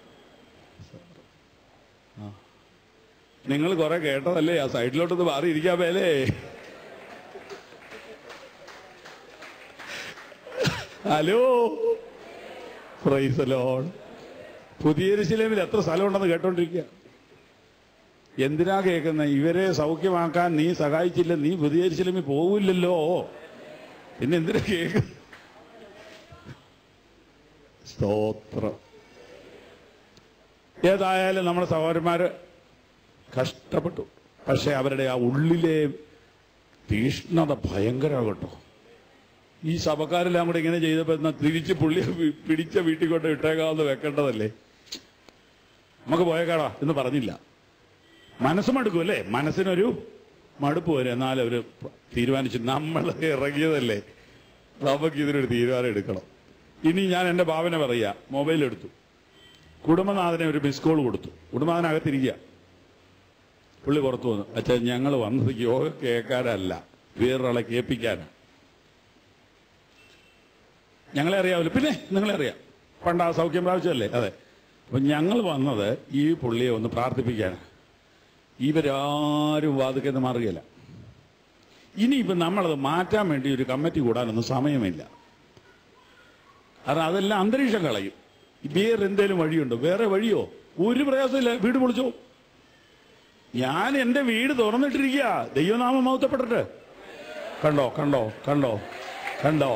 ആ. നിങ്ങൾ കുറെ കേട്ടതല്ലേ ആ സൈഡിലോട്ടൊന്ന് മാറിയിരിക്കാൻ മേലേ ഹലോ പ്രൈസ് ലോൺ പുതിയ ശിലേമിൽ എത്ര സ്ഥലമുണ്ടെന്ന് കേട്ടോണ്ടിരിക്കുക എന്തിനാ കേൾക്കുന്ന ഇവരെ സൗഖ്യമാക്കാൻ നീ സഹായിച്ചില്ല നീ പുതിയ ശിലേമിൽ പോവില്ലല്ലോ പിന്നെ എന്തിനാ കേൾക്കുന്ന സ്തോത്രം ഏതായാലും നമ്മുടെ സഹോദരന്മാര് കഷ്ടപ്പെട്ടു പക്ഷെ അവരുടെ ആ ഉള്ളിലെ തീഷ്ണത ഭയങ്കര കേട്ടോ ഈ സഭക്കാരെല്ലാം കൂടെ ഇങ്ങനെ ചെയ്തപ്പോ എന്നാ തിരിച്ച് പുള്ളിയെ വി- പിടിച്ച വീട്ടിൽ കൊണ്ട് ഇട്ടേക്കാവുന്ന വെക്കേണ്ടതല്ലേ നമുക്ക് പോയേക്കാടാ എന്ന് പറഞ്ഞില്ല മനസ്സ് മടുക്കും അല്ലേ മനസ്സിനൊരു മടുപ്പ് വരും എന്നാലും അവര് തീരുമാനിച്ചു നമ്മൾ ഇറങ്ങിയതല്ലേ നമുക്ക് ഇതിനൊരു തീരുമാനം എടുക്കണം ഇനി ഞാൻ എന്റെ ഭാവന പറയാ മൊബൈൽ എടുത്തു കുടുംബനാഥനെ ഒരു മിസ് കോൾ കൊടുത്തു കുടുംബനാഥനകത്തിരിക്കുക പുള്ളി പുറത്തു വന്നു അച്ഛാ ഞങ്ങൾ വന്നത് യോഗ കേൾക്കാനല്ല വേറൊരാളെ കേൾപ്പിക്കാനാണ് ഞങ്ങളെ അറിയാമല്ലോ പിന്നെ നിങ്ങളെ അറിയാം പണ്ട് ആ സൗഖ്യം പ്രാവശ്യമല്ലേ അതെ അപ്പൊ ഞങ്ങൾ വന്നത് ഈ പുള്ളിയെ ഒന്ന് പ്രാർത്ഥിപ്പിക്കാനാണ് ഇവരാരും വാതുക്കെന്ന് മാറുകയില്ല ഇനിയിപ്പോ നമ്മളത് മാറ്റാൻ വേണ്ടി ഒരു കമ്മിറ്റി കൂടാനൊന്നും സമയമില്ല കാരണം അതെല്ലാം അന്തരീക്ഷം കളയും വേറെ എന്തേലും വഴിയുണ്ടോ വേറെ വഴിയോ ഒരു പ്രയാസമില്ല വീട് പൊളിച്ചോ ഞാൻ എന്റെ വീട് തുറന്നിട്ടിരിക്കുക ദൈവനാമം മൗത്തപ്പെട്ടിട്ട് കണ്ടോ കണ്ടോ കണ്ടോ കണ്ടോ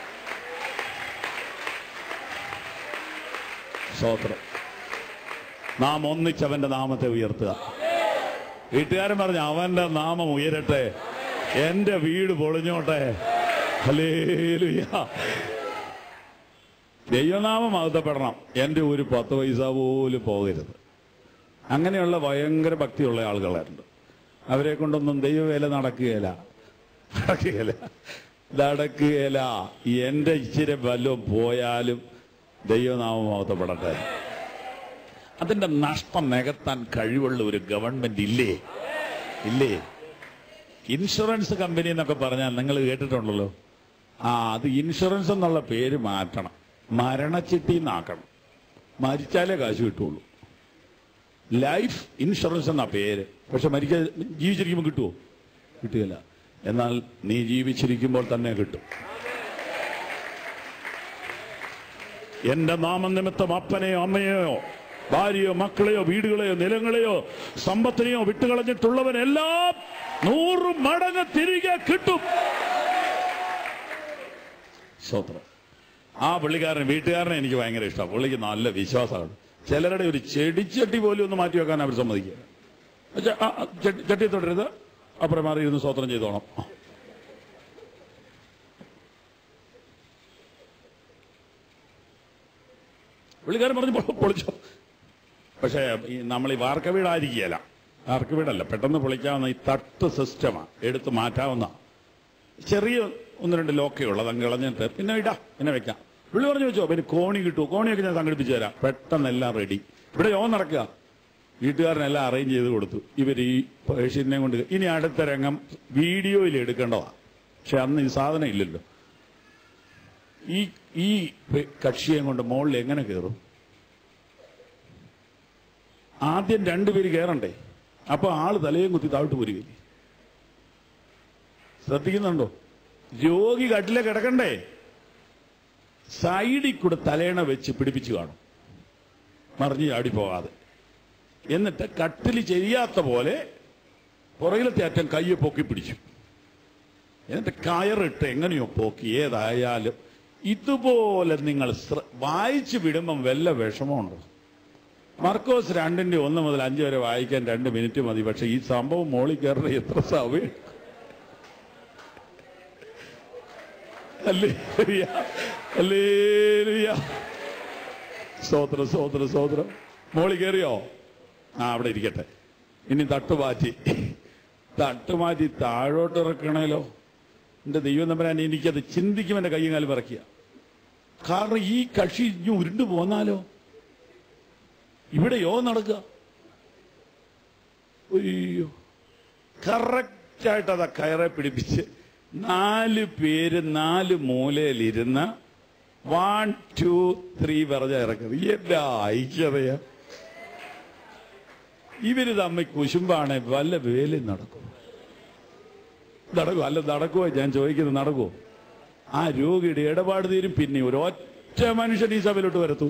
സ്തോത്രം നാം ഒന്നിച്ചവന്റെ നാമത്തെ ഉയർത്തുക വീട്ടുകാരൻ പറഞ്ഞു അവന്റെ നാമം ഉയരട്ടെ എന്റെ വീട് പൊളിഞ്ഞോട്ടെ ഹല്ലേലൂയ ദൈവനാമം മഹത്വപ്പെടണം എന്റെ ഒരു പത്ത് പൈസ പോലും പോകരുത് അങ്ങനെയുള്ള ഭയങ്കര ഭക്തിയുള്ള ആളുകളുണ്ട് അവരെ കൊണ്ടൊന്നും ദൈവവേല നടക്കുകയില്ല നടക്കുകയില്ല നടക്കുകയില്ല എന്റെ ഇച്ചിരി വല്ലതും പോയാലും ദൈവനാമം മഹത്വപ്പെടട്ടെ അതിന്റെ നഷ്ടം നികത്താൻ കഴിവുള്ള ഒരു ഗവൺമെന്റ് ഇല്ലേ ഇല്ലേ ഇൻഷുറൻസ് കമ്പനി എന്നൊക്കെ പറഞ്ഞാൽ നിങ്ങൾ കേട്ടിട്ടുണ്ടല്ലോ ആ അത് ഇൻഷുറൻസ് എന്നുള്ള പേര് മാറ്റണം മരണച്ചിട്ടി എന്നാക്കണം മരിച്ചാലേ കാശ് കിട്ടുള്ളൂ ലൈഫ് ഇൻഷുറൻസ് എന്നാ പേര് പക്ഷെ മരിക്കാ ജീവിച്ചിരിക്കുമ്പോൾ കിട്ടുമോ കിട്ടുകയില്ല എന്നാൽ നീ ജീവിച്ചിരിക്കുമ്പോൾ തന്നെ കിട്ടും എന്റെ നാമനിമിത്തം അപ്പനെയോ അമ്മയെയോ ഭാര്യയോ മക്കളെയോ വീടുകളെയോ നിലങ്ങളെയോ സമ്പത്തിനെയോ വിട്ടുകളഞ്ഞിട്ടുള്ളവനെല്ലാം നൂറ് മടങ്ങ് തിരികെ കിട്ടും സ്വത്രം ആ പുള്ളിക്കാരൻ വീട്ടുകാരനെ എനിക്ക് ഭയങ്കര ഇഷ്ടമാണ് പുള്ളിക്ക് നല്ല വിശ്വാസമാണ് ചിലരുടെ ഒരു ചെടിച്ചട്ടി പോലും ഒന്ന് മാറ്റി വെക്കാൻ അവർ സമ്മതിക്കുക പക്ഷെ ആ, ആ, ചട്ടി ചട്ടി തൊടരുത് അപ്പുറം മാറി ഇരുന്ന് സ്വത്രം ചെയ്തോണം ആ. പുള്ളിക്കാരൻ പറഞ്ഞു "പൊ- പൊളിച്ചോ പക്ഷേ ഈ നമ്മൾ ഈ വാർക്ക വീടായിരിക്കുകയല്ല വാർക്ക വീടല്ല പെട്ടെന്ന് പൊളിക്കാവുന്ന ഈ തട്ട് സിസ്റ്റമാണ് എടുത്ത് മാറ്റാവുന്ന ചെറിയ ഒന്ന് രണ്ട് ലോക്കേ ഉള്ളൂ അതങ്ങ് കളഞ്ഞിട്ട് പിന്നെ ഇടാം പിന്നെ വെക്കാം പുള്ളി പറഞ്ഞു വെച്ചോ പിന്നെ കോണി കിട്ടുമോ കോണിയൊക്കെ ഞാൻ സംഘടിപ്പിച്ചു തരാം പെട്ടെന്ന് എല്ലാം റെഡി ഇവിടെ യോഗം നടക്കുക വീട്ടുകാരനെല്ലാം അറേഞ്ച് ചെയ്ത് കൊടുത്തു ഇവർ ഈ പേഷ്യന്റിനെ കൊണ്ട് ഇനി അടുത്ത രംഗം വീഡിയോയിൽ എടുക്കേണ്ടതാ പക്ഷെ അന്ന് ഈ സാധനം ഇല്ലല്ലോ ഈ ഈ പെ- കക്ഷിയെ കൊണ്ട് മുകളിൽ എങ്ങനെ കയറും ആദ്യം രണ്ടുപേര് കയറണ്ടേ അപ്പൊ ആള് തലയും കുത്തി താഴ്ത്തു പോരുകയില്ലേ ശ്രദ്ധിക്കുന്നുണ്ടോ രോഗി കട്ടിലെ കിടക്കണ്ടേ സൈഡിൽ കൂടെ തലേണ വെച്ച് പിടിപ്പിച്ചു കാണും മറിഞ്ഞ് ചാടി പോകാതെ എന്നിട്ട് കട്ടിൽ ചെയ്യാത്ത പോലെ പുറകിലത്തെ അറ്റം കയ്യെ പൊക്കി പിടിച്ചു എന്നിട്ട് കയറിട്ട് എങ്ങനെയോ പോക്കി ഏതായാലും ഇതുപോലെ നിങ്ങൾ ശ്ര- വായിച്ചു വിടുമ്പം വല്ല വിഷമമുണ്ടോ മർക്കോസ് രണ്ടിന്റെ ഒന്ന് മുതൽ അഞ്ച് വരെ വായിക്കാൻ രണ്ട് മിനിറ്റ് മതി പക്ഷെ ഈ സംഭവം മോളിൽ കയറുന്ന എത്ര സമയം ഹല്ലേലൂയ. ഹല്ലേലൂയ. സ്തോത്രം സ്തോത്രം സ്തോത്രം മോളി കയറിയോ ആ അവിടെ ഇരിക്കട്ടെ ഇനി തട്ടുമാറ്റി തട്ടുമാറ്റി താഴോട്ട് ഇറക്കണേലോ എന്റെ ദൈവം തമ്പരാൻ എനിക്കത് ചിന്തിക്കും എന്റെ കയ്യും കാലും ഇറക്കിയ കാരണം ഈ കക്ഷി ഇനി ഉരുണ്ടു പോന്നാലോ ഇവിടെയോ നടക്കുക അയ്യോ കറക്റ്റായിട്ട് അതാ കയറെ പിടിപ്പിച്ച് നാല് പേര് നാല് മൂലയിലിരുന്ന് വൺ ടു ത്രീ പറഞ്ഞ ഇറക്കുന്നത് എല്ലാ ഐക്യതയാ ഇവര് തമ്മിൽ കുശുമ്പാണ് വല്ല വേലും നടക്കും നടക്കുമോ അല്ല നടക്കുമോ ഞാൻ ചോദിക്കുന്നത് നടക്കുമോ ആ രോഗിയുടെ ഇടപാട് തീരും പിന്നെ ഒരു ഒറ്റ മനുഷ്യൻ ഈ സഭയിലോട്ട് വരത്തു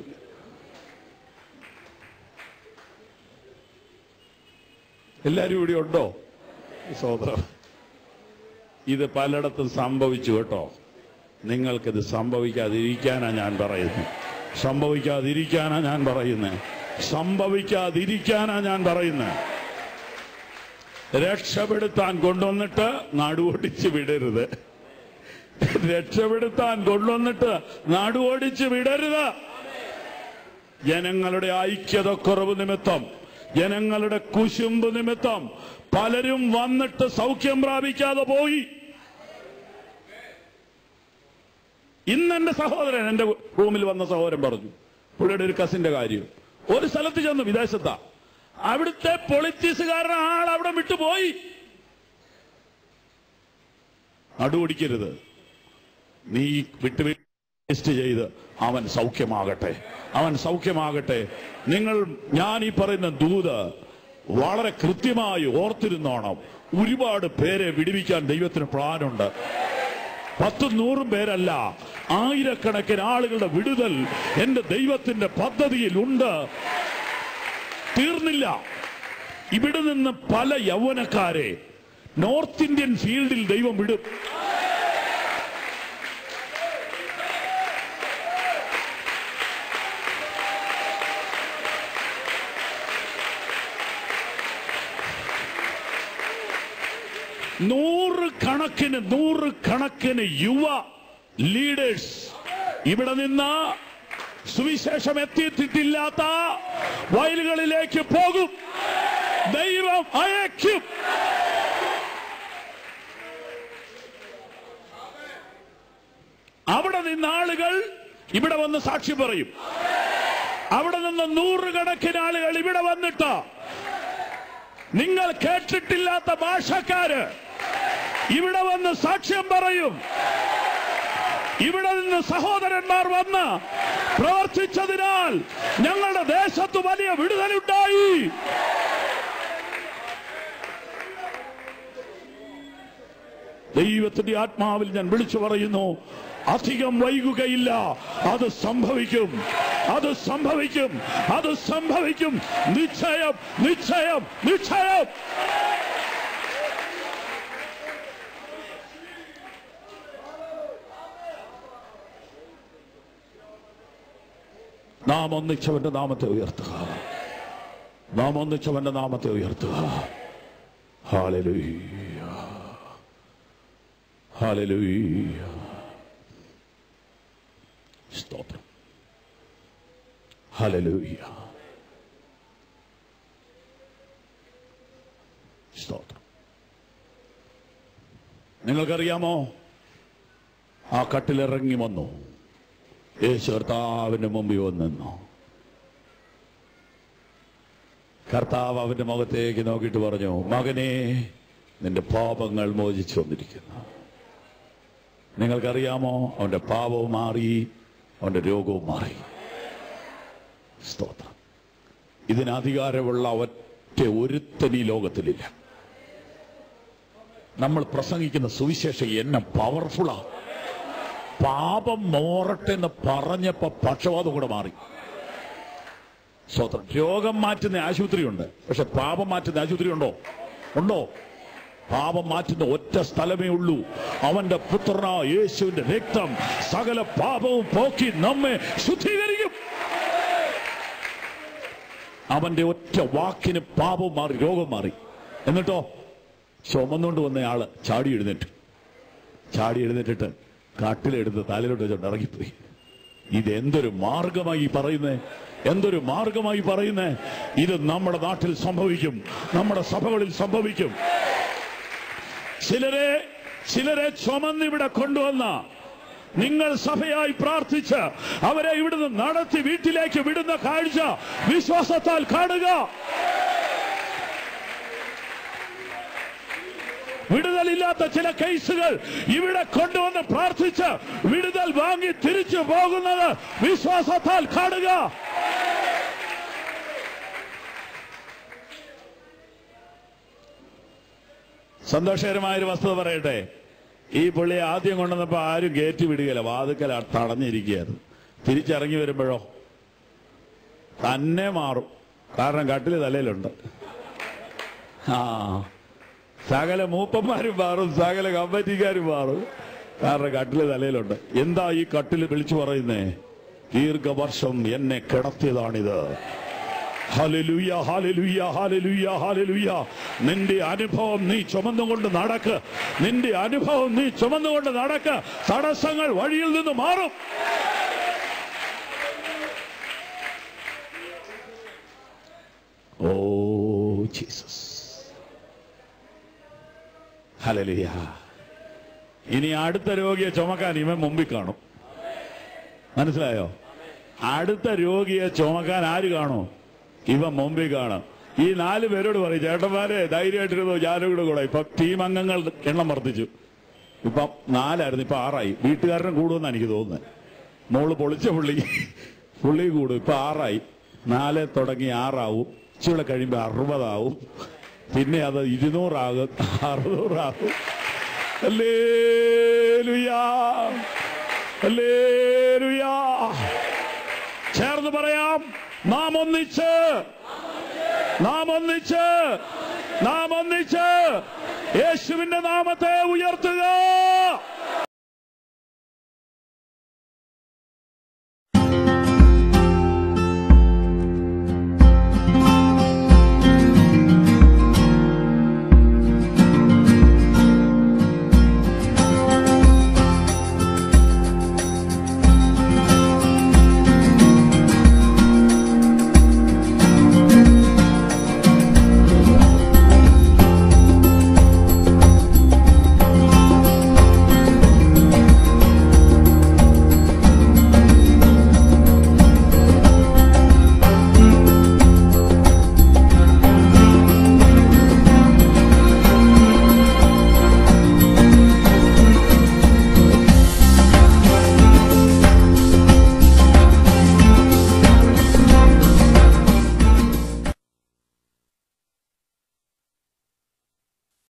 എല്ലാരും ഇവിടെ ഉണ്ടോ സോദരം ഇത് പലയിടത്തും സംഭവിച്ചു കേട്ടോ നിങ്ങൾക്കിത് സംഭവിക്കാതിരിക്കാനാ ഞാൻ പറയുന്നത് സംഭവിക്കാതിരിക്കാനാ ഞാൻ പറയുന്നത് സംഭവിക്കാതിരിക്കാനാ ഞാൻ പറയുന്നത് രക്ഷപ്പെടുത്താൻ കൊണ്ടുവന്നിട്ട് നടുവൊടിച്ച് വിടരുത് രക്ഷപ്പെടുത്താൻ കൊണ്ടുവന്നിട്ട് നടുവൊടിച്ച് വിടരുത് ജനങ്ങളുടെ ഐക്യതക്കുറവ് നിമിത്തം ജനങ്ങളുടെ കുശുമ്പ് നിമിത്തം പലരും വന്നിട്ട് സൗഖ്യം പ്രാപിക്കാതെ പോയി ഇന്ന് എന്റെ സഹോദരൻ എന്റെ റൂമിൽ വന്ന സഹോദരൻ പറഞ്ഞു പുള്ളിയുടെ ഒരു കസിന്റെ കാര്യം ഒരു സ്ഥലത്ത് ചെന്നു വിദേശത്താ അവിടുത്തെ പൊളിറ്റീസുകാരൻ ആൾ അവിടെ വിട്ടുപോയി നടുപിടിക്കരുത് നീ വിട്ടു വേസ്റ്റ് ചെയ്ത് അവൻ സൗഖ്യമാകട്ടെ അവൻ സൗഖ്യമാകട്ടെ നിങ്ങൾ ഞാൻ ഈ പറയുന്ന ദൂത് വളരെ കൃത്യമായി ഓർത്തിരുന്നോണം ഒരുപാട് പേരെ വിടുവിക്കാൻ ദൈവത്തിന് പ്ലാനുണ്ട് പത്തും നൂറും പേരല്ല ആയിരക്കണക്കിന് ആളുകളുടെ വിടുതൽ എന്റെ ദൈവത്തിന്റെ പദ്ധതിയിൽ ഉണ്ട് തീർന്നില്ല ഇവിടെ നിന്ന് പല യൗവനക്കാരെ നോർത്ത് ഇന്ത്യൻ ഫീൽഡിൽ ദൈവം വിടും നൂറ് കണക്കിന് നൂറ് കണക്കിന് യുവ ലീഡേഴ്സ് ഇവിടെ നിന്ന് സുവിശേഷം എത്തിയിട്ടില്ലാത്ത വയലുകളിലേക്ക് പോകും ദൈവം അയക്കും അവിടെ നിന്ന് ആളുകൾ ഇവിടെ വന്ന് സാക്ഷി പറയും അവിടെ നിന്ന് നൂറുകണക്കിന് ആളുകൾ ഇവിടെ വന്നിട്ട് നിങ്ങൾ കേട്ടിട്ടില്ലാത്ത ഭാഷക്കാര് ഇവിടെ വന്ന് സാക്ഷ്യം പറയും ഇവിടെ നിന്ന് സഹോദരന്മാർ വന്ന് പ്രവർത്തിച്ചതിനാൽ ഞങ്ങളുടെ ദേശത്ത് വലിയ വിടുതലുണ്ടായി ദൈവത്തിന്റെ ആത്മാവിൽ ഞാൻ വിളിച്ചു പറയുന്നു അധികം വൈകുകയില്ല അത് സംഭവിക്കും അത് സംഭവിക്കും അത് സംഭവിക്കും നിശ്ചയം നിശ്ചയം നിശ്ചയം നാം ഒന്നിച്ചവന്റെ നാമത്തെ ഉയർത്തുക നാം ഒന്നിച്ചവന്റെ നാമത്തെ ഉയർത്തുക ഹാലലുയ്യ ഹാലലുയ്യ സ്തോത്രം ഹാലലുയ്യ സ്തോത്രം നിങ്ങൾക്കറിയാമോ ആ കട്ടിലിറങ്ങി വന്നു യേശു കർത്താവിന്റെ മുമ്പിൽ വന്നു കർത്താവ് അവന്റെ മുഖത്തേക്ക് നോക്കിയിട്ട് പറഞ്ഞു മകനെ നിന്റെ പാപങ്ങൾ മോചിച്ചു വന്നിരിക്കുന്നു നിങ്ങൾക്കറിയാമോ അവന്റെ പാപവും മാറി അവന്റെ രോഗവും മാറി സ്തോത്രം ഇതിന് അധികാരമുള്ള ഒറ്റ ഒരുത്തൻ ഈ ലോകത്തിലില്ല നമ്മൾ പ്രസംഗിക്കുന്ന സുവിശേഷം എന്നെ പവർഫുള്ളാ പാപം മോറട്ടെ എന്ന് പറഞ്ഞപ്പോ പക്ഷപാതം കൂടെ മാറി സ്വതന്ത്രം രോഗം മാറ്റുന്ന ആശുപത്രിയുണ്ട് പക്ഷെ പാപം മാറ്റുന്ന ആശുപത്രി ഉണ്ടോ ഉണ്ടോ പാപം മാറ്റുന്ന ഒറ്റ സ്ഥലമേ ഉള്ളൂ അവന്റെ പുത്രനാ യേശുവിന്റെ രക്തം സകല പാപവും പോക്കി നമ്മെ ശുദ്ധീകരിക്കും അവന്റെ ഒറ്റ വാക്കിന് പാപം മാറി രോഗം മാറി എന്നിട്ടോ ചുമന്നുകൊണ്ട് വന്നയാള് ചാടി എഴുന്നേറ്റ് ചാടി എഴുന്നേറ്റിട്ട് കാട്ടിലെടുത്ത് തലയിലോട്ട് വെച്ചോണ്ട് ഇറങ്ങിപ്പോയി ഇത് എന്തൊരു മാർഗമായി പറയുന്നേ എന്തൊരു മാർഗമായി പറയുന്നേ ഇത് നമ്മുടെ നാട്ടിൽ സംഭവിക്കും നമ്മുടെ സഭകളിൽ സംഭവിക്കും ചിലരെ ചിലരെ ചുമന്നിവിടെ കൊണ്ടുവന്ന നിങ്ങൾ സഭയായി പ്രാർത്ഥിച്ച് അവരെ ഇവിടുന്ന് നടത്തി വീട്ടിലേക്ക് വിടുന്ന കാഴ്ച വിശ്വാസത്താൽ കാണുക വിടുതലില്ലാത്ത ചില കേസുകൾ ഇവിടെ കൊണ്ടുവന്ന് പ്രാർത്ഥിച്ച് വിടുതൽ വാങ്ങി തിരിച്ചു പോകുന്നത് വിശ്വാസത്താൽ കാണുക സന്തോഷകരമായ ഒരു വസ്തുത പറയട്ടെ ഈ പുള്ളി ആദ്യം കൊണ്ടുവന്നപ്പോ ആരും കയറ്റി വിടുകയില്ല വാതുക്കൽ തടഞ്ഞിരിക്കുകയായിരുന്നു തിരിച്ചിറങ്ങി വരുമ്പോഴോ തന്നെ മാറും കാരണം കട്ടില് തലയിലുണ്ട് ആ സകല മൂപ്പന്മാരും മാറും സകല കമ്പറ്റിക്കാരും മാറും കാരണം കട്ടില് തലയിലുണ്ട് എന്താ ഈ കട്ടില് വിളിച്ചു പറയുന്നേ ദീർഘവർഷം എന്നെ കിടത്തിയതാണിത് ഹല്ലേലൂയ, ഹല്ലേലൂയ, ഹല്ലേലൂയ, ഹല്ലേലൂയ. നിന്റെ അനുഭവം നീ ചുമന്നുകൊണ്ട് നടക്ക് നിന്റെ അനുഭവം നീ ചുമന്നുകൊണ്ട് നടക്ക് തടസ്സങ്ങൾ വഴിയിൽ നിന്ന് മാറും ഓ ജീസസ് ഹല്ലേലൂയ ഇനി അടുത്ത രോഗിയെ ചുമക്കാൻ ഇവൻ മുമ്പിൽ കാണും മനസ്സിലായോ അടുത്ത രോഗിയെ ചുമക്കാൻ ആര് കാണും ഇവൻ മുമ്പിൽ കാണും ഈ നാല് പേരോട് പറയും ചേട്ടന്മാരെ ധൈര്യമായിട്ടിരുന്നു ഞാനും കൂടെ കൂടെ ഇപ്പൊ ടീം അംഗങ്ങൾ എണ്ണം വർദ്ധിച്ചു ഇപ്പൊ നാലായിരുന്നു ഇപ്പൊ ആറായി വീട്ടുകാരനും കൂടുമെന്ന് എനിക്ക് തോന്നുന്നത് മോള് പൊളിച്ച പുള്ളി പുള്ളി കൂടും ഇപ്പൊ ആറായി നാല് തുടങ്ങി ആറാവും ഇച്ചിരി കഴിയുമ്പോ അറുപതാവും പിന്നെ അത് ഇരുന്നൂറാകും അറുന്നൂറാകും ഹല്ലേലൂയാ. ഹല്ലേലൂയാ. ചേർന്ന് പറയാം നാം ഒന്നിച്ച് നാം ഒന്നിച്ച് നാം ഒന്നിച്ച് യേശുവിന്റെ നാമത്തെ ഉയർത്തുക